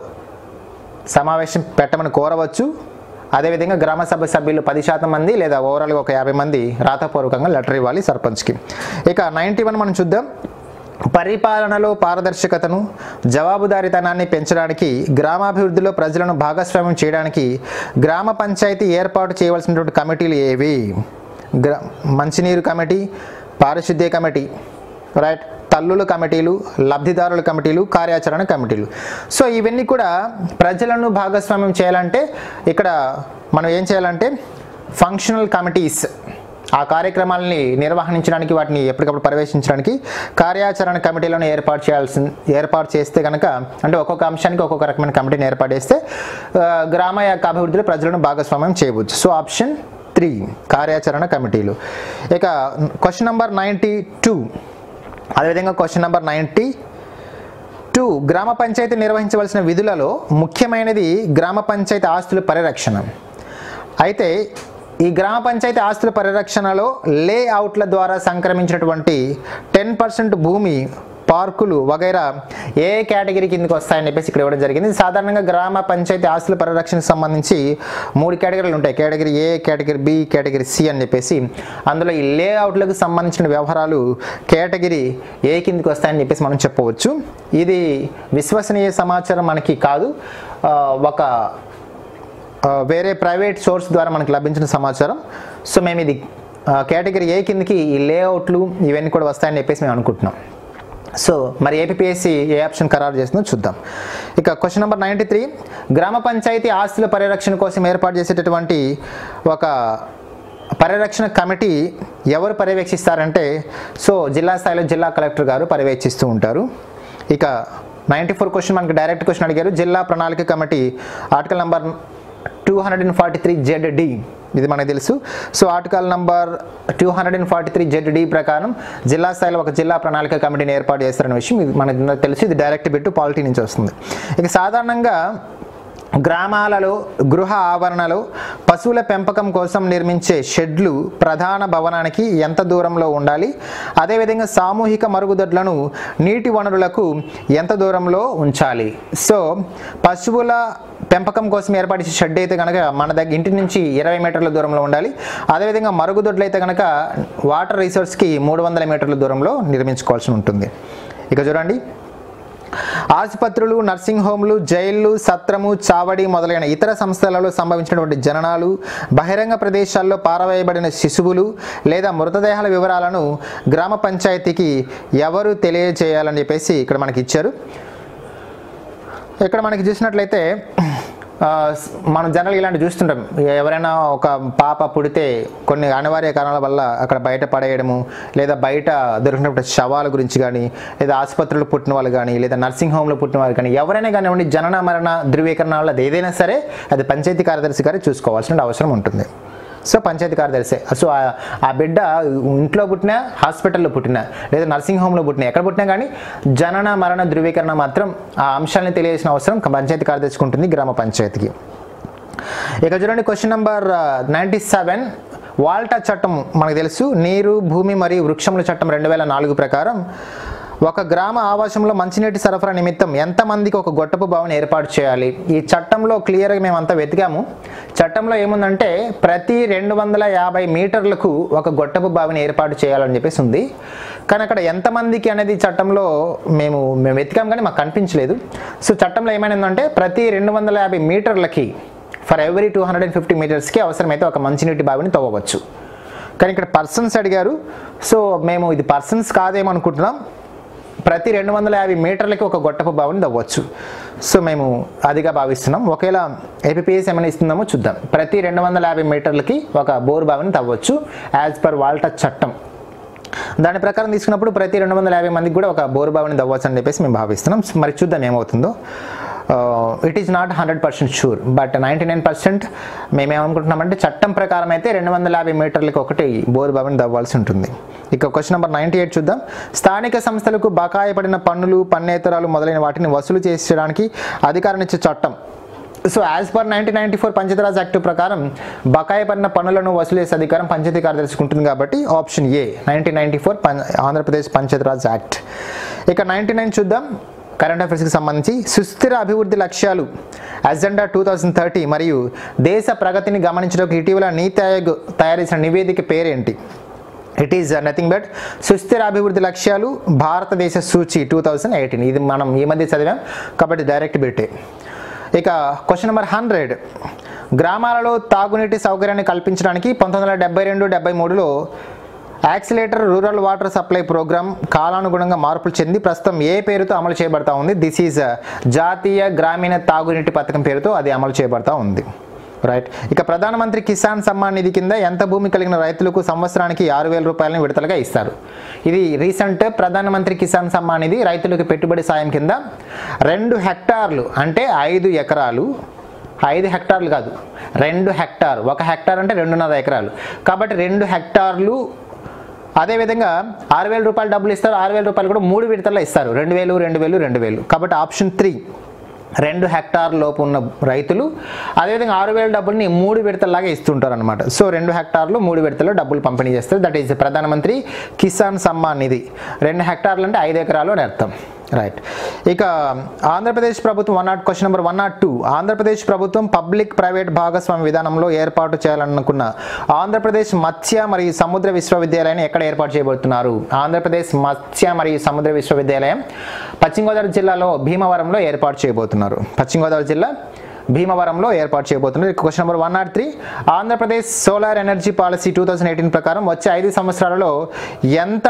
సమావేశం పెట్టమని కోరవచ్చు అదేవిధంగా గ్రామ సభ సభ్యులు పది శాతం మంది లేదా ఓవరాల్గా ఒక యాభై మంది రాతపూర్వకంగా లెటర్ ఇవ్వాలి సర్పంచ్కి ఇక నైంటీ వన్ మనం చూద్దాం పరిపాలనలో పారదర్శకతను జవాబుదారీతనాన్ని పెంచడానికి గ్రామాభివృద్ధిలో ప్రజలను భాగస్వామ్యం చేయడానికి గ్రామ పంచాయతీ ఏర్పాటు చేయవలసినటువంటి కమిటీలు ఏవి గ్ర మంచినీరు కమిటీ పారిశుద్ధ్య కమిటీ రైట్ తల్లుల కమిటీలు లబ్ధిదారుల కమిటీలు కార్యాచరణ కమిటీలు సో ఇవన్నీ కూడా ప్రజలను భాగస్వామ్యం చేయాలంటే ఇక్కడ మనం ఏం చేయాలంటే ఫంక్షనల్ కమిటీస్ ఆ కార్యక్రమాలని నిర్వహించడానికి వాటిని ఎప్పటికప్పుడు పర్యవేక్షించడానికి కార్యాచరణ కమిటీలను ఏర్పాటు చేయాల్సి ఏర్పాటు చేస్తే కనుక అంటే ఒక్కొక్క అంశానికి ఒక్కొక్క రకమైన కమిటీని ఏర్పాటు చేస్తే ఆ, గ్రామ యొక్క అభివృద్ధిలో ప్రజలను భాగస్వామ్యం చేయవచ్చు సో ఆప్షన్ త్రీ కార్యాచరణ కమిటీలు ఇక క్వశ్చన్ నెంబర్ నైంటీ టూ అదేవిధంగా క్వశ్చన్ నెంబర్ నైంటీ టూ గ్రామ పంచాయతీ నిర్వహించవలసిన విధులలో ముఖ్యమైనది గ్రామ పంచాయతీ ఆస్తుల పరిరక్షణ అయితే ఈ గ్రామ పంచాయతీ ఆస్తుల పరిరక్షణలో లేఅవుట్ల ద్వారా సంక్రమించినటువంటి టెన్ పర్సెంట్ భూమి పార్కులు వగైరా ఏ కేటగిరీ కిందకి వస్తాయని చెప్పేసి ఇక్కడ ఇవ్వడం జరిగింది సాధారణంగా గ్రామ పంచాయతీ ఆస్తుల పరిరక్షణకు సంబంధించి మూడు కేటగిరీలు ఉంటాయి category A category B category C అని చెప్పేసి అందులో ఈ లేఅవుట్లకు సంబంధించిన వ్యవహారాలు కేటగిరీ ఏ కిందకి వస్తాయని చెప్పేసి మనం చెప్పవచ్చు ఇది విశ్వసనీయ సమాచారం మనకి కాదు ఆ, ఒక ఆ, వేరే ప్రైవేట్ సోర్స్ ద్వారా మనకు లభించిన సమాచారం సో మేము ఇది కేటగిరీ ఏ కిందకి ఈ లేఅవుట్లు ఇవన్నీ కూడా వస్తాయని చెప్పేసి మేము అనుకుంటున్నాం సో మరి ఏపీఎస్సి ఏ ఆప్షన్ ఖరారు చేస్తుందో చూద్దాం ఇక క్వశ్చన్ నెంబర్ నైంటీ త్రీ గ్రామ పంచాయతీ ఆస్తుల పరిరక్షణ కోసం ఏర్పాటు చేసేటటువంటి ఒక పరిరక్షణ కమిటీ ఎవరు పర్యవేక్షిస్తారంటే సో జిల్లా స్థాయిలో జిల్లా కలెక్టర్ గారు పర్యవేక్షిస్తూ ఉంటారు ఇక నైంటీ ఫోర్ క్వశ్చన్ మనకి డైరెక్ట్ క్వశ్చన్ అడిగారు జిల్లా ప్రణాళిక committee article number two hundred and forty three Z D ఇది మనకు తెలుసు so article number two hundred and forty three Z D ప్రకారం జిల్లా స్థాయిలో ఒక జిల్లా ప్రణాళిక కమిటీని ఏర్పాటు చేస్తారనే విషయం ఇది మనకు తెలుసు ఇది డైరెక్ట్ బిట్టు పాలిటీ నుంచి వస్తుంది ఇక సాధారణంగా గ్రామాలలో గృహ ఆవరణలో పశువుల పెంపకం కోసం నిర్మించే షెడ్లు ప్రధాన భవనానికి ఎంత దూరంలో ఉండాలి అదేవిధంగా సామూహిక మరుగుదొడ్లను నీటి వనరులకు ఎంత దూరంలో ఉంచాలి సో పశువుల పెంపకం కోసం ఏర్పాటు చేసే షెడ్ అయితే కనుక మన దగ్గర ఇంటి నుంచి ఇరవై మీటర్ల దూరంలో ఉండాలి అదేవిధంగా మరుగుదొడ్లు అయితే కనుక వాటర్ రిసోర్స్కి మూడు వందల మీటర్ల దూరంలో నిర్మించుకోవాల్సి ఉంటుంది ఇక చూడండి ఆసుపత్రులు నర్సింగ్ హోమ్లు జైళ్లు సత్రము చావడి మొదలైన ఇతర సంస్థలలో సంభవించినటువంటి జననాలు బహిరంగ ప్రదేశాల్లో పారవేయబడిన శిశువులు లేదా మృతదేహాల వివరాలను గ్రామ పంచాయతీకి ఎవరు తెలియజేయాలని చెప్పేసి ఇక్కడ మనకి ఇచ్చారు ఇక్కడ మనకి చూసినట్లయితే ఆ, స్- మనం జనరల్గా ఇలాంటి చూస్తుంటాం ఎవరైనా ఒక పాప పుడితే కొన్ని అనివార్య కారణాల వల్ల అక్కడ బయట పడేయడము లేదా బయట దొరికినప్పుడు శవాల గురించి కానీ లేదా ఆసుపత్రులు పుట్టిన వాళ్ళు కానీ లేదా నర్సింగ్ హోమ్లో పుట్టిన వాళ్ళు కానీ ఎవరైనా కానివ్వండి జనన మరణ ధృవీకరణ వల్ల అది ఏదైనా సరే అది పంచాయతీ కార్యదర్శి గారు చూసుకోవాల్సిన అవసరం ఉంటుంది సో పంచాయతీ కార్యదర్శి సో ఆ- ఆ బిడ్డ ఇంట్లో పుట్టినా హాస్పిటల్లో పుట్టినా లేదా నర్సింగ్ హోమ్లో పుట్టినా ఎక్కడ పుట్టినా కానీ జనన మరణ ధృవీకరణ మాత్రం ఆ అంశాలను తెలియాల్సిన అవసరం పంచాయతీ కార్యదర్శికి ఉంటుంది గ్రామ పంచాయతీకి ఇక చూడండి question number ninety seven WALTA చట్టం మనకు తెలుసు నీరు భూమి మరియు వృక్షముల చట్టం రెండు వేల నాలుగు ప్రకారం ఒక గ్రామ ఆవాసంలో మంచినీటి సరఫరా నిమిత్తం ఎంతమందికి ఒక గొట్టపు బావిని ఏర్పాటు చేయాలి ఈ చట్టంలో క్లియర్గా మేమంతా వెతికాము చట్టంలో ఏముందంటే ప్రతి రెండు వందల యాభై మీటర్లకు ఒక గొట్టపు బావిని ఏర్పాటు చేయాలని చెప్పేసి ఉంది కానీ అక్కడ ఎంతమందికి అనేది చట్టంలో మేము మేము వెతికాం కానీ మాకు కనిపించలేదు సో చట్టంలో ఏమైందంటే ప్రతి రెండు వందల యాభై మీటర్లకి for every two hundred and fifty మీటర్స్కి అవసరమైతే ఒక మంచినీటి బావిని తవ్వవచ్చు కానీ ఇక్కడ పర్సన్స్ అడిగారు సో మేము ఇది పర్సన్స్ కాదేమో అనుకుంటున్నాం ప్రతి రెండు వందల యాభై మీటర్లకి ఒక గొట్టపు బావిని తవ్వచ్చు సో మేము అదిగా భావిస్తున్నాం ఒకవేళ ఏపీఎస్ ఏమైనా ఇస్తుందామో చూద్దాం ప్రతి రెండు వందల యాభై మీటర్లకి ఒక బోర్ బావిని తవ్వచ్చు యాజ్ పర్ వాల్టా చట్టం దాని ప్రకారం తీసుకున్నప్పుడు ప్రతి రెండు వందల యాభై మందికి కూడా ఒక బోరు బావిని దవ్వచ్చు అని చెప్పేసి మేము భావిస్తున్నాం మరి చూద్దాం ఏమవుతుందో it is not hundred percent sure but ninety nine percent మేమేమనుకుంటున్నామంటే చట్టం ప్రకారం అయితే రెండు వందల యాభై మీటర్లకు ఒకటి బోరు బావిని దవ్వాల్సి ఉంటుంది ఇక క్వశ్చన్ నెంబర్ నైంటీ ఎయిట్ చూద్దాం స్థానిక సంస్థలకు బకాయి పడిన పన్నులు పన్నేతరాలు మొదలైన వాటిని వసూలు చేసడానికి అధికారాన్నిచ్చే చట్టం so as per nineteen ninety four Panchayati Raj act ప్రకారం బకాయి పడిన పన్నులను వసూలు చేసే అధికారం పంచాయతీ కార్యదర్శికి ఉంటుంది కాబట్టి option A nineteen ninety four Andhra Pradesh Panchayati Raj act ఇక నైన్టీ నైన్ చూద్దాం కరెంట్ అఫైర్స్కి సంబంధించి సుస్థిర అభివృద్ధి లక్ష్యాలు అజెండా టూ థౌజండ్ థర్టీ మరియు దేశ ప్రగతిని గమనించడానికి ఇటీవల నీతి ఆయోగ్ తయారు చేసిన నివేదిక పేరేంటి ఇట్ ఈజ్ నథింగ్ బట్ సుస్థిర అభివృద్ధి లక్ష్యాలు భారతదేశ సూచి టూ థౌజండ్ ఎయిటీన్ ఇది మనం ఈ మధ్య చదివాం కాబట్టి డైరెక్ట్ బిట్టే ఇక క్వశ్చన్ నెంబర్ హండ్రెడ్ గ్రామాలలో తాగునీటి సౌకర్యాన్ని కల్పించడానికి పంతొమ్మిది వందల డెబ్బై రెండు డెబ్బై మూడులో accelerator rural water supply programme కాలానుగుణంగా మార్పులు చెంది ప్రస్తుతం ఏ పేరుతో అమలు చేయబడతా ఉంది దిస్ ఈజ్ జాతీయ గ్రామీణ తాగునీటి పథకం పేరుతో అది అమలు చేయబడతా ఉంది రైట్ ఇక ప్రధానమంత్రి కిసాన్ సమ్మాన్ నిధి కింద ఎంత భూమి కలిగిన రైతులకు సంవత్సరానికి ఆరు వేల రూపాయలను విడతలుగా ఇస్తారు ఇది రీసెంట్ ప్రధానమంత్రి కిసాన్ సమ్మాన్ నిధి రైతులకు పెట్టుబడి సాయం కింద రెండు హెక్టార్లు అంటే ఐదు ఎకరాలు ఐదు హెక్టార్లు కాదు రెండు హెక్టార్ ఒక హెక్టార్ అంటే రెండున్నర ఎకరాలు కాబట్టి రెండు హెక్టార్లు అదేవిధంగా ఆరు వేల రూపాయలు డబ్బులు ఇస్తారు ఆరు వేల రూపాయలు కూడా మూడు విడతల్లో ఇస్తారు రెండు వేలు రెండు వేలు రెండు వేలు కాబట్టి ఆప్షన్ త్రీ రెండు హెక్టార్ లోపు ఉన్న రైతులు అదేవిధంగా ఆరు వేల డబ్బుల్ని మూడు విడతల్లాగా ఇస్తుంటారు అనమాట సో రెండు హెక్టార్లు మూడు విడతల్లో డబ్బులు పంపిణీ చేస్తారు దట్ ఈజ్ ప్రధానమంత్రి కిసాన్ సమ్మాన్ నిధి రెండు హెక్టార్లు అంటే ఐదు ఎకరాలు అని అర్థం రైట్ ఇక ఆంధ్రప్రదేశ్ ప్రభుత్వం one nought question number one nought two Andhra Pradesh ప్రభుత్వం పబ్లిక్ ప్రైవేట్ భాగస్వామ్య విధానంలో ఏర్పాటు చేయాలనుకున్న ఆంధ్రప్రదేశ్ మత్స్య మరియు సముద్ర విశ్వవిద్యాలయాన్ని ఎక్కడ ఏర్పాటు చేయబోతున్నారు ఆంధ్రప్రదేశ్ మత్స్య మరియు సముద్ర విశ్వవిద్యాలయం పశ్చిమ గోదావరి జిల్లాలో భీమవరంలో ఏర్పాటు చేయబోతున్నారు పశ్చిమ గోదావరి జిల్లా భీమవరంలో ఏర్పాటు చేయబోతున్నారు question number one nought three Andhra Pradesh solar energy policy two thousand eighteen ప్రకారం వచ్చే ఐదు సంవత్సరాలలో ఎంత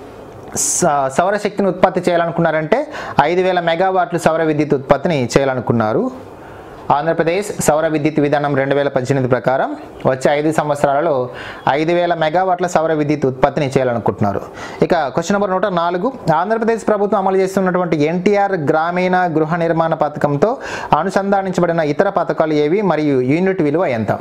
స- సౌరశక్తిని ఉత్పత్తి చేయాలనుకున్నారంటే ఐదు వేల మెగావాట్లు సౌర విద్యుత్ ఉత్పత్తిని చేయాలనుకున్నారు ఆంధ్రప్రదేశ్ సౌర విద్యుత్ విధానం రెండు వేల పద్దెనిమిది ప్రకారం వచ్చే ఐదు సంవత్సరాలలో ఐదు వేల మెగావాట్ల సౌర విద్యుత్ ఉత్పత్తిని చేయాలనుకుంటున్నారు ఇక క్వశ్చన్ నెంబర్ నూట నాలుగు ఆంధ్రప్రదేశ్ ప్రభుత్వం అమలు చేస్తున్నటువంటి ఎన్టీఆర్ గ్రామీణ గృహ నిర్మాణ పథకంతో అనుసంధానించబడిన ఇతర పథకాలు ఏవి మరియు యూనిట్ విలువ ఎంత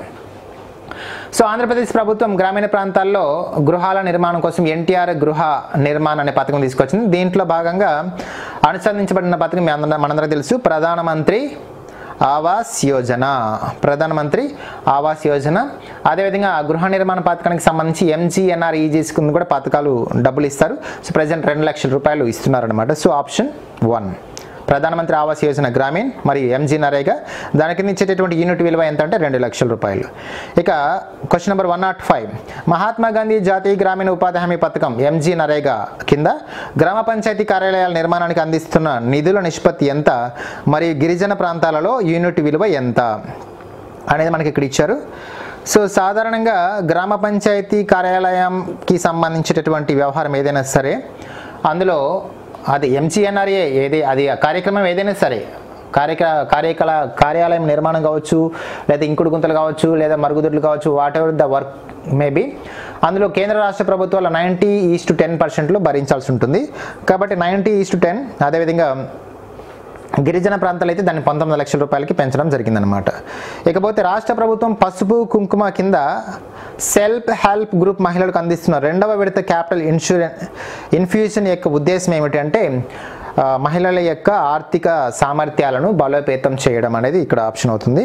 సో ఆంధ్రప్రదేశ్ ప్రభుత్వం గ్రామీణ ప్రాంతాల్లో గృహాల నిర్మాణం కోసం ఎన్టీఆర్ గృహ నిర్మాణ్ అనే పథకం తీసుకొచ్చింది దీంట్లో భాగంగా అనుసంధించబడిన పథకం మీ అందరం మనందరికీ తెలుసు ప్రధానమంత్రి ఆవాస్ యోజన ప్రధానమంత్రి ఆవాస్ యోజన అదేవిధంగా గృహ నిర్మాణ పథకానికి సంబంధించి ఎంజీఎన్ఆర్ఈజీస్ కింద కూడా పథకాలు డబ్బులు ఇస్తారు సో ప్రజెంట్ రెండు లక్షల రూపాయలు ఇస్తున్నారనమాట సో ఆప్షన్ వన్ ప్రధానమంత్రి ఆవాస్ యోజన గ్రామీణ్ మరియు ఎంజీ నరేగా దాని కింద ఇచ్చేటటువంటి యూనిట్ విలువ ఎంత అంటే రెండు లక్షల రూపాయలు ఇక question number one nought five Mahatma Gandhi జాతీయ గ్రామీణ ఉపాధి హామీ పథకం ఎంజీ నరేగా కింద గ్రామ పంచాయతీ కార్యాలయాల నిర్మాణానికి అందిస్తున్న నిధుల నిష్పత్తి ఎంత మరియు గిరిజన ప్రాంతాలలో యూనిట్ విలువ ఎంత అనేది మనకి ఇక్కడ ఇచ్చారు సో సాధారణంగా గ్రామ పంచాయతీ కార్యాలయంకి సంబంధించినటువంటి వ్యవహారం ఏదైనా సరే అందులో అది ఎంసీఎన్ఆర్ఏ ఏది అది ఆ కార్యక్రమం ఏదైనా సరే కార్యక కార్యకలా కార్యాలయం నిర్మాణం కావచ్చు లేదా ఇంకుడు గుంతలు కావచ్చు లేదా మరుగుదొడ్లు కావచ్చు whatever the work maybe అందులో కేంద్ర రాష్ట్ర ప్రభుత్వాలు నైంటీ ఈస్ టు టెన్ పర్సెంట్లో భరించాల్సి ఉంటుంది కాబట్టి నైంటీ ఈస్ టు టెన్ అదేవిధంగా గిరిజన ప్రాంతాలు అయితే దాన్ని పంతొమ్మిది లక్షల రూపాయలకి పెంచడం జరిగిందనమాట ఇకపోతే రాష్ట్ర ప్రభుత్వం పసుపు కుంకుమ కింద సెల్ఫ్ హెల్ప్ గ్రూప్ మహిళలకు అందిస్తున్న రెండవ విడత క్యాపిటల్ ఇన్సూరెన్స్ ఇన్ఫ్యూజన్ యొక్క ఉద్దేశం ఏమిటంటే ఆ, మహిళల యొక్క ఆర్థిక సామర్థ్యాలను బలోపేతం చేయడం అనేది ఇక్కడ ఆప్షన్ అవుతుంది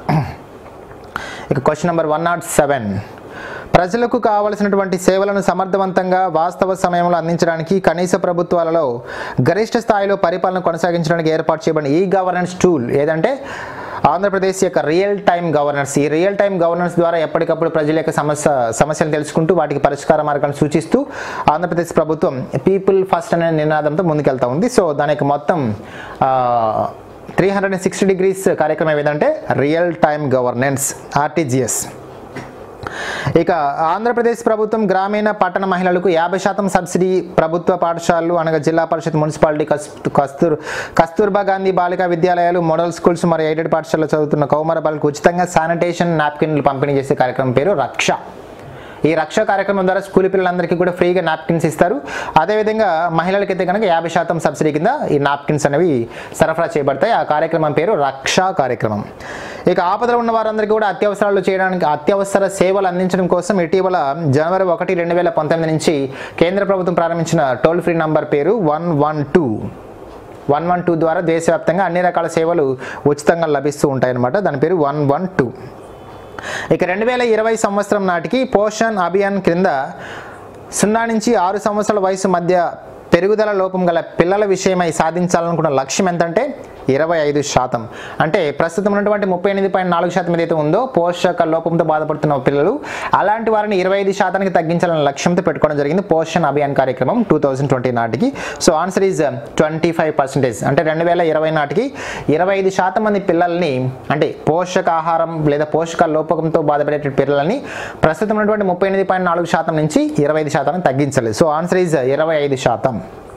ఇక question number one nought seven ప్రజలకు కావలసినటువంటి సేవలను సమర్థవంతంగా వాస్తవ సమయంలో అందించడానికి కనీస ప్రభుత్వాలలో గరిష్ట స్థాయిలో పరిపాలన కొనసాగించడానికి ఏర్పాటు చేయబడిన ఈ గవర్నెన్స్ టూల్ ఏదంటే ఆంధ్రప్రదేశ్ యొక్క రియల్ టైం గవర్నెన్స్ ఈ రియల్ టైం గవర్నెన్స్ ద్వారా ఎప్పటికప్పుడు ప్రజల యొక్క సమస్య సమస్యలు తెలుసుకుంటూ వాటికి పరిష్కార మార్గాలను సూచిస్తూ ఆంధ్రప్రదేశ్ ప్రభుత్వం పీపుల్ ఫస్ట్ అనే నినాదంతో ముందుకెళ్తా ఉంది సో దాని యొక్క మొత్తం three hundred and sixty degrees కార్యక్రమం ఏదంటే రియల్ టైం గవర్నెన్స్ ఆర్టీజీఎస్ ఇక ఆంధ్రప్రదేశ్ ప్రభుత్వం గ్రామీణ పట్టణ మహిళలకు యాభై శాతం సబ్సిడీ ప్రభుత్వ పాఠశాలలు అనగా జిల్లా పరిషత్ మున్సిపాలిటీ కస్ కస్తూర్ కస్తూర్బా గాంధీ బాలికా విద్యాలయాలు మోడల్ స్కూల్స్ మరియు ఎయిడెడ్ పాఠశాలలో చదువుతున్న కౌమార బాలకు ఉచితంగా శానిటేషన్ నాప్కిన్లు పంపిణీ చేసే కార్యక్రమం పేరు రక్ష ఈ రక్ష కార్యక్రమం ద్వారా స్కూల్ పిల్లలందరికీ కూడా ఫ్రీగా నాప్కిన్స్ ఇస్తారు అదేవిధంగా మహిళలకైతే కనుక యాభై శాతం సబ్సిడీ కింద ఈ నాప్కిన్స్ అనేవి సరఫరా చేయబడతాయి ఆ కార్యక్రమం పేరు రక్షా కార్యక్రమం ఇక ఆపదలో ఉన్న వారందరికీ కూడా అత్యవసరాలు చేయడానికి అత్యవసర సేవలు అందించడం కోసం ఇటీవల జనవరి ఒకటి రెండు వేల పంతొమ్మిది నుంచి కేంద్ర ప్రభుత్వం ప్రారంభించిన టోల్ ఫ్రీ నంబర్ పేరు one one two one one two ద్వారా దేశవ్యాప్తంగా అన్ని రకాల సేవలు ఉచితంగా లభిస్తూ ఉంటాయన్నమాట దాని పేరు వన్ వన్ టూ ఇక రెండు వేల ఇరవై సంవత్సరం నాటికి పోషణ్ అభియాన్ క్రింద సున్నా నుంచి ఆరు సంవత్సరాల వయసు మధ్య పెరుగుదల లోపం గల పిల్లల విషయమై సాధించాలనుకున్న లక్ష్యం ఎంతంటే ఇరవై ఐదు శాతం అంటే ప్రస్తుతం ఉన్నటువంటి ముప్పై ఎనిమిది పాయింట్ నాలుగు శాతం ఏదైతే ఉందో పోషక లోపంతో బాధపడుతున్న పిల్లలు అలాంటి వారిని ఇరవై ఐదు శాతానికి తగ్గించాలనే లక్ష్యంతో పెట్టుకోవడం జరిగింది పోషణ్ అభియాన్ కార్యక్రమం టూ థౌజండ్ ట్వంటీ నాటికి so answer is twenty five percentage అంటే రెండు వేల ఇరవై నాటికి ఇరవై ఐదు శాతం మంది పిల్లల్ని అంటే పోషకాహారం లేదా పోషక లోపంతో బాధపడే పిల్లలని ప్రస్తుతం ఉన్నటువంటి ముప్పై ఎనిమిది పాయింట్ నాలుగు శాతం నుంచి ఇరవై ఐదు శాతానికి తగ్గించాలి సో ఆన్సర్ ఈజ్ ఇరవై ఐదు శాతం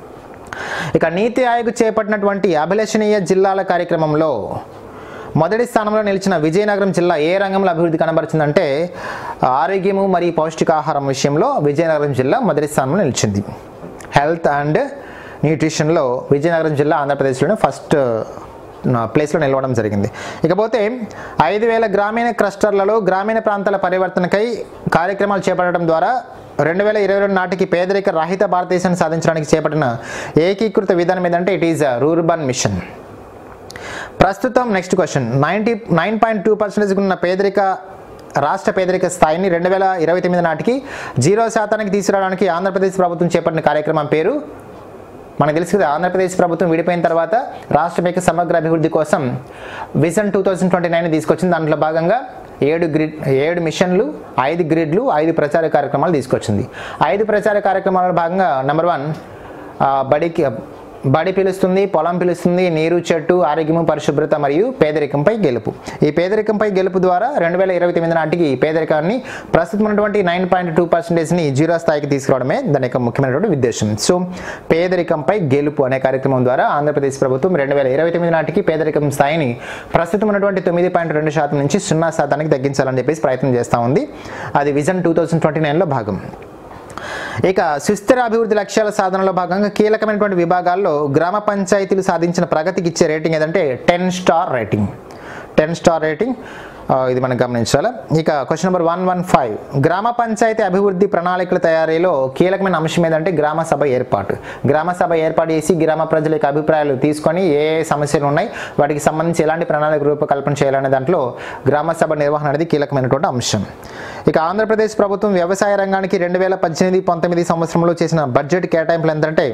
ఇక నీతి ఆయోగ్ చేపట్టినటువంటి అభిలషణీయ జిల్లాల కార్యక్రమంలో మొదటి స్థానంలో నిలిచిన విజయనగరం జిల్లా ఏ రంగంలో అభివృద్ధి కనబరిచిందంటే ఆరోగ్యము మరియు పౌష్టికాహారం విషయంలో విజయనగరం జిల్లా మొదటి స్థానంలో నిలిచింది హెల్త్ అండ్ న్యూట్రిషన్లో విజయనగరం జిల్లా ఆంధ్రప్రదేశ్లోనే ఫస్ట్ ప్లేస్లో నిలవడం జరిగింది ఇకపోతే ఐదు వేల గ్రామీణ క్లస్టర్లలో గ్రామీణ ప్రాంతాల పరివర్తనకై కార్యక్రమాలు చేపట్టడం ద్వారా రెండు వేల ఇరవై రెండు నాటికి పేదరిక రహిత భారతదేశాన్ని సాధించడానికి చేపట్టిన ఏకీకృత విధానం ఏదంటే ఇట్ ఈజ్ రూర్బన్ మిషన్ ప్రస్తుతం next question ninety nine point two percentage ఉన్న పేదరిక రాష్ట్ర పేదరిక స్థాయిని రెండు వేల ఇరవై తొమ్మిది నాటికి జీరో శాతానికి తీసుకురావడానికి ఆంధ్రప్రదేశ్ ప్రభుత్వం చేపట్టిన కార్యక్రమం పేరు మనకు తెలుసు కదా ఆంధ్రప్రదేశ్ ప్రభుత్వం విడిపోయిన తర్వాత రాష్ట్రం యొక్క సమగ్ర అభివృద్ధి కోసం vision two thousand twenty nine తీసుకొచ్చింది దాంట్లో భాగంగా ఏడు గ్రిడ్ ఏడు మిషన్లు ఐదు గ్రిడ్లు ఐదు ప్రచార కార్యక్రమాలు తీసుకొచ్చింది ఐదు ప్రచార కార్యక్రమాలలో భాగంగా నెంబర్ వన్ బడికి బడి పిలుస్తుంది పొలం పిలుస్తుంది నీరు చెట్టు ఆరోగ్యము పరిశుభ్రత మరియు పేదరికంపై గెలుపు ఈ పేదరికంపై గెలుపు ద్వారా రెండు వేల ఇరవై తొమ్మిది నాటికి ఈ పేదరికాన్ని ప్రస్తుతం ఉన్నటువంటి నైన్ పాయింట్ టూ పర్సెంటేజ్ని జీరో స్థాయికి తీసుకురావడమే దాని యొక్క ముఖ్యమైనటువంటి ఉద్దేశం సో పేదరికంపై గెలుపు అనే కార్యక్రమం ద్వారా ఆంధ్రప్రదేశ్ ప్రభుత్వం రెండు వేల ఇరవై తొమ్మిది నాటికి పేదరికం స్థాయిని ప్రస్తుతం ఉన్నటువంటి తొమ్మిది పాయింట్ రెండు శాతం నుంచి సున్నా శాతానికి తగ్గించాలని చెప్పేసి ప్రయత్నం చేస్తూ ఉంది అది విజన్ టూ థౌజండ్ ట్వంటీ నైన్లో భాగం ఇక సుస్థిర అభివృద్ధి లక్ష్యాల సాధనలో భాగంగా కీలకమైనటువంటి విభాగాల్లో గ్రామ పంచాయతీలు సాధించిన ప్రగతికి ఇచ్చే రేటింగ్ ఏదంటే ten star rating ten star rating ఆ, ఇది మనం గమనించాలి ఇక question number one one five గ్రామ పంచాయతీ అభివృద్ధి ప్రణాళికల తయారీలో కీలకమైన అంశం ఏదంటే గ్రామ సభ ఏర్పాటు గ్రామ సభ ఏర్పాటు చేసి గ్రామ ప్రజల యొక్క అభిప్రాయాలు తీసుకొని ఏ ఏ సమస్యలు ఉన్నాయి వాటికి సంబంధించి ఎలాంటి ప్రణాళిక రూపకల్పన చేయాలనే దాంట్లో గ్రామ సభ నిర్వహణ అనేది కీలకమైనటువంటి అంశం ఇక ఆంధ్రప్రదేశ్ ప్రభుత్వం వ్యవసాయ రంగానికి రెండు వేల పద్దెనిమిది పంతొమ్మిది సంవత్సరంలో చేసిన బడ్జెట్ కేటాయింపులు ఎంతంటే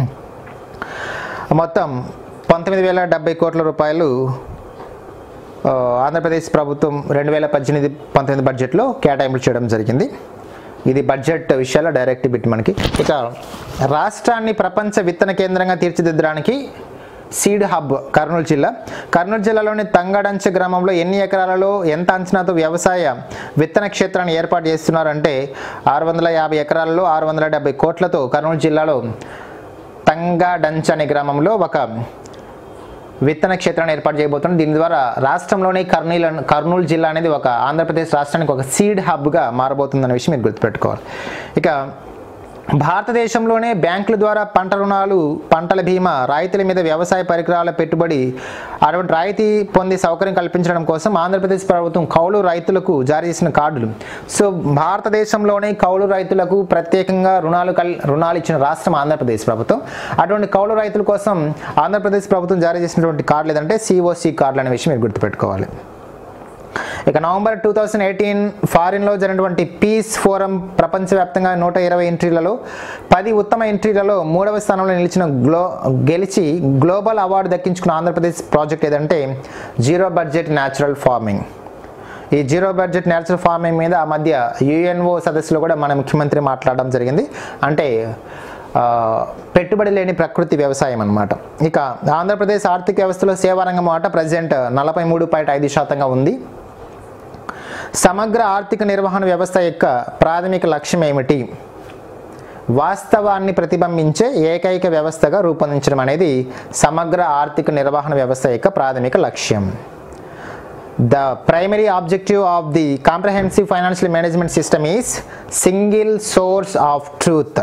మొత్తం పంతొమ్మిది వేల డెబ్బై కోట్ల రూపాయలు ఆ, ఆంధ్రప్రదేశ్ ప్రభుత్వం రెండు వేల పద్దెనిమిది పంతొమ్మిది బడ్జెట్లో కేటాయింపులు చేయడం జరిగింది ఇది బడ్జెట్ విషయాల్లో డైరెక్ట్ బిట్ మనకి ఇక రాష్ట్రాన్ని ప్రపంచ విత్తన కేంద్రంగా తీర్చిదిద్దడానికి సీడ్ హబ్ కర్నూలు జిల్లా కర్నూలు జిల్లాలోని తంగడంచ గ్రామంలో ఎన్ని ఎకరాలలో ఎంత అంచనాతో వ్యవసాయ విత్తన క్షేత్రాన్ని ఏర్పాటు చేస్తున్నారంటే ఆరు వందల యాభై ఎకరాలలో ఆరు వందల డెబ్బై కోట్లతో కర్నూలు జిల్లాలో తంగడంచ అనే గ్రామంలో ఒక విత్తన క్షేత్రాన్ని ఏర్పాటు చేయబోతున్నాం దీని ద్వారా రాష్ట్రంలోని కర్నూలు కర్నూలు జిల్లా అనేది ఒక ఆంధ్రప్రదేశ్ రాష్ట్రానికి ఒక సీడ్ హబ్గా మారబోతుందన్న విషయం మీరు గుర్తుపెట్టుకోవాలి ఇక భారతదేశంలోనే బ్యాంకుల ద్వారా పంట రుణాలు పంటల బీమా రైతుల మీద వ్యవసాయ పరికరాల పెట్టుబడి అటువంటి రాయితీ పొందే సౌకర్యం కల్పించడం కోసం ఆంధ్రప్రదేశ్ ప్రభుత్వం కౌలు రైతులకు జారీ చేసిన కార్డులు సో భారతదేశంలోనే కౌలు రైతులకు ప్రత్యేకంగా రుణాలు కల్ రుణాలు ఇచ్చిన రాష్ట్రం ఆంధ్రప్రదేశ్ ప్రభుత్వం అటువంటి కౌలు రైతుల కోసం ఆంధ్రప్రదేశ్ ప్రభుత్వం జారీ చేసినటువంటి కార్డులు ఏదంటే సిఓసి కార్డులు అనే విషయం మీరు గుర్తుపెట్టుకోవాలి ఇక నవంబర్ టూ థౌజండ్ ఎయిటీన్ ఫారిన్లో జరిగినటువంటి పీస్ ఫోరం ప్రపంచవ్యాప్తంగా నూట ఇరవై ఎంట్రీలలో పది ఉత్తమ ఎంట్రీలలో మూడవ స్థానంలో నిలిచిన గ్లో గెలిచి గ్లోబల్ అవార్డు దక్కించుకున్న ఆంధ్రప్రదేశ్ ప్రాజెక్ట్ ఏదంటే జీరో బడ్జెట్ న్యాచురల్ ఫార్మింగ్ ఈ జీరో బడ్జెట్ నేచురల్ ఫార్మింగ్ మీద ఆ మధ్య యుఎన్ఓ సదస్సులో కూడా మన ముఖ్యమంత్రి మాట్లాడడం జరిగింది అంటే ఆ, పెట్టుబడి లేని ప్రకృతి వ్యవసాయం అన్నమాట ఇక ఆంధ్రప్రదేశ్ ఆర్థిక వ్యవస్థలో సేవారంగం మాట ప్రజెంట్ నలభై మూడు పాయింట్ ఐదు శాతంగా ఉంది సమగ్ర ఆర్థిక నిర్వహణ వ్యవస్థ యొక్క ప్రాథమిక లక్ష్యం ఏమిటి వాస్తవాన్ని ప్రతిబింబించే ఏకైక వ్యవస్థగా రూపొందించడం అనేది సమగ్ర ఆర్థిక నిర్వహణ వ్యవస్థ యొక్క ప్రాథమిక లక్ష్యం the primary objective of the comprehensive financial management system is single source of truth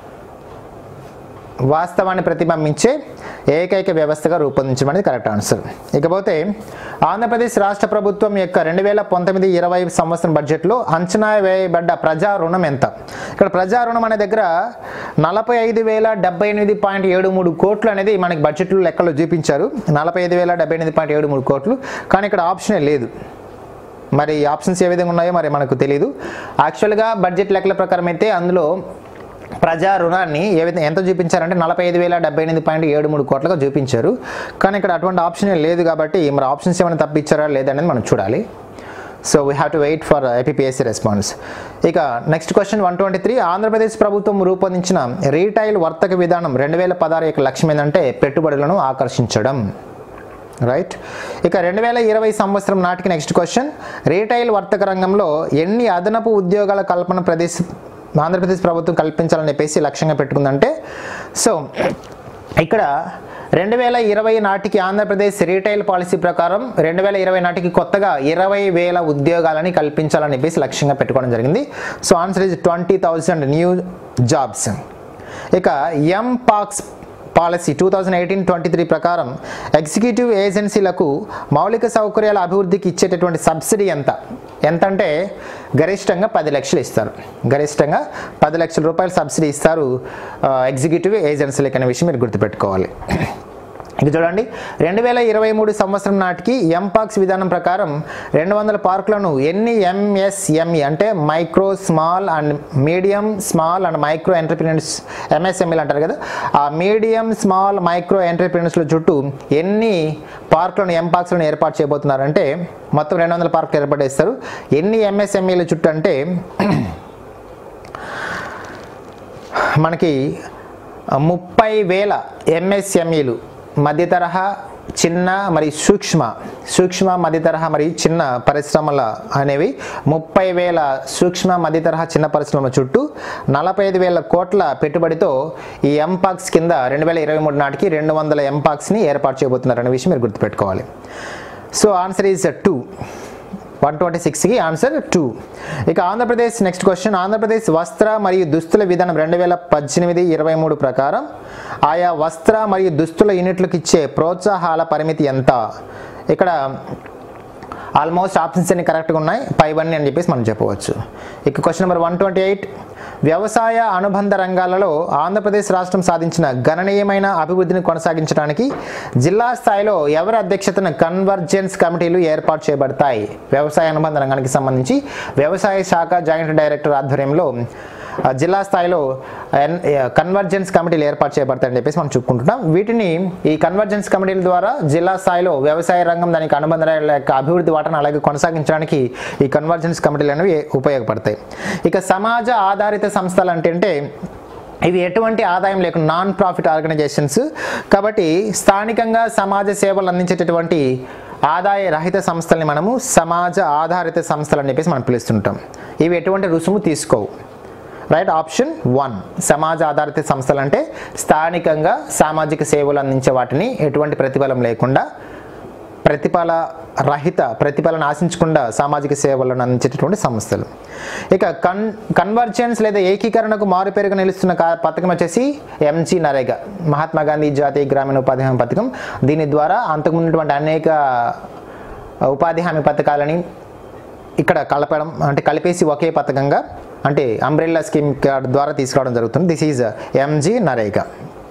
వాస్తవాన్ని ప్రతిబింబించే ఏకైక వ్యవస్థగా రూపొందించడం అనేది కరెక్ట్ ఆన్సర్ ఇకపోతే ఆంధ్రప్రదేశ్ రాష్ట్ర ప్రభుత్వం యొక్క రెండు వేల పంతొమ్మిది ఇరవై సంవత్సరం బడ్జెట్లో అంచనా వేయబడ్డ ప్రజా రుణం ఎంత ఇక్కడ ప్రజా రుణం అనే దగ్గర నలభై ఐదు వేల డెబ్బై ఎనిమిది పాయింట్ ఏడు మూడు కోట్లు అనేది మనకి బడ్జెట్లో లెక్కలో చూపించారు నలభై ఐదు వేల డెబ్బై ఎనిమిది పాయింట్ ఏడు మూడు కోట్లు కానీ ఇక్కడ ఆప్షనే లేదు మరి ఆప్షన్స్ ఏ విధంగా ఉన్నాయో మరి మనకు తెలియదు యాక్చువల్గా బడ్జెట్ లెక్కల ప్రకారం అయితే అందులో ప్రజా రుణాన్ని ఏ విధంగా ఎంత చూపించారంటే నలభై ఐదు వేల డెబ్బై ఎనిమిది పాయింట్ ఏడు మూడు కోట్లుగా చూపించారు కానీ ఇక్కడ అటువంటి ఆప్షన్ లేదు కాబట్టి మరి ఆప్షన్స్ ఏమైనా తప్పించారా లేదనేది మనం చూడాలి so we have to wait for APSC response ఇక next question one twenty three Andhra Pradesh ప్రభుత్వం రూపొందించిన రీటైల్ వర్తక విధానం రెండు వేల పదహారు యొక్క లక్ష్యం ఏంటంటే పెట్టుబడులను ఆకర్షించడం రైట్ ఇక రెండు వేల ఇరవై సంవత్సరం నాటికి నెక్స్ట్ క్వశ్చన్ రీటైల్ వర్తక రంగంలో ఎన్ని అదనపు ఉద్యోగాల కల్పన ప్రదేశ్ ఆంధ్రప్రదేశ్ ప్రభుత్వం కల్పించాలని చెప్పేసి లక్ష్యంగా పెట్టుకుందంటే సో ఇక్కడ రెండు వేల ఇరవై నాటికి ఆంధ్రప్రదేశ్ రీటైల్ పాలసీ ప్రకారం రెండు వేల ఇరవై నాటికి కొత్తగా ఇరవై వేల ఉద్యోగాలని కల్పించాలని చెప్పేసి లక్ష్యంగా పెట్టుకోవడం జరిగింది so answer is twenty thousand new jobs ఇక M PACS policy two thousand eighteen twenty three ప్రకారం ఎగ్జిక్యూటివ్ ఏజెన్సీలకు మౌలిక సౌకర్యాల అభివృద్ధికి ఇచ్చేటటువంటి సబ్సిడీ ఎంత ఎంత అంటే గరిష్టంగా పది లక్షలు ఇస్తారు గరిష్టంగా పది లక్షల రూపాయలు సబ్సిడీ ఇస్తారు ఆ, ఎగ్జిక్యూటివ్ ఏజెన్సీలకు అనే విషయం మీరు గుర్తుపెట్టుకోవాలి ఇక చూడండి రెండు వేల ఇరవై మూడు సంవత్సరం నాటికి ఎంపాక్స్ విధానం ప్రకారం రెండు వందల పార్కులను ఎన్ని ఎంఎస్ఎంఈ అంటే micro small and medium small and micro entrepreneurs ఎంఎస్ఎంఈలు అంటారు కదా ఆ మీడియం స్మాల్ మైక్రో ఎంటర్ప్రినర్స్ల చుట్టూ ఎన్ని పార్కులను ఎంపాక్స్లను ఏర్పాటు చేయబోతున్నారంటే మొత్తం రెండు వందల పార్కులు ఏర్పాటు చేస్తారు ఎన్ని ఎంఎస్ఎంఈల చుట్టూ అంటే మనకి ముప్పై వేల ఎంఎస్ఎంఈలు మధ్య తరహా చిన్న మరి సూక్ష్మ సూక్ష్మ మధ్య తరహా మరి చిన్న పరిశ్రమల అనేవి ముప్పై వేల సూక్ష్మ మధ్య తరహా చిన్న పరిశ్రమల చుట్టూ నలభై ఐదు వేల కోట్ల పెట్టుబడితో ఈ ఎంపాక్స్ కింద రెండు వేల ఇరవై మూడు నాటికి రెండు వందల ఎంపాక్స్ని ఏర్పాటు చేయబోతున్నారు అనే విషయం మీరు గుర్తుపెట్టుకోవాలి so answer is two one twenty సిక్స్కి ఆన్సర్ టూ ఇక ఆంధ్రప్రదేశ్ నెక్స్ట్ క్వశ్చన్ ఆంధ్రప్రదేశ్ వస్త్ర మరియు దుస్తుల విధానం రెండు వేల పద్దెనిమిది ఇరవై మూడు ప్రకారం ఆయా వస్త్ర మరియు దుస్తుల యూనిట్లకు ఇచ్చే ప్రోత్సాహాల పరిమితి ఎంత ఇక్కడ ఆల్మోస్ట్ ఆప్షన్స్ అన్ని కరెక్ట్గా ఉన్నాయి పైవన్నీ అని చెప్పేసి మనం చెప్పవచ్చు ఇక question number one twenty eight వ్యవసాయ అనుబంధ రంగాలలో ఆంధ్రప్రదేశ్ రాష్ట్రం సాధించిన గణనీయమైన అభివృద్ధిని కొనసాగించడానికి జిల్లా స్థాయిలో ఎవరి అధ్యక్షతన కన్వర్జెన్స్ కమిటీలు ఏర్పాటు చేయబడతాయి వ్యవసాయ అనుబంధ రంగానికి సంబంధించి వ్యవసాయ శాఖ జాయింట్ డైరెక్టర్ ఆధ్వర్యంలో ఆ, జిల్లా స్థాయిలో ఎన్- కన్వర్జెన్స్ కమిటీలు ఏర్పాటు చేయబడతాయని చెప్పేసి మనం చెప్పుకుంటున్నాం వీటిని ఈ కన్వర్జెన్స్ కమిటీల ద్వారా జిల్లా స్థాయిలో వ్యవసాయ రంగం దానికి అనుబంధ రంగాల యొక్క అభివృద్ధి వాటను అలాగే కొనసాగించడానికి ఈ కన్వర్జెన్స్ కమిటీలు అనేవి ఉపయోగపడతాయి ఇక సమాజ ఆధారిత సంస్థలు అంటే అంటే ఇవి ఎటువంటి ఆదాయం లేకుండా నాన్ ప్రాఫిట్ ఆర్గనైజేషన్స్ కాబట్టి స్థానికంగా సమాజ సేవలు అందించేటటువంటి ఆదాయ రహిత సంస్థల్ని మనము సమాజ ఆధారిత సంస్థలు అని చెప్పేసి మనం పిలుస్తుంటాం ఇవి ఎటువంటి రుసుము తీసుకోవు రైట్ ఆప్షన్ వన్ సమాజ ఆధారిత సంస్థలు అంటే స్థానికంగా సామాజిక సేవలు అందించే వాటిని ఎటువంటి ప్రతిఫలం లేకుండా ప్రతిఫల రహిత ప్రతిఫలను ఆశించకుండా సామాజిక సేవలను అందించేటటువంటి సంస్థలు ఇక కన్ కన్వర్జెన్స్ లేదా ఏకీకరణకు మారుపేరుగా నిలుస్తున్న కా- పథకం వచ్చేసి ఎంజీ నరేగా మహాత్మా గాంధీ జాతీయ గ్రామీణ ఉపాధి హామీ పథకం దీని ద్వారా అంతకుమున్నటువంటి అనేక ఉపాధి హామీ పథకాలని ఇక్కడ కలపడం అంటే కలిపేసి ఒకే పథకంగా అంటే అంబ్రెల్లా స్కీమ్ ద్వారా తీసుకురావడం జరుగుతుంది దిస్ ఈజ్ ఎంజీ నరేగా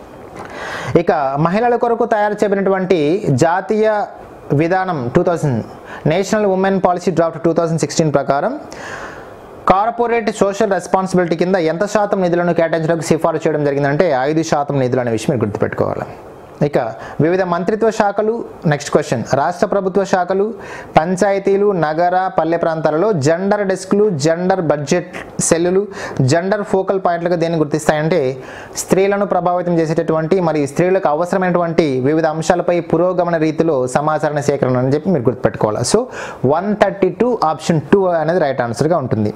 ఇక మహిళల కొరకు తయారు చేయబడినటువంటి జాతీయ విధానం two thousand national women policy draft two thousand sixteen ప్రకారం కార్పొరేట్ సోషల్ రెస్పాన్సిబిలిటీ కింద ఎంత శాతం నిధులను కేటాయించడానికి సిఫారసు చేయడం జరిగిందంటే ఐదు శాతం నిధులు అనే విషయం మీరు గుర్తుపెట్టుకోవాలి ఇక వివిధ మంత్రిత్వ శాఖలు నెక్స్ట్ క్వశ్చన్ రాష్ట్ర ప్రభుత్వ శాఖలు పంచాయతీలు నగర పల్లె ప్రాంతాలలో జెండర్ డెస్క్లు జెండర్ బడ్జెట్ సెల్లులు జెండర్ ఫోకల్ పాయింట్లుగా దేన్ని గుర్తిస్తాయంటే స్త్రీలను ప్రభావితం చేసేటటువంటి మరియు స్త్రీలకు అవసరమైనటువంటి వివిధ అంశాలపై పురోగమన రీతిలో సమాచార సేకరణ అని చెప్పి మీరు గుర్తుపెట్టుకోవాలి so one thirty two option two అనేది రైట్ ఆన్సర్గా ఉంటుంది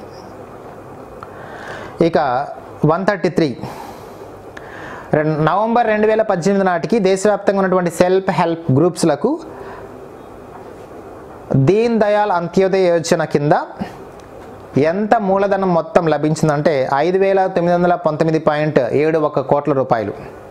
ఇక వన్ థర్టీ త్రీ రెం- నవంబర్ రెండు వేల పద్దెనిమిది నాటికి దేశవ్యాప్తంగా ఉన్నటువంటి సెల్ఫ్ హెల్ప్ గ్రూప్స్లకు దీన్ దయాల్ అంత్యోదయ యోజన కింద ఎంత మూలధనం మొత్తం లభించిందంటే ఐదు వేల తొమ్మిది వందల పంతొమ్మిది పాయింట్ ఏడు ఒక కోట్ల రూపాయలు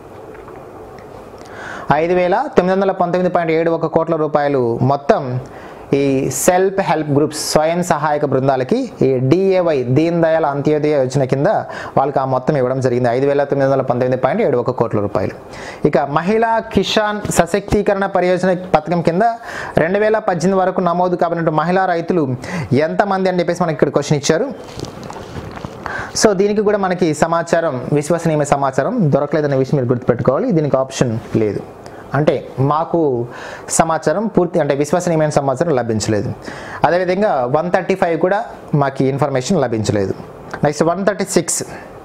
ఐదు వేల తొమ్మిది వందల పంతొమ్మిది పాయింట్ ఏడు ఒక కోట్ల రూపాయలు మొత్తం ఈ సెల్ఫ్ హెల్ప్ గ్రూప్స్ స్వయం సహాయక బృందాలకి ఈ డిఏవై దీన్ దయాల్ అంత్యోదయ యోజన కింద వాళ్ళకి ఆ మొత్తం ఇవ్వడం జరిగింది ఐదు వేల తొమ్మిది వందల పంతొమ్మిది పాయింట్ ఏడు ఒక కోట్ల రూపాయలు ఇక మహిళా కిసాన్ సశక్తీకరణ పరియోజన పథకం కింద రెండు వేల పద్దెనిమిది వరకు నమోదు కాబడినట్టు మహిళా రైతులు ఎంతమంది అని చెప్పేసి మనకి ఇక్కడ క్వశ్చన్ ఇచ్చారు సో దీనికి కూడా మనకి సమాచారం విశ్వసనీయమైన సమాచారం దొరకలేదనే విషయం మీరు గుర్తుపెట్టుకోవాలి దీనికి ఆప్షన్ లేదు అంటే మాకు సమాచారం పూర్తి అంటే విశ్వసనీయమైన సమాచారం లభించలేదు అదేవిధంగా వన్ థర్టీ ఫైవ్ కూడా మాకు ఇన్ఫర్మేషన్ లభించలేదు next one thirty six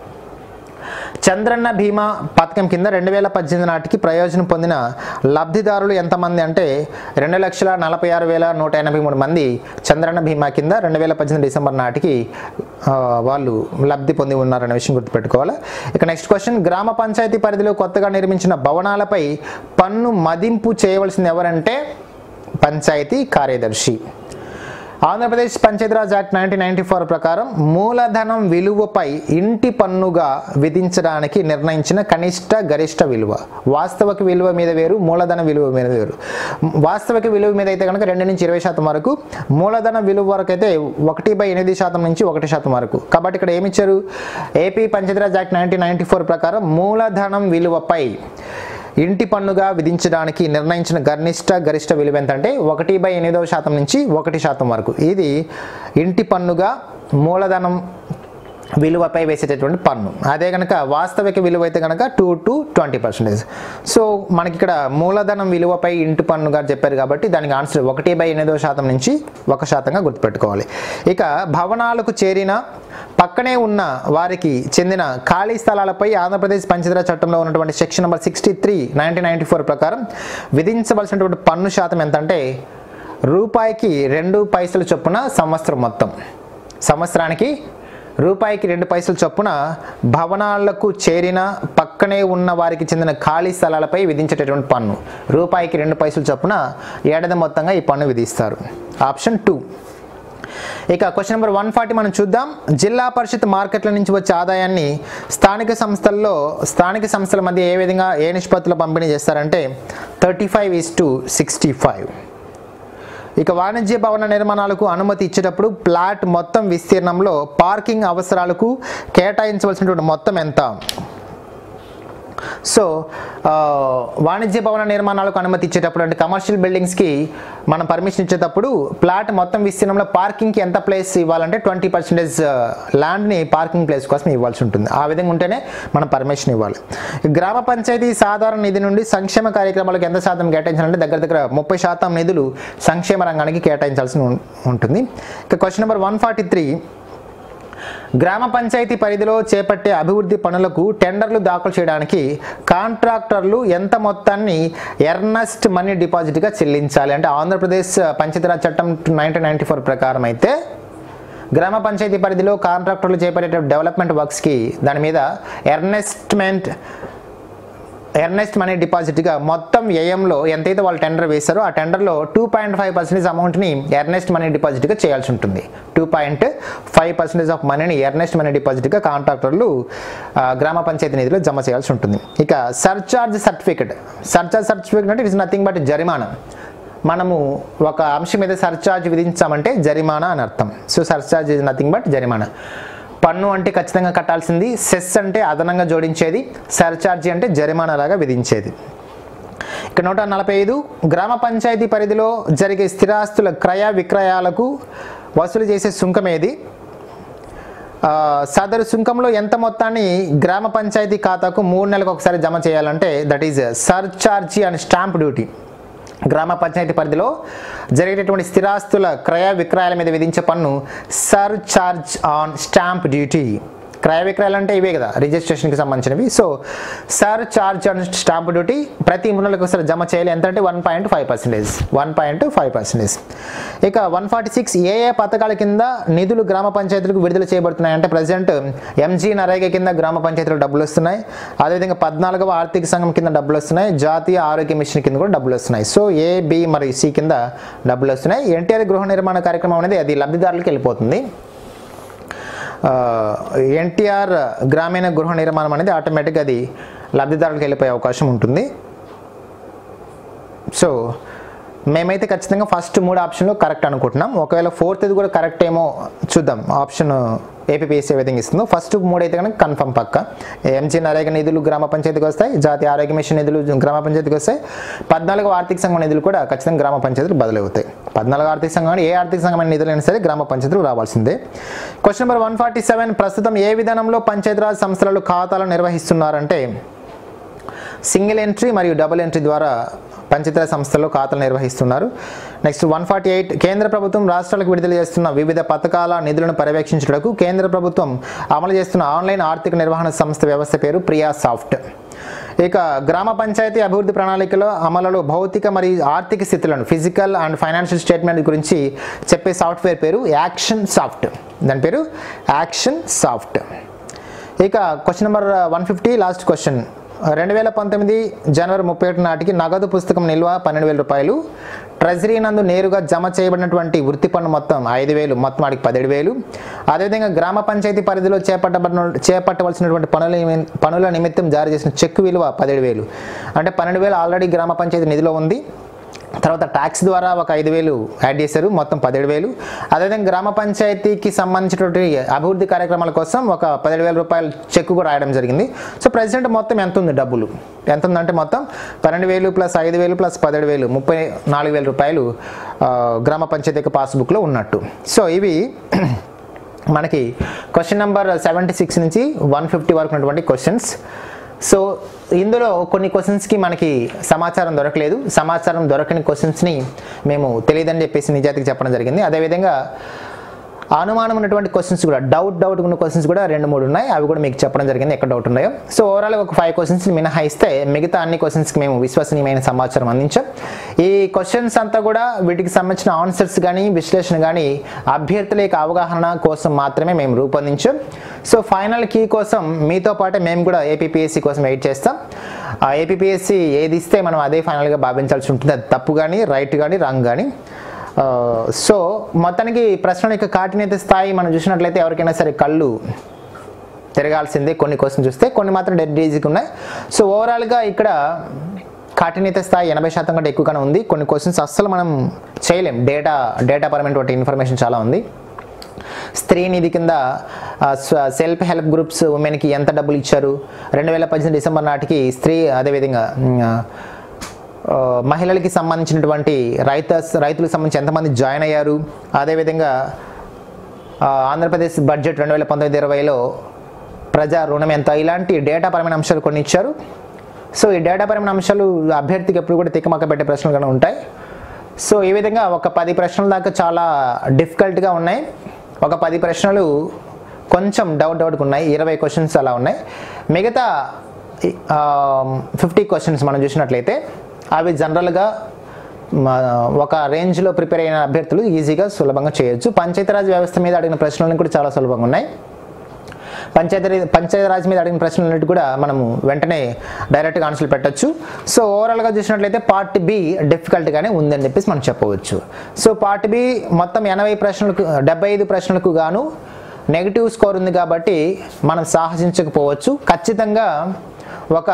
Chandranna Bima పథకం కింద రెండు వేల పద్దెనిమిది నాటికి ప్రయోజనం పొందిన లబ్ధిదారులు ఎంతమంది అంటే రెండు లక్షల నలభై ఆరు వేల నూట ఎనభై మూడు మంది చంద్రన్న బీమా కింద రెండు వేల పద్దెనిమిది డిసెంబర్ నాటికి ఆ, వాళ్ళు లబ్ధి పొంది ఉన్నారనే విషయం గుర్తుపెట్టుకోవాలి ఇక నెక్స్ట్ క్వశ్చన్ గ్రామ పంచాయతీ పరిధిలో కొత్తగా నిర్మించిన భవనాలపై పన్ను మదింపు చేయవలసింది ఎవరంటే పంచాయతీ కార్యదర్శి Andhra Pradesh Panchayati Raj act nineteen ninety four ప్రకారం మూలధనం విలువపై ఇంటి పన్నుగా విధించడానికి నిర్ణయించిన కనిష్ట గరిష్ట విలువ వాస్తవిక విలువ మీద వేరు మూలధన విలువ మీద వేరు వాస్తవిక విలువ మీద అయితే కనుక రెండు నుంచి ఇరవై శాతం వరకు మూలధన విలువ వరకు అయితే ఒకటి బై ఎనిమిది శాతం నుంచి ఒకటి శాతం వరకు కాబట్టి ఇక్కడ ఏమి ఇచ్చారు AP Panchayati Raj act nineteen ninety four ప్రకారం మూలధనం విలువపై ఇంటి పన్నుగా విధించడానికి నిర్ణయించిన గరిష్ట గరిష్ట విలువ ఎంత అంటే ఒకటి బై ఎనిమిదవ శాతం నుంచి ఒకటి శాతం వరకు ఇది ఇంటి పన్నుగా మూలధనం విలువపై వేసేటటువంటి పన్ను అదే కనుక వాస్తవిక విలువ అయితే కనుక two to twenty percentage so మనకి ఇక్కడ మూలధనం విలువపై ఇంటి పన్నుగా చెప్పారు కాబట్టి దానికి ఆన్సర్ ఒకటి బై ఎనిమిదవ శాతం నుంచి ఒక శాతంగా గుర్తుపెట్టుకోవాలి ఇక భవనాలకు చేరిన పక్కనే ఉన్న వారికి చెందిన ఖాళీ స్థలాలపై ఆంధ్రప్రదేశ్ పంచాయతీరాజ్ చట్టంలో ఉన్నటువంటి section number sixty three nineteen ninety four ప్రకారం విధించవలసినటువంటి పన్ను శాతం ఎంత అంటే రూపాయికి రెండు పైసలు చొప్పున సంవత్సరం మొత్తం సంవత్సరానికి రూపాయికి రెండు పైసలు చొప్పున భవనాలకు చేరిన పక్కనే ఉన్న వారికి చెందిన ఖాళీ స్థలాలపై విధించేటటువంటి పన్ను రూపాయికి రెండు పైసలు చొప్పున ఏడాది మొత్తంగా ఈ పన్ను విధిస్తారు ఆప్షన్ టూ ఇక క్వశ్చన్ నెంబర్ వన్ ఫార్టీ మనం చూద్దాం జిల్లా పరిషత్ మార్కెట్ల నుంచి వచ్చే ఆదాయాన్ని స్థానిక సంస్థల్లో స్థానిక సంస్థల మధ్య ఏ విధంగా ఏ నిష్పత్తిలో పంపిణీ చేస్తారంటే thirty five is to sixty five ఇక వాణిజ్య భవన నిర్మాణాలకు అనుమతి ఇచ్చేటప్పుడు ప్లాట్ మొత్తం విస్తీర్ణంలో పార్కింగ్ అవసరాలకు కేటాయించవలసినటువంటి మొత్తం ఎంత సో ఆ, వాణిజ్య భవన నిర్మాణాలకు అనుమతి ఇచ్చేటప్పుడు అంటే కమర్షియల్ బిల్డింగ్స్కి మనం పర్మిషన్ ఇచ్చేటప్పుడు ప్లాట్ మొత్తం విస్తీర్ణంలో పార్కింగ్కి ఎంత ప్లేస్ ఇవ్వాలంటే ట్వంటీ పర్సెంటేజ్ ల్యాండ్ని పార్కింగ్ ప్లేస్ కోసం ఇవ్వాల్సి ఉంటుంది ఆ విధంగా ఉంటేనే మనం పర్మిషన్ ఇవ్వాలి గ్రామ పంచాయతీ సాధారణ నిధి నుండి సంక్షేమ కార్యక్రమాలకు ఎంత శాతం కేటాయించాలంటే దగ్గర దగ్గర ముప్పై శాతం నిధులు సంక్షేమ రంగానికి కేటాయించాల్సి ఉం- ఉంటుంది ఇక question number one forty three గ్రామ పంచాయతీ పరిధిలో చేపట్టే అభివృద్ధి పనులకు టెండర్లు దాఖలు చేయడానికి కాంట్రాక్టర్లు ఎంత మొత్తాన్ని ఎర్నస్ట్ మనీ డిపాజిట్గా చెల్లించాలి అంటే ఆంధ్రప్రదేశ్ పంచాయతీరాజ్ చట్టం నైన్టీన్ నైన్టీ ఫోర్ ప్రకారం అయితే గ్రామ పంచాయతీ పరిధిలో కాంట్రాక్టర్లు చేపట్టే డెవలప్మెంట్ వర్క్స్కి దాని మీద ఎర్నెస్ట్మెంట్ ఎర్నెస్ట్ మనీ డిపాజిట్గా మొత్తం వ్యయంలో ఎంతైతే వాళ్ళు టెండర్ వేశారో ఆ టెండర్లో టూ పాయింట్ ఫైవ్ పర్సెంటేజ్ అమౌంట్ని ఎర్నెస్ట్ మనీ డిపాజిట్గా చేయాల్సి ఉంటుంది two point five percentage of మనీని ఎర్నెస్ట్ మనీ డిపాజిట్గా కాంట్రాక్టర్లు ఆ, గ్రామ పంచాయతీ నిధిలో జమ చేయాల్సి ఉంటుంది ఇక సర్చార్జ్ సర్టిఫికెట్ సర్చార్జ్ సర్టిఫికెట్ అంటే ఇట్ ఇస్ నథింగ్ బట్ జరిమానా మనము ఒక అంశం మీద సర్చార్జ్ విధించామంటే జరిమానా అని అర్థం so surcharge is nothing but జరిమానా పన్ను అంటే ఖచ్చితంగా కట్టాల్సింది సెస్ అంటే అదనంగా జోడించేది సర్చార్జీ అంటే జరిమానా లాగా విధించేది ఇక నూట నలభై ఐదు గ్రామ పంచాయతీ పరిధిలో జరిగే స్థిరాస్తుల క్రయ విక్రయాలకు వసూలు చేసే సుంకం ఏది ఆ, సదరు సుంకంలో ఎంత మొత్తాన్ని గ్రామ పంచాయతీ ఖాతాకు మూడు నెలలకు ఒకసారి జమ చేయాలంటే that is surcharge and stamp duty గ్రామ పంచాయతీ పరిధిలో జరిగేటటువంటి స్థిరాస్తుల క్రయ విక్రయాల మీద విధించే పన్ను సర్చార్జ్ ఆన్ స్టాంప్ డ్యూటీ క్రయ విక్రయాలు అంటే ఇవే కదా రిజిస్ట్రేషన్కి సంబంధించినవి so surcharge and stamp duty ప్రతి మూడు నెలలకు ఒకసారి జమ చేయాలి ఎంత అంటే one point five percentage one point five percentage ఇక వన్ ఫార్టీ సిక్స్ ఏ ఏ పథకాల కింద నిధులు గ్రామ పంచాయతీలకు విడుదల చేయబడుతున్నాయి అంటే ప్రజెంట్ ఎంజీ నరేగా కింద గ్రామ పంచాయతీలకు డబ్బులు వస్తున్నాయి అదేవిధంగా పద్నాలుగవ ఆర్థిక సంఘం కింద డబ్బులు వస్తున్నాయి జాతీయ ఆరోగ్య మిషన్ కింద కూడా డబ్బులు వస్తున్నాయి సో ఏ బి మరియు సి కింద డబ్బులు వస్తున్నాయి ఎన్టీఆర్ గృహ నిర్మాణ కార్యక్రమం అనేది అది లబ్ధిదారులకు వెళ్ళిపోతుంది ఎన్టీఆర్ గ్రామీణ గృహ నిర్మాణం అనేది ఆటోమేటిక్గా అది లబ్ధిదారులకు వెళ్ళిపోయే అవకాశం ఉంటుంది సో మేమైతే ఖచ్చితంగా ఫస్ట్ మూడు ఆప్షన్లు కరెక్ట్ అనుకుంటున్నాం ఒకవేళ ఫోర్త్ది కూడా కరెక్ట్ ఏమో చూద్దాం ఆప్షన్ ఏపీఎస్సీ ఏ విధంగా ఇస్తుందో ఫస్ట్ మూడు అయితే కనుక కన్ఫర్మ్ పక్క ఎంజీ నరేగా నిధులు గ్రామ పంచాయతీకి వస్తాయి జాతీయ ఆరోగ్య మిషన్ నిధులు గ్రామ పంచాయతీకి వస్తాయి పద్నాలుగు ఆర్థిక సంఘం నిధులు కూడా ఖచ్చితంగా గ్రామ పంచాయతీలు బదులవుతాయి పద్నాలుగు ఆర్థిక సంఘం కానీ ఏ ఆర్థిక సంఘమైన నిధులు అయినా సరే గ్రామ పంచాయతీలు రావాల్సిందే question number one forty seven ప్రస్తుతం ఏ విధానంలో పంచాయతీరాజ్ సంస్థలు ఖాతాలు నిర్వహిస్తున్నారంటే సింగిల్ ఎంట్రీ మరియు డబుల్ ఎంట్రీ ద్వారా పంచాయతీరాజ్ సంస్థల్లో ఖాతాలు నిర్వహిస్తున్నారు నెక్స్ట్ వన్ ఫార్టీ ఎయిట్ కేంద్ర ప్రభుత్వం రాష్ట్రాలకు విడుదల చేస్తున్న వివిధ పథకాల నిధులను పర్యవేక్షించుటకు కేంద్ర ప్రభుత్వం అమలు చేస్తున్న ఆన్లైన్ ఆర్థిక నిర్వహణ సంస్థ వ్యవస్థ పేరు ప్రియా సాఫ్ట్ ఇక గ్రామ పంచాయతీ అభివృద్ధి ప్రణాళికలో అమలులో భౌతిక మరియు ఆర్థిక స్థితులను ఫిజికల్ అండ్ ఫైనాన్షియల్ స్టేట్మెంట్ గురించి చెప్పే సాఫ్ట్వేర్ పేరు యాక్షన్ సాఫ్ట్ దాని పేరు యాక్షన్ సాఫ్ట్ ఇక question number one fifty last question రెండు వేల పంతొమ్మిది జనవరి ముప్పై ఒకటి నాటికి నగదు పుస్తకం నిల్వ పన్నెండు వేల రూపాయలు ట్రెజరీ నందు నేరుగా జమ చేయబడినటువంటి వృత్తి పన్ను మొత్తం ఐదు వేలు మొత్తం వాడికి పదిహేడు వేలు అదేవిధంగా గ్రామ పంచాయతీ పరిధిలో చేపట్టబడిన చేపట్టవలసినటువంటి పనుల నిమి- పనుల నిమిత్తం జారీ చేసిన చెక్ విలువ పదిహేడు వేలు అంటే పన్నెండు వేలు ఆల్రెడీ గ్రామ పంచాయతీ నిధిలో ఉంది తర్వాత ట్యాక్స్ ద్వారా ఒక ఐదు వేలు యాడ్ చేశారు మొత్తం పదిహేడు వేలు అదేవిధంగా గ్రామ పంచాయతీకి సంబంధించినటువంటి అభివృద్ధి కార్యక్రమాల కోసం ఒక పదిహేడు వేల రూపాయల చెక్ కూడా రాయడం జరిగింది సో ప్రెసిడెంట్ మొత్తం ఎంత ఉంది డబ్బులు ఎంత ఉందంటే మొత్తం పన్నెండు వేలు ప్లస్ ఐదు వేలు ప్లస్ పదిహేడు వేలు ముప్పై నాలుగు వేల రూపాయలు ఆ, గ్రామ పంచాయతీ పాస్బుక్లో ఉన్నట్టు సో ఇవి మనకి క్వశ్చన్ నెంబర్ సెవెంటీ సిక్స్ నుంచి వన్ ఫిఫ్టీ వరకు ఉన్నటువంటి క్వశ్చన్స్ సో ఇందులో కొన్ని క్వశ్చన్స్కి మనకి సమాచారం దొరకలేదు సమాచారం దొరకని క్వశ్చన్స్ని మేము తెలియదని చెప్పేసి నిజాతికి చెప్పడం జరిగింది అదేవిధంగా అనుమానం ఉన్నటువంటి క్వశ్చన్స్ కూడా డౌట్ డౌట్ ఉన్న క్వశ్చన్స్ కూడా రెండు మూడు ఉన్నాయి అవి కూడా మీకు చెప్పడం జరిగింది ఎక్కడ డౌట్ ఉన్నాయో సో ఓవరాల్ ఒక ఫైవ్ క్వశ్చన్స్ మినహాయిస్తే మిగతా అన్ని క్వశ్చన్స్కి మేము విశ్వసనీయమైన సమాచారం అందించాం ఈ క్వశ్చన్స్ అంతా కూడా వీటికి సంబంధించిన ఆన్సర్స్ కానీ విశ్లేషణ కానీ అభ్యర్థుల యొక్క అవగాహన కోసం మాత్రమే మేము రూపొందించాం సో ఫైనల్ కీ కోసం మీతో పాటే మేము కూడా ఏపీపీఎస్సీ కోసం వెయిట్ చేస్తాం ఆ ఏపీపీఎస్సీ ఏది ఇస్తే మనం అదే ఫైనల్గా భావించాల్సి ఉంటుంది అది తప్పు కానీ రైట్ కానీ రాంగ్ కానీ ఆ, సో మొత్తానికి ప్రశ్నల యొక్క కాఠిన్యత స్థాయి మనం చూసినట్లయితే ఎవరికైనా సరే కళ్ళు తిరగాల్సిందే కొన్ని క్వశ్చన్ చూస్తే కొన్ని మాత్రం డెడ్ ఈజీగా ఉన్నాయి సో ఓవరాల్గా ఇక్కడ కాఠిన్యత స్థాయి ఎనభై శాతం కంటే ఎక్కువగానే ఉంది కొన్ని క్వశ్చన్స్ అస్సలు మనం చేయలేం డేటా డేటా పరమైనటువంటి ఇన్ఫర్మేషన్ చాలా ఉంది స్త్రీ నిధి కింద ఆ, స్వ- సెల్ఫ్ హెల్ప్ గ్రూప్స్ ఉమెన్కి ఎంత డబ్బులు ఇచ్చారు రెండు వేల పద్దెనిమిది డిసెంబర్ నాటికి స్త్రీ అదేవిధంగా ఉమ్, ఆ, మహిళలకి సంబంధించినటువంటి రైత రైతులకు సంబంధించి ఎంతమంది జాయిన్ అయ్యారు అదేవిధంగా ఆ, ఆంధ్రప్రదేశ్ బడ్జెట్ రెండు వేల పంతొమ్మిది ఇరవైలో ప్రజా రుణం ఎంత ఇలాంటి డేటా పరమైన అంశాలు కొన్ని ఇచ్చారు సో ఈ డేటా పరమైన అంశాలు అభ్యర్థికి ఎప్పుడు కూడా తిక్కమక్క పెట్టే ప్రశ్నలు కూడా ఉంటాయి సో ఈ విధంగా ఒక పది ప్రశ్నల దాకా చాలా డిఫికల్ట్గా ఉన్నాయి ఒక పది ప్రశ్నలు కొంచెం డౌట్ డౌట్గా ఉన్నాయి ఇరవై క్వశ్చన్స్ అలా ఉన్నాయి మిగతా ఫిఫ్టీ క్వశ్చన్స్ మనం చూసినట్లయితే అవి జనరల్గా మ- ఒక రేంజ్లో ప్రిపేర్ అయిన అభ్యర్థులు ఈజీగా సులభంగా చేయొచ్చు పంచాయతీరాజ్ వ్యవస్థ మీద అడిగిన ప్రశ్నలు కూడా చాలా సులభంగా ఉన్నాయి పంచాయతీ పంచాయతీరాజ్ మీద అడిగిన ప్రశ్నలన్నిటి కూడా మనము వెంటనే డైరెక్ట్గా ఆన్సర్లు పెట్టొచ్చు సో ఓవరాల్గా చూసినట్లయితే పార్ట్ బి డిఫికల్ట్గానే ఉందని చెప్పేసి మనం చెప్పవచ్చు సో పార్ట్ బి మొత్తం ఎనభై ప్రశ్నలకు డెబ్బై ఐదు ప్రశ్నలకు గాను నెగిటివ్ స్కోర్ ఉంది కాబట్టి మనం సాహసించకపోవచ్చు ఖచ్చితంగా ఒక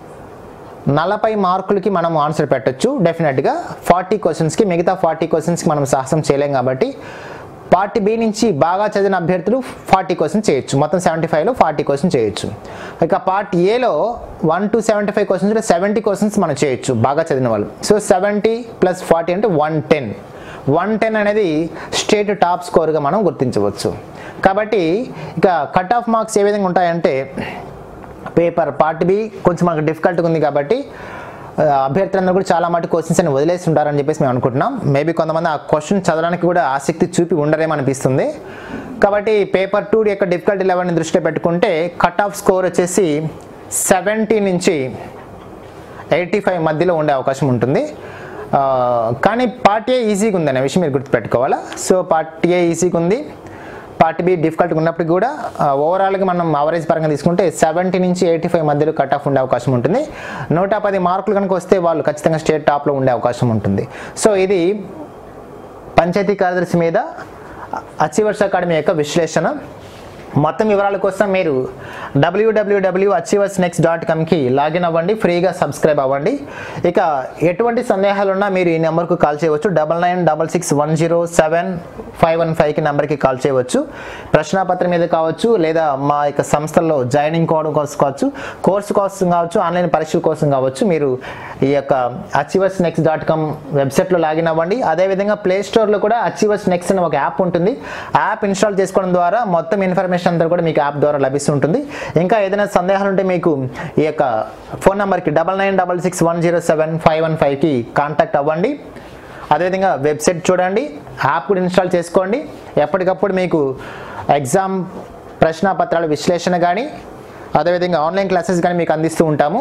నలభై మార్కులకి మనం ఆన్సర్ పెట్టొచ్చు డెఫినెట్గా ఫార్టీ క్వశ్చన్స్కి మిగతా ఫార్టీ క్వశ్చన్స్కి మనం సాహసం చేయలేం కాబట్టి పార్ట్ బి నుంచి బాగా చదివిన అభ్యర్థులు ఫార్టీ క్వశ్చన్ చేయొచ్చు మొత్తం సెవెంటీ ఫైవ్లో ఫార్టీ క్వశ్చన్ చేయొచ్చు ఇక పార్ట్ ఏలో వన్ టు సెవెంటీ ఫైవ్ క్వశ్చన్స్లో సెవెంటీ క్వశ్చన్స్ మనం చేయొచ్చు బాగా చదివిన వాళ్ళు సో సెవెంటీ ప్లస్ ఫార్టీ అంటే వన్ టెన్ వన్ టెన్ అనేది స్టేట్ టాప్ స్కోర్గా మనం గుర్తించవచ్చు కాబట్టి ఇక కట్ ఆఫ్ మార్క్స్ ఏ విధంగా ఉంటాయంటే పేపర్ పార్ట్ బి కొంచెం మనకు డిఫికల్ట్గా ఉంది కాబట్టి ఆ, అభ్యర్థులందరూ కూడా చాలా మటు క్వశ్చన్స్ అని వదిలేసి ఉంటారని చెప్పేసి మేము అనుకుంటున్నాం మేబీ కొంతమంది ఆ క్వశ్చన్ చదవడానికి కూడా ఆసక్తి చూపి ఉండరేమో అనిపిస్తుంది కాబట్టి పేపర్ టూ యొక్క డిఫికల్టీ లెవెల్ని దృష్టిలో పెట్టుకుంటే కట్ ఆఫ్ స్కోర్ వచ్చేసి సెవెంటీ నుంచి ఎయిటీ ఫైవ్ మధ్యలో ఉండే అవకాశం ఉంటుంది ఆ, కానీ పార్ట్ ఏ ఈజీగా ఉంది అనే విషయం మీరు గుర్తుపెట్టుకోవాలా సో పార్ట్ ఏ ఈజీగా ఉంది పార్ట్ బి డిఫికల్ట్గా ఉన్నప్పటికీ కూడా ఓవరాల్గా మనం అవరేజ్ పరంగా తీసుకుంటే సెవెంటీ నుంచి ఎయిటీ ఫైవ్ మధ్యలో కట్ ఆఫ్ ఉండే అవకాశం ఉంటుంది నూట పది మార్కులు కనుక వస్తే వాళ్ళు ఖచ్చితంగా స్టేట్ టాప్లో ఉండే అవకాశం ఉంటుంది సో ఇది పంచాయతీ కార్యదర్శి మీద అచీవర్స్ అకాడమీ యొక్క విశ్లేషణ మొత్తం వివరాల కోసం మీరు డబ్ల్యూడబ్ల్యూడబ్ల్యూ అచీవర్స్ నెక్స్ట్ డాట్ కామ్కి లాగిన్ అవ్వండి ఫ్రీగా సబ్స్క్రైబ్ అవ్వండి ఇక ఎటువంటి సందేహాలు ఉన్నా మీరు ఈ నెంబర్కు కాల్ చేయవచ్చు double nine double six one zero seven five one ఫైవ్కి నెంబర్కి కాల్ చేయవచ్చు ప్రశ్నాపత్రం మీద కావచ్చు లేదా మా యొక్క సంస్థల్లో జాయినింగ్ కోవడం కోసం కావచ్చు కోర్సు కోసం కావచ్చు ఆన్లైన్ పరీక్షల కోసం కావచ్చు మీరు ఈ యొక్క అచీవర్స్ నెక్స్ట్ డాట్ కామ్ వెబ్సైట్లో లాగిన్ అవ్వండి అదేవిధంగా ప్లే స్టోర్లో కూడా అచీవర్స్ నెక్స్ట్ అని ఒక యాప్ ఉంటుంది యాప్ ఇన్స్టాల్ చేసుకోవడం ద్వారా మొత్తం ఇన్ఫర్మేషన్ అంతా కూడా మీకు యాప్ ద్వారా లభిస్తుంటుంది ఇంకా ఏదైనా సందేహాలు ఉంటే మీకు ఈ యొక్క ఫోన్ నెంబర్కి double nine double six one zero seven five one ఫైవ్కి కాంటాక్ట్ అవ్వండి అదేవిధంగా వెబ్సైట్ చూడండి యాప్ కూడా ఇన్స్టాల్ చేసుకోండి ఎప్పటికప్పుడు మీకు ఎగ్జామ్ ప్రశ్నాపత్రాల విశ్లేషణ కానీ అదేవిధంగా ఆన్లైన్ క్లాసెస్ కానీ మీకు అందిస్తూ ఉంటాము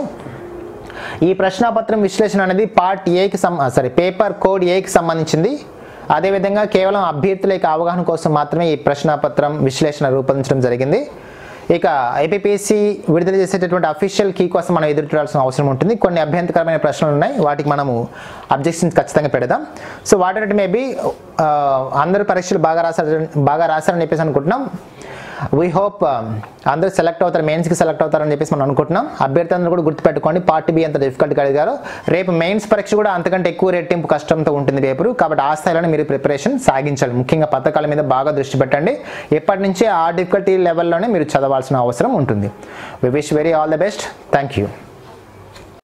ఈ ప్రశ్నాపత్రం విశ్లేషణ అనేది పార్ట్ ఏకి సం సారీ పేపర్ కోడ్ ఏకి సంబంధించింది అదేవిధంగా కేవలం అభ్యర్థుల యొక్క అవగాహన కోసం మాత్రమే ఈ ప్రశ్నాపత్రం విశ్లేషణ రూపొందించడం జరిగింది ఇక ఐపీపీఎస్సీ విడుదల చేసేటటువంటి అఫీషియల్ కీ కోసం మనం ఎదురు చూడాల్సిన అవసరం ఉంటుంది కొన్ని అభ్యంతరకరమైన ప్రశ్నలు ఉన్నాయి వాటికి మనము అబ్జెక్షన్స్ ఖచ్చితంగా పెడదాం సో వాటి మేబీ అందరూ పరీక్షలు బాగా రాశారు బాగా రాశారని చెప్పేసి అనుకుంటున్నాం వీ హోప్ అందరూ సెలెక్ట్ అవుతారు మెయిన్స్కి సెలెక్ట్ అవుతారని చెప్పేసి మనం అనుకుంటున్నాం అభ్యర్థి అందరూ కూడా గుర్తుపెట్టుకోండి పార్ట్ బి ఎంత డిఫికల్ట్గా అడిగారో రేపు మెయిన్స్ పరీక్ష కూడా అంతకంటే ఎక్కువ రెట్టింపు కష్టంతో ఉంటుంది రేపు కాబట్టి ఆ స్థాయిలోనే మీరు ప్రిపరేషన్ సాగించాలి ముఖ్యంగా పథకాల మీద బాగా దృష్టి పెట్టండి ఎప్పటి నుంచే ఆ డిఫికల్టీ లెవెల్లోనే మీరు చదవాల్సిన అవసరం ఉంటుంది we wish very all the best thank you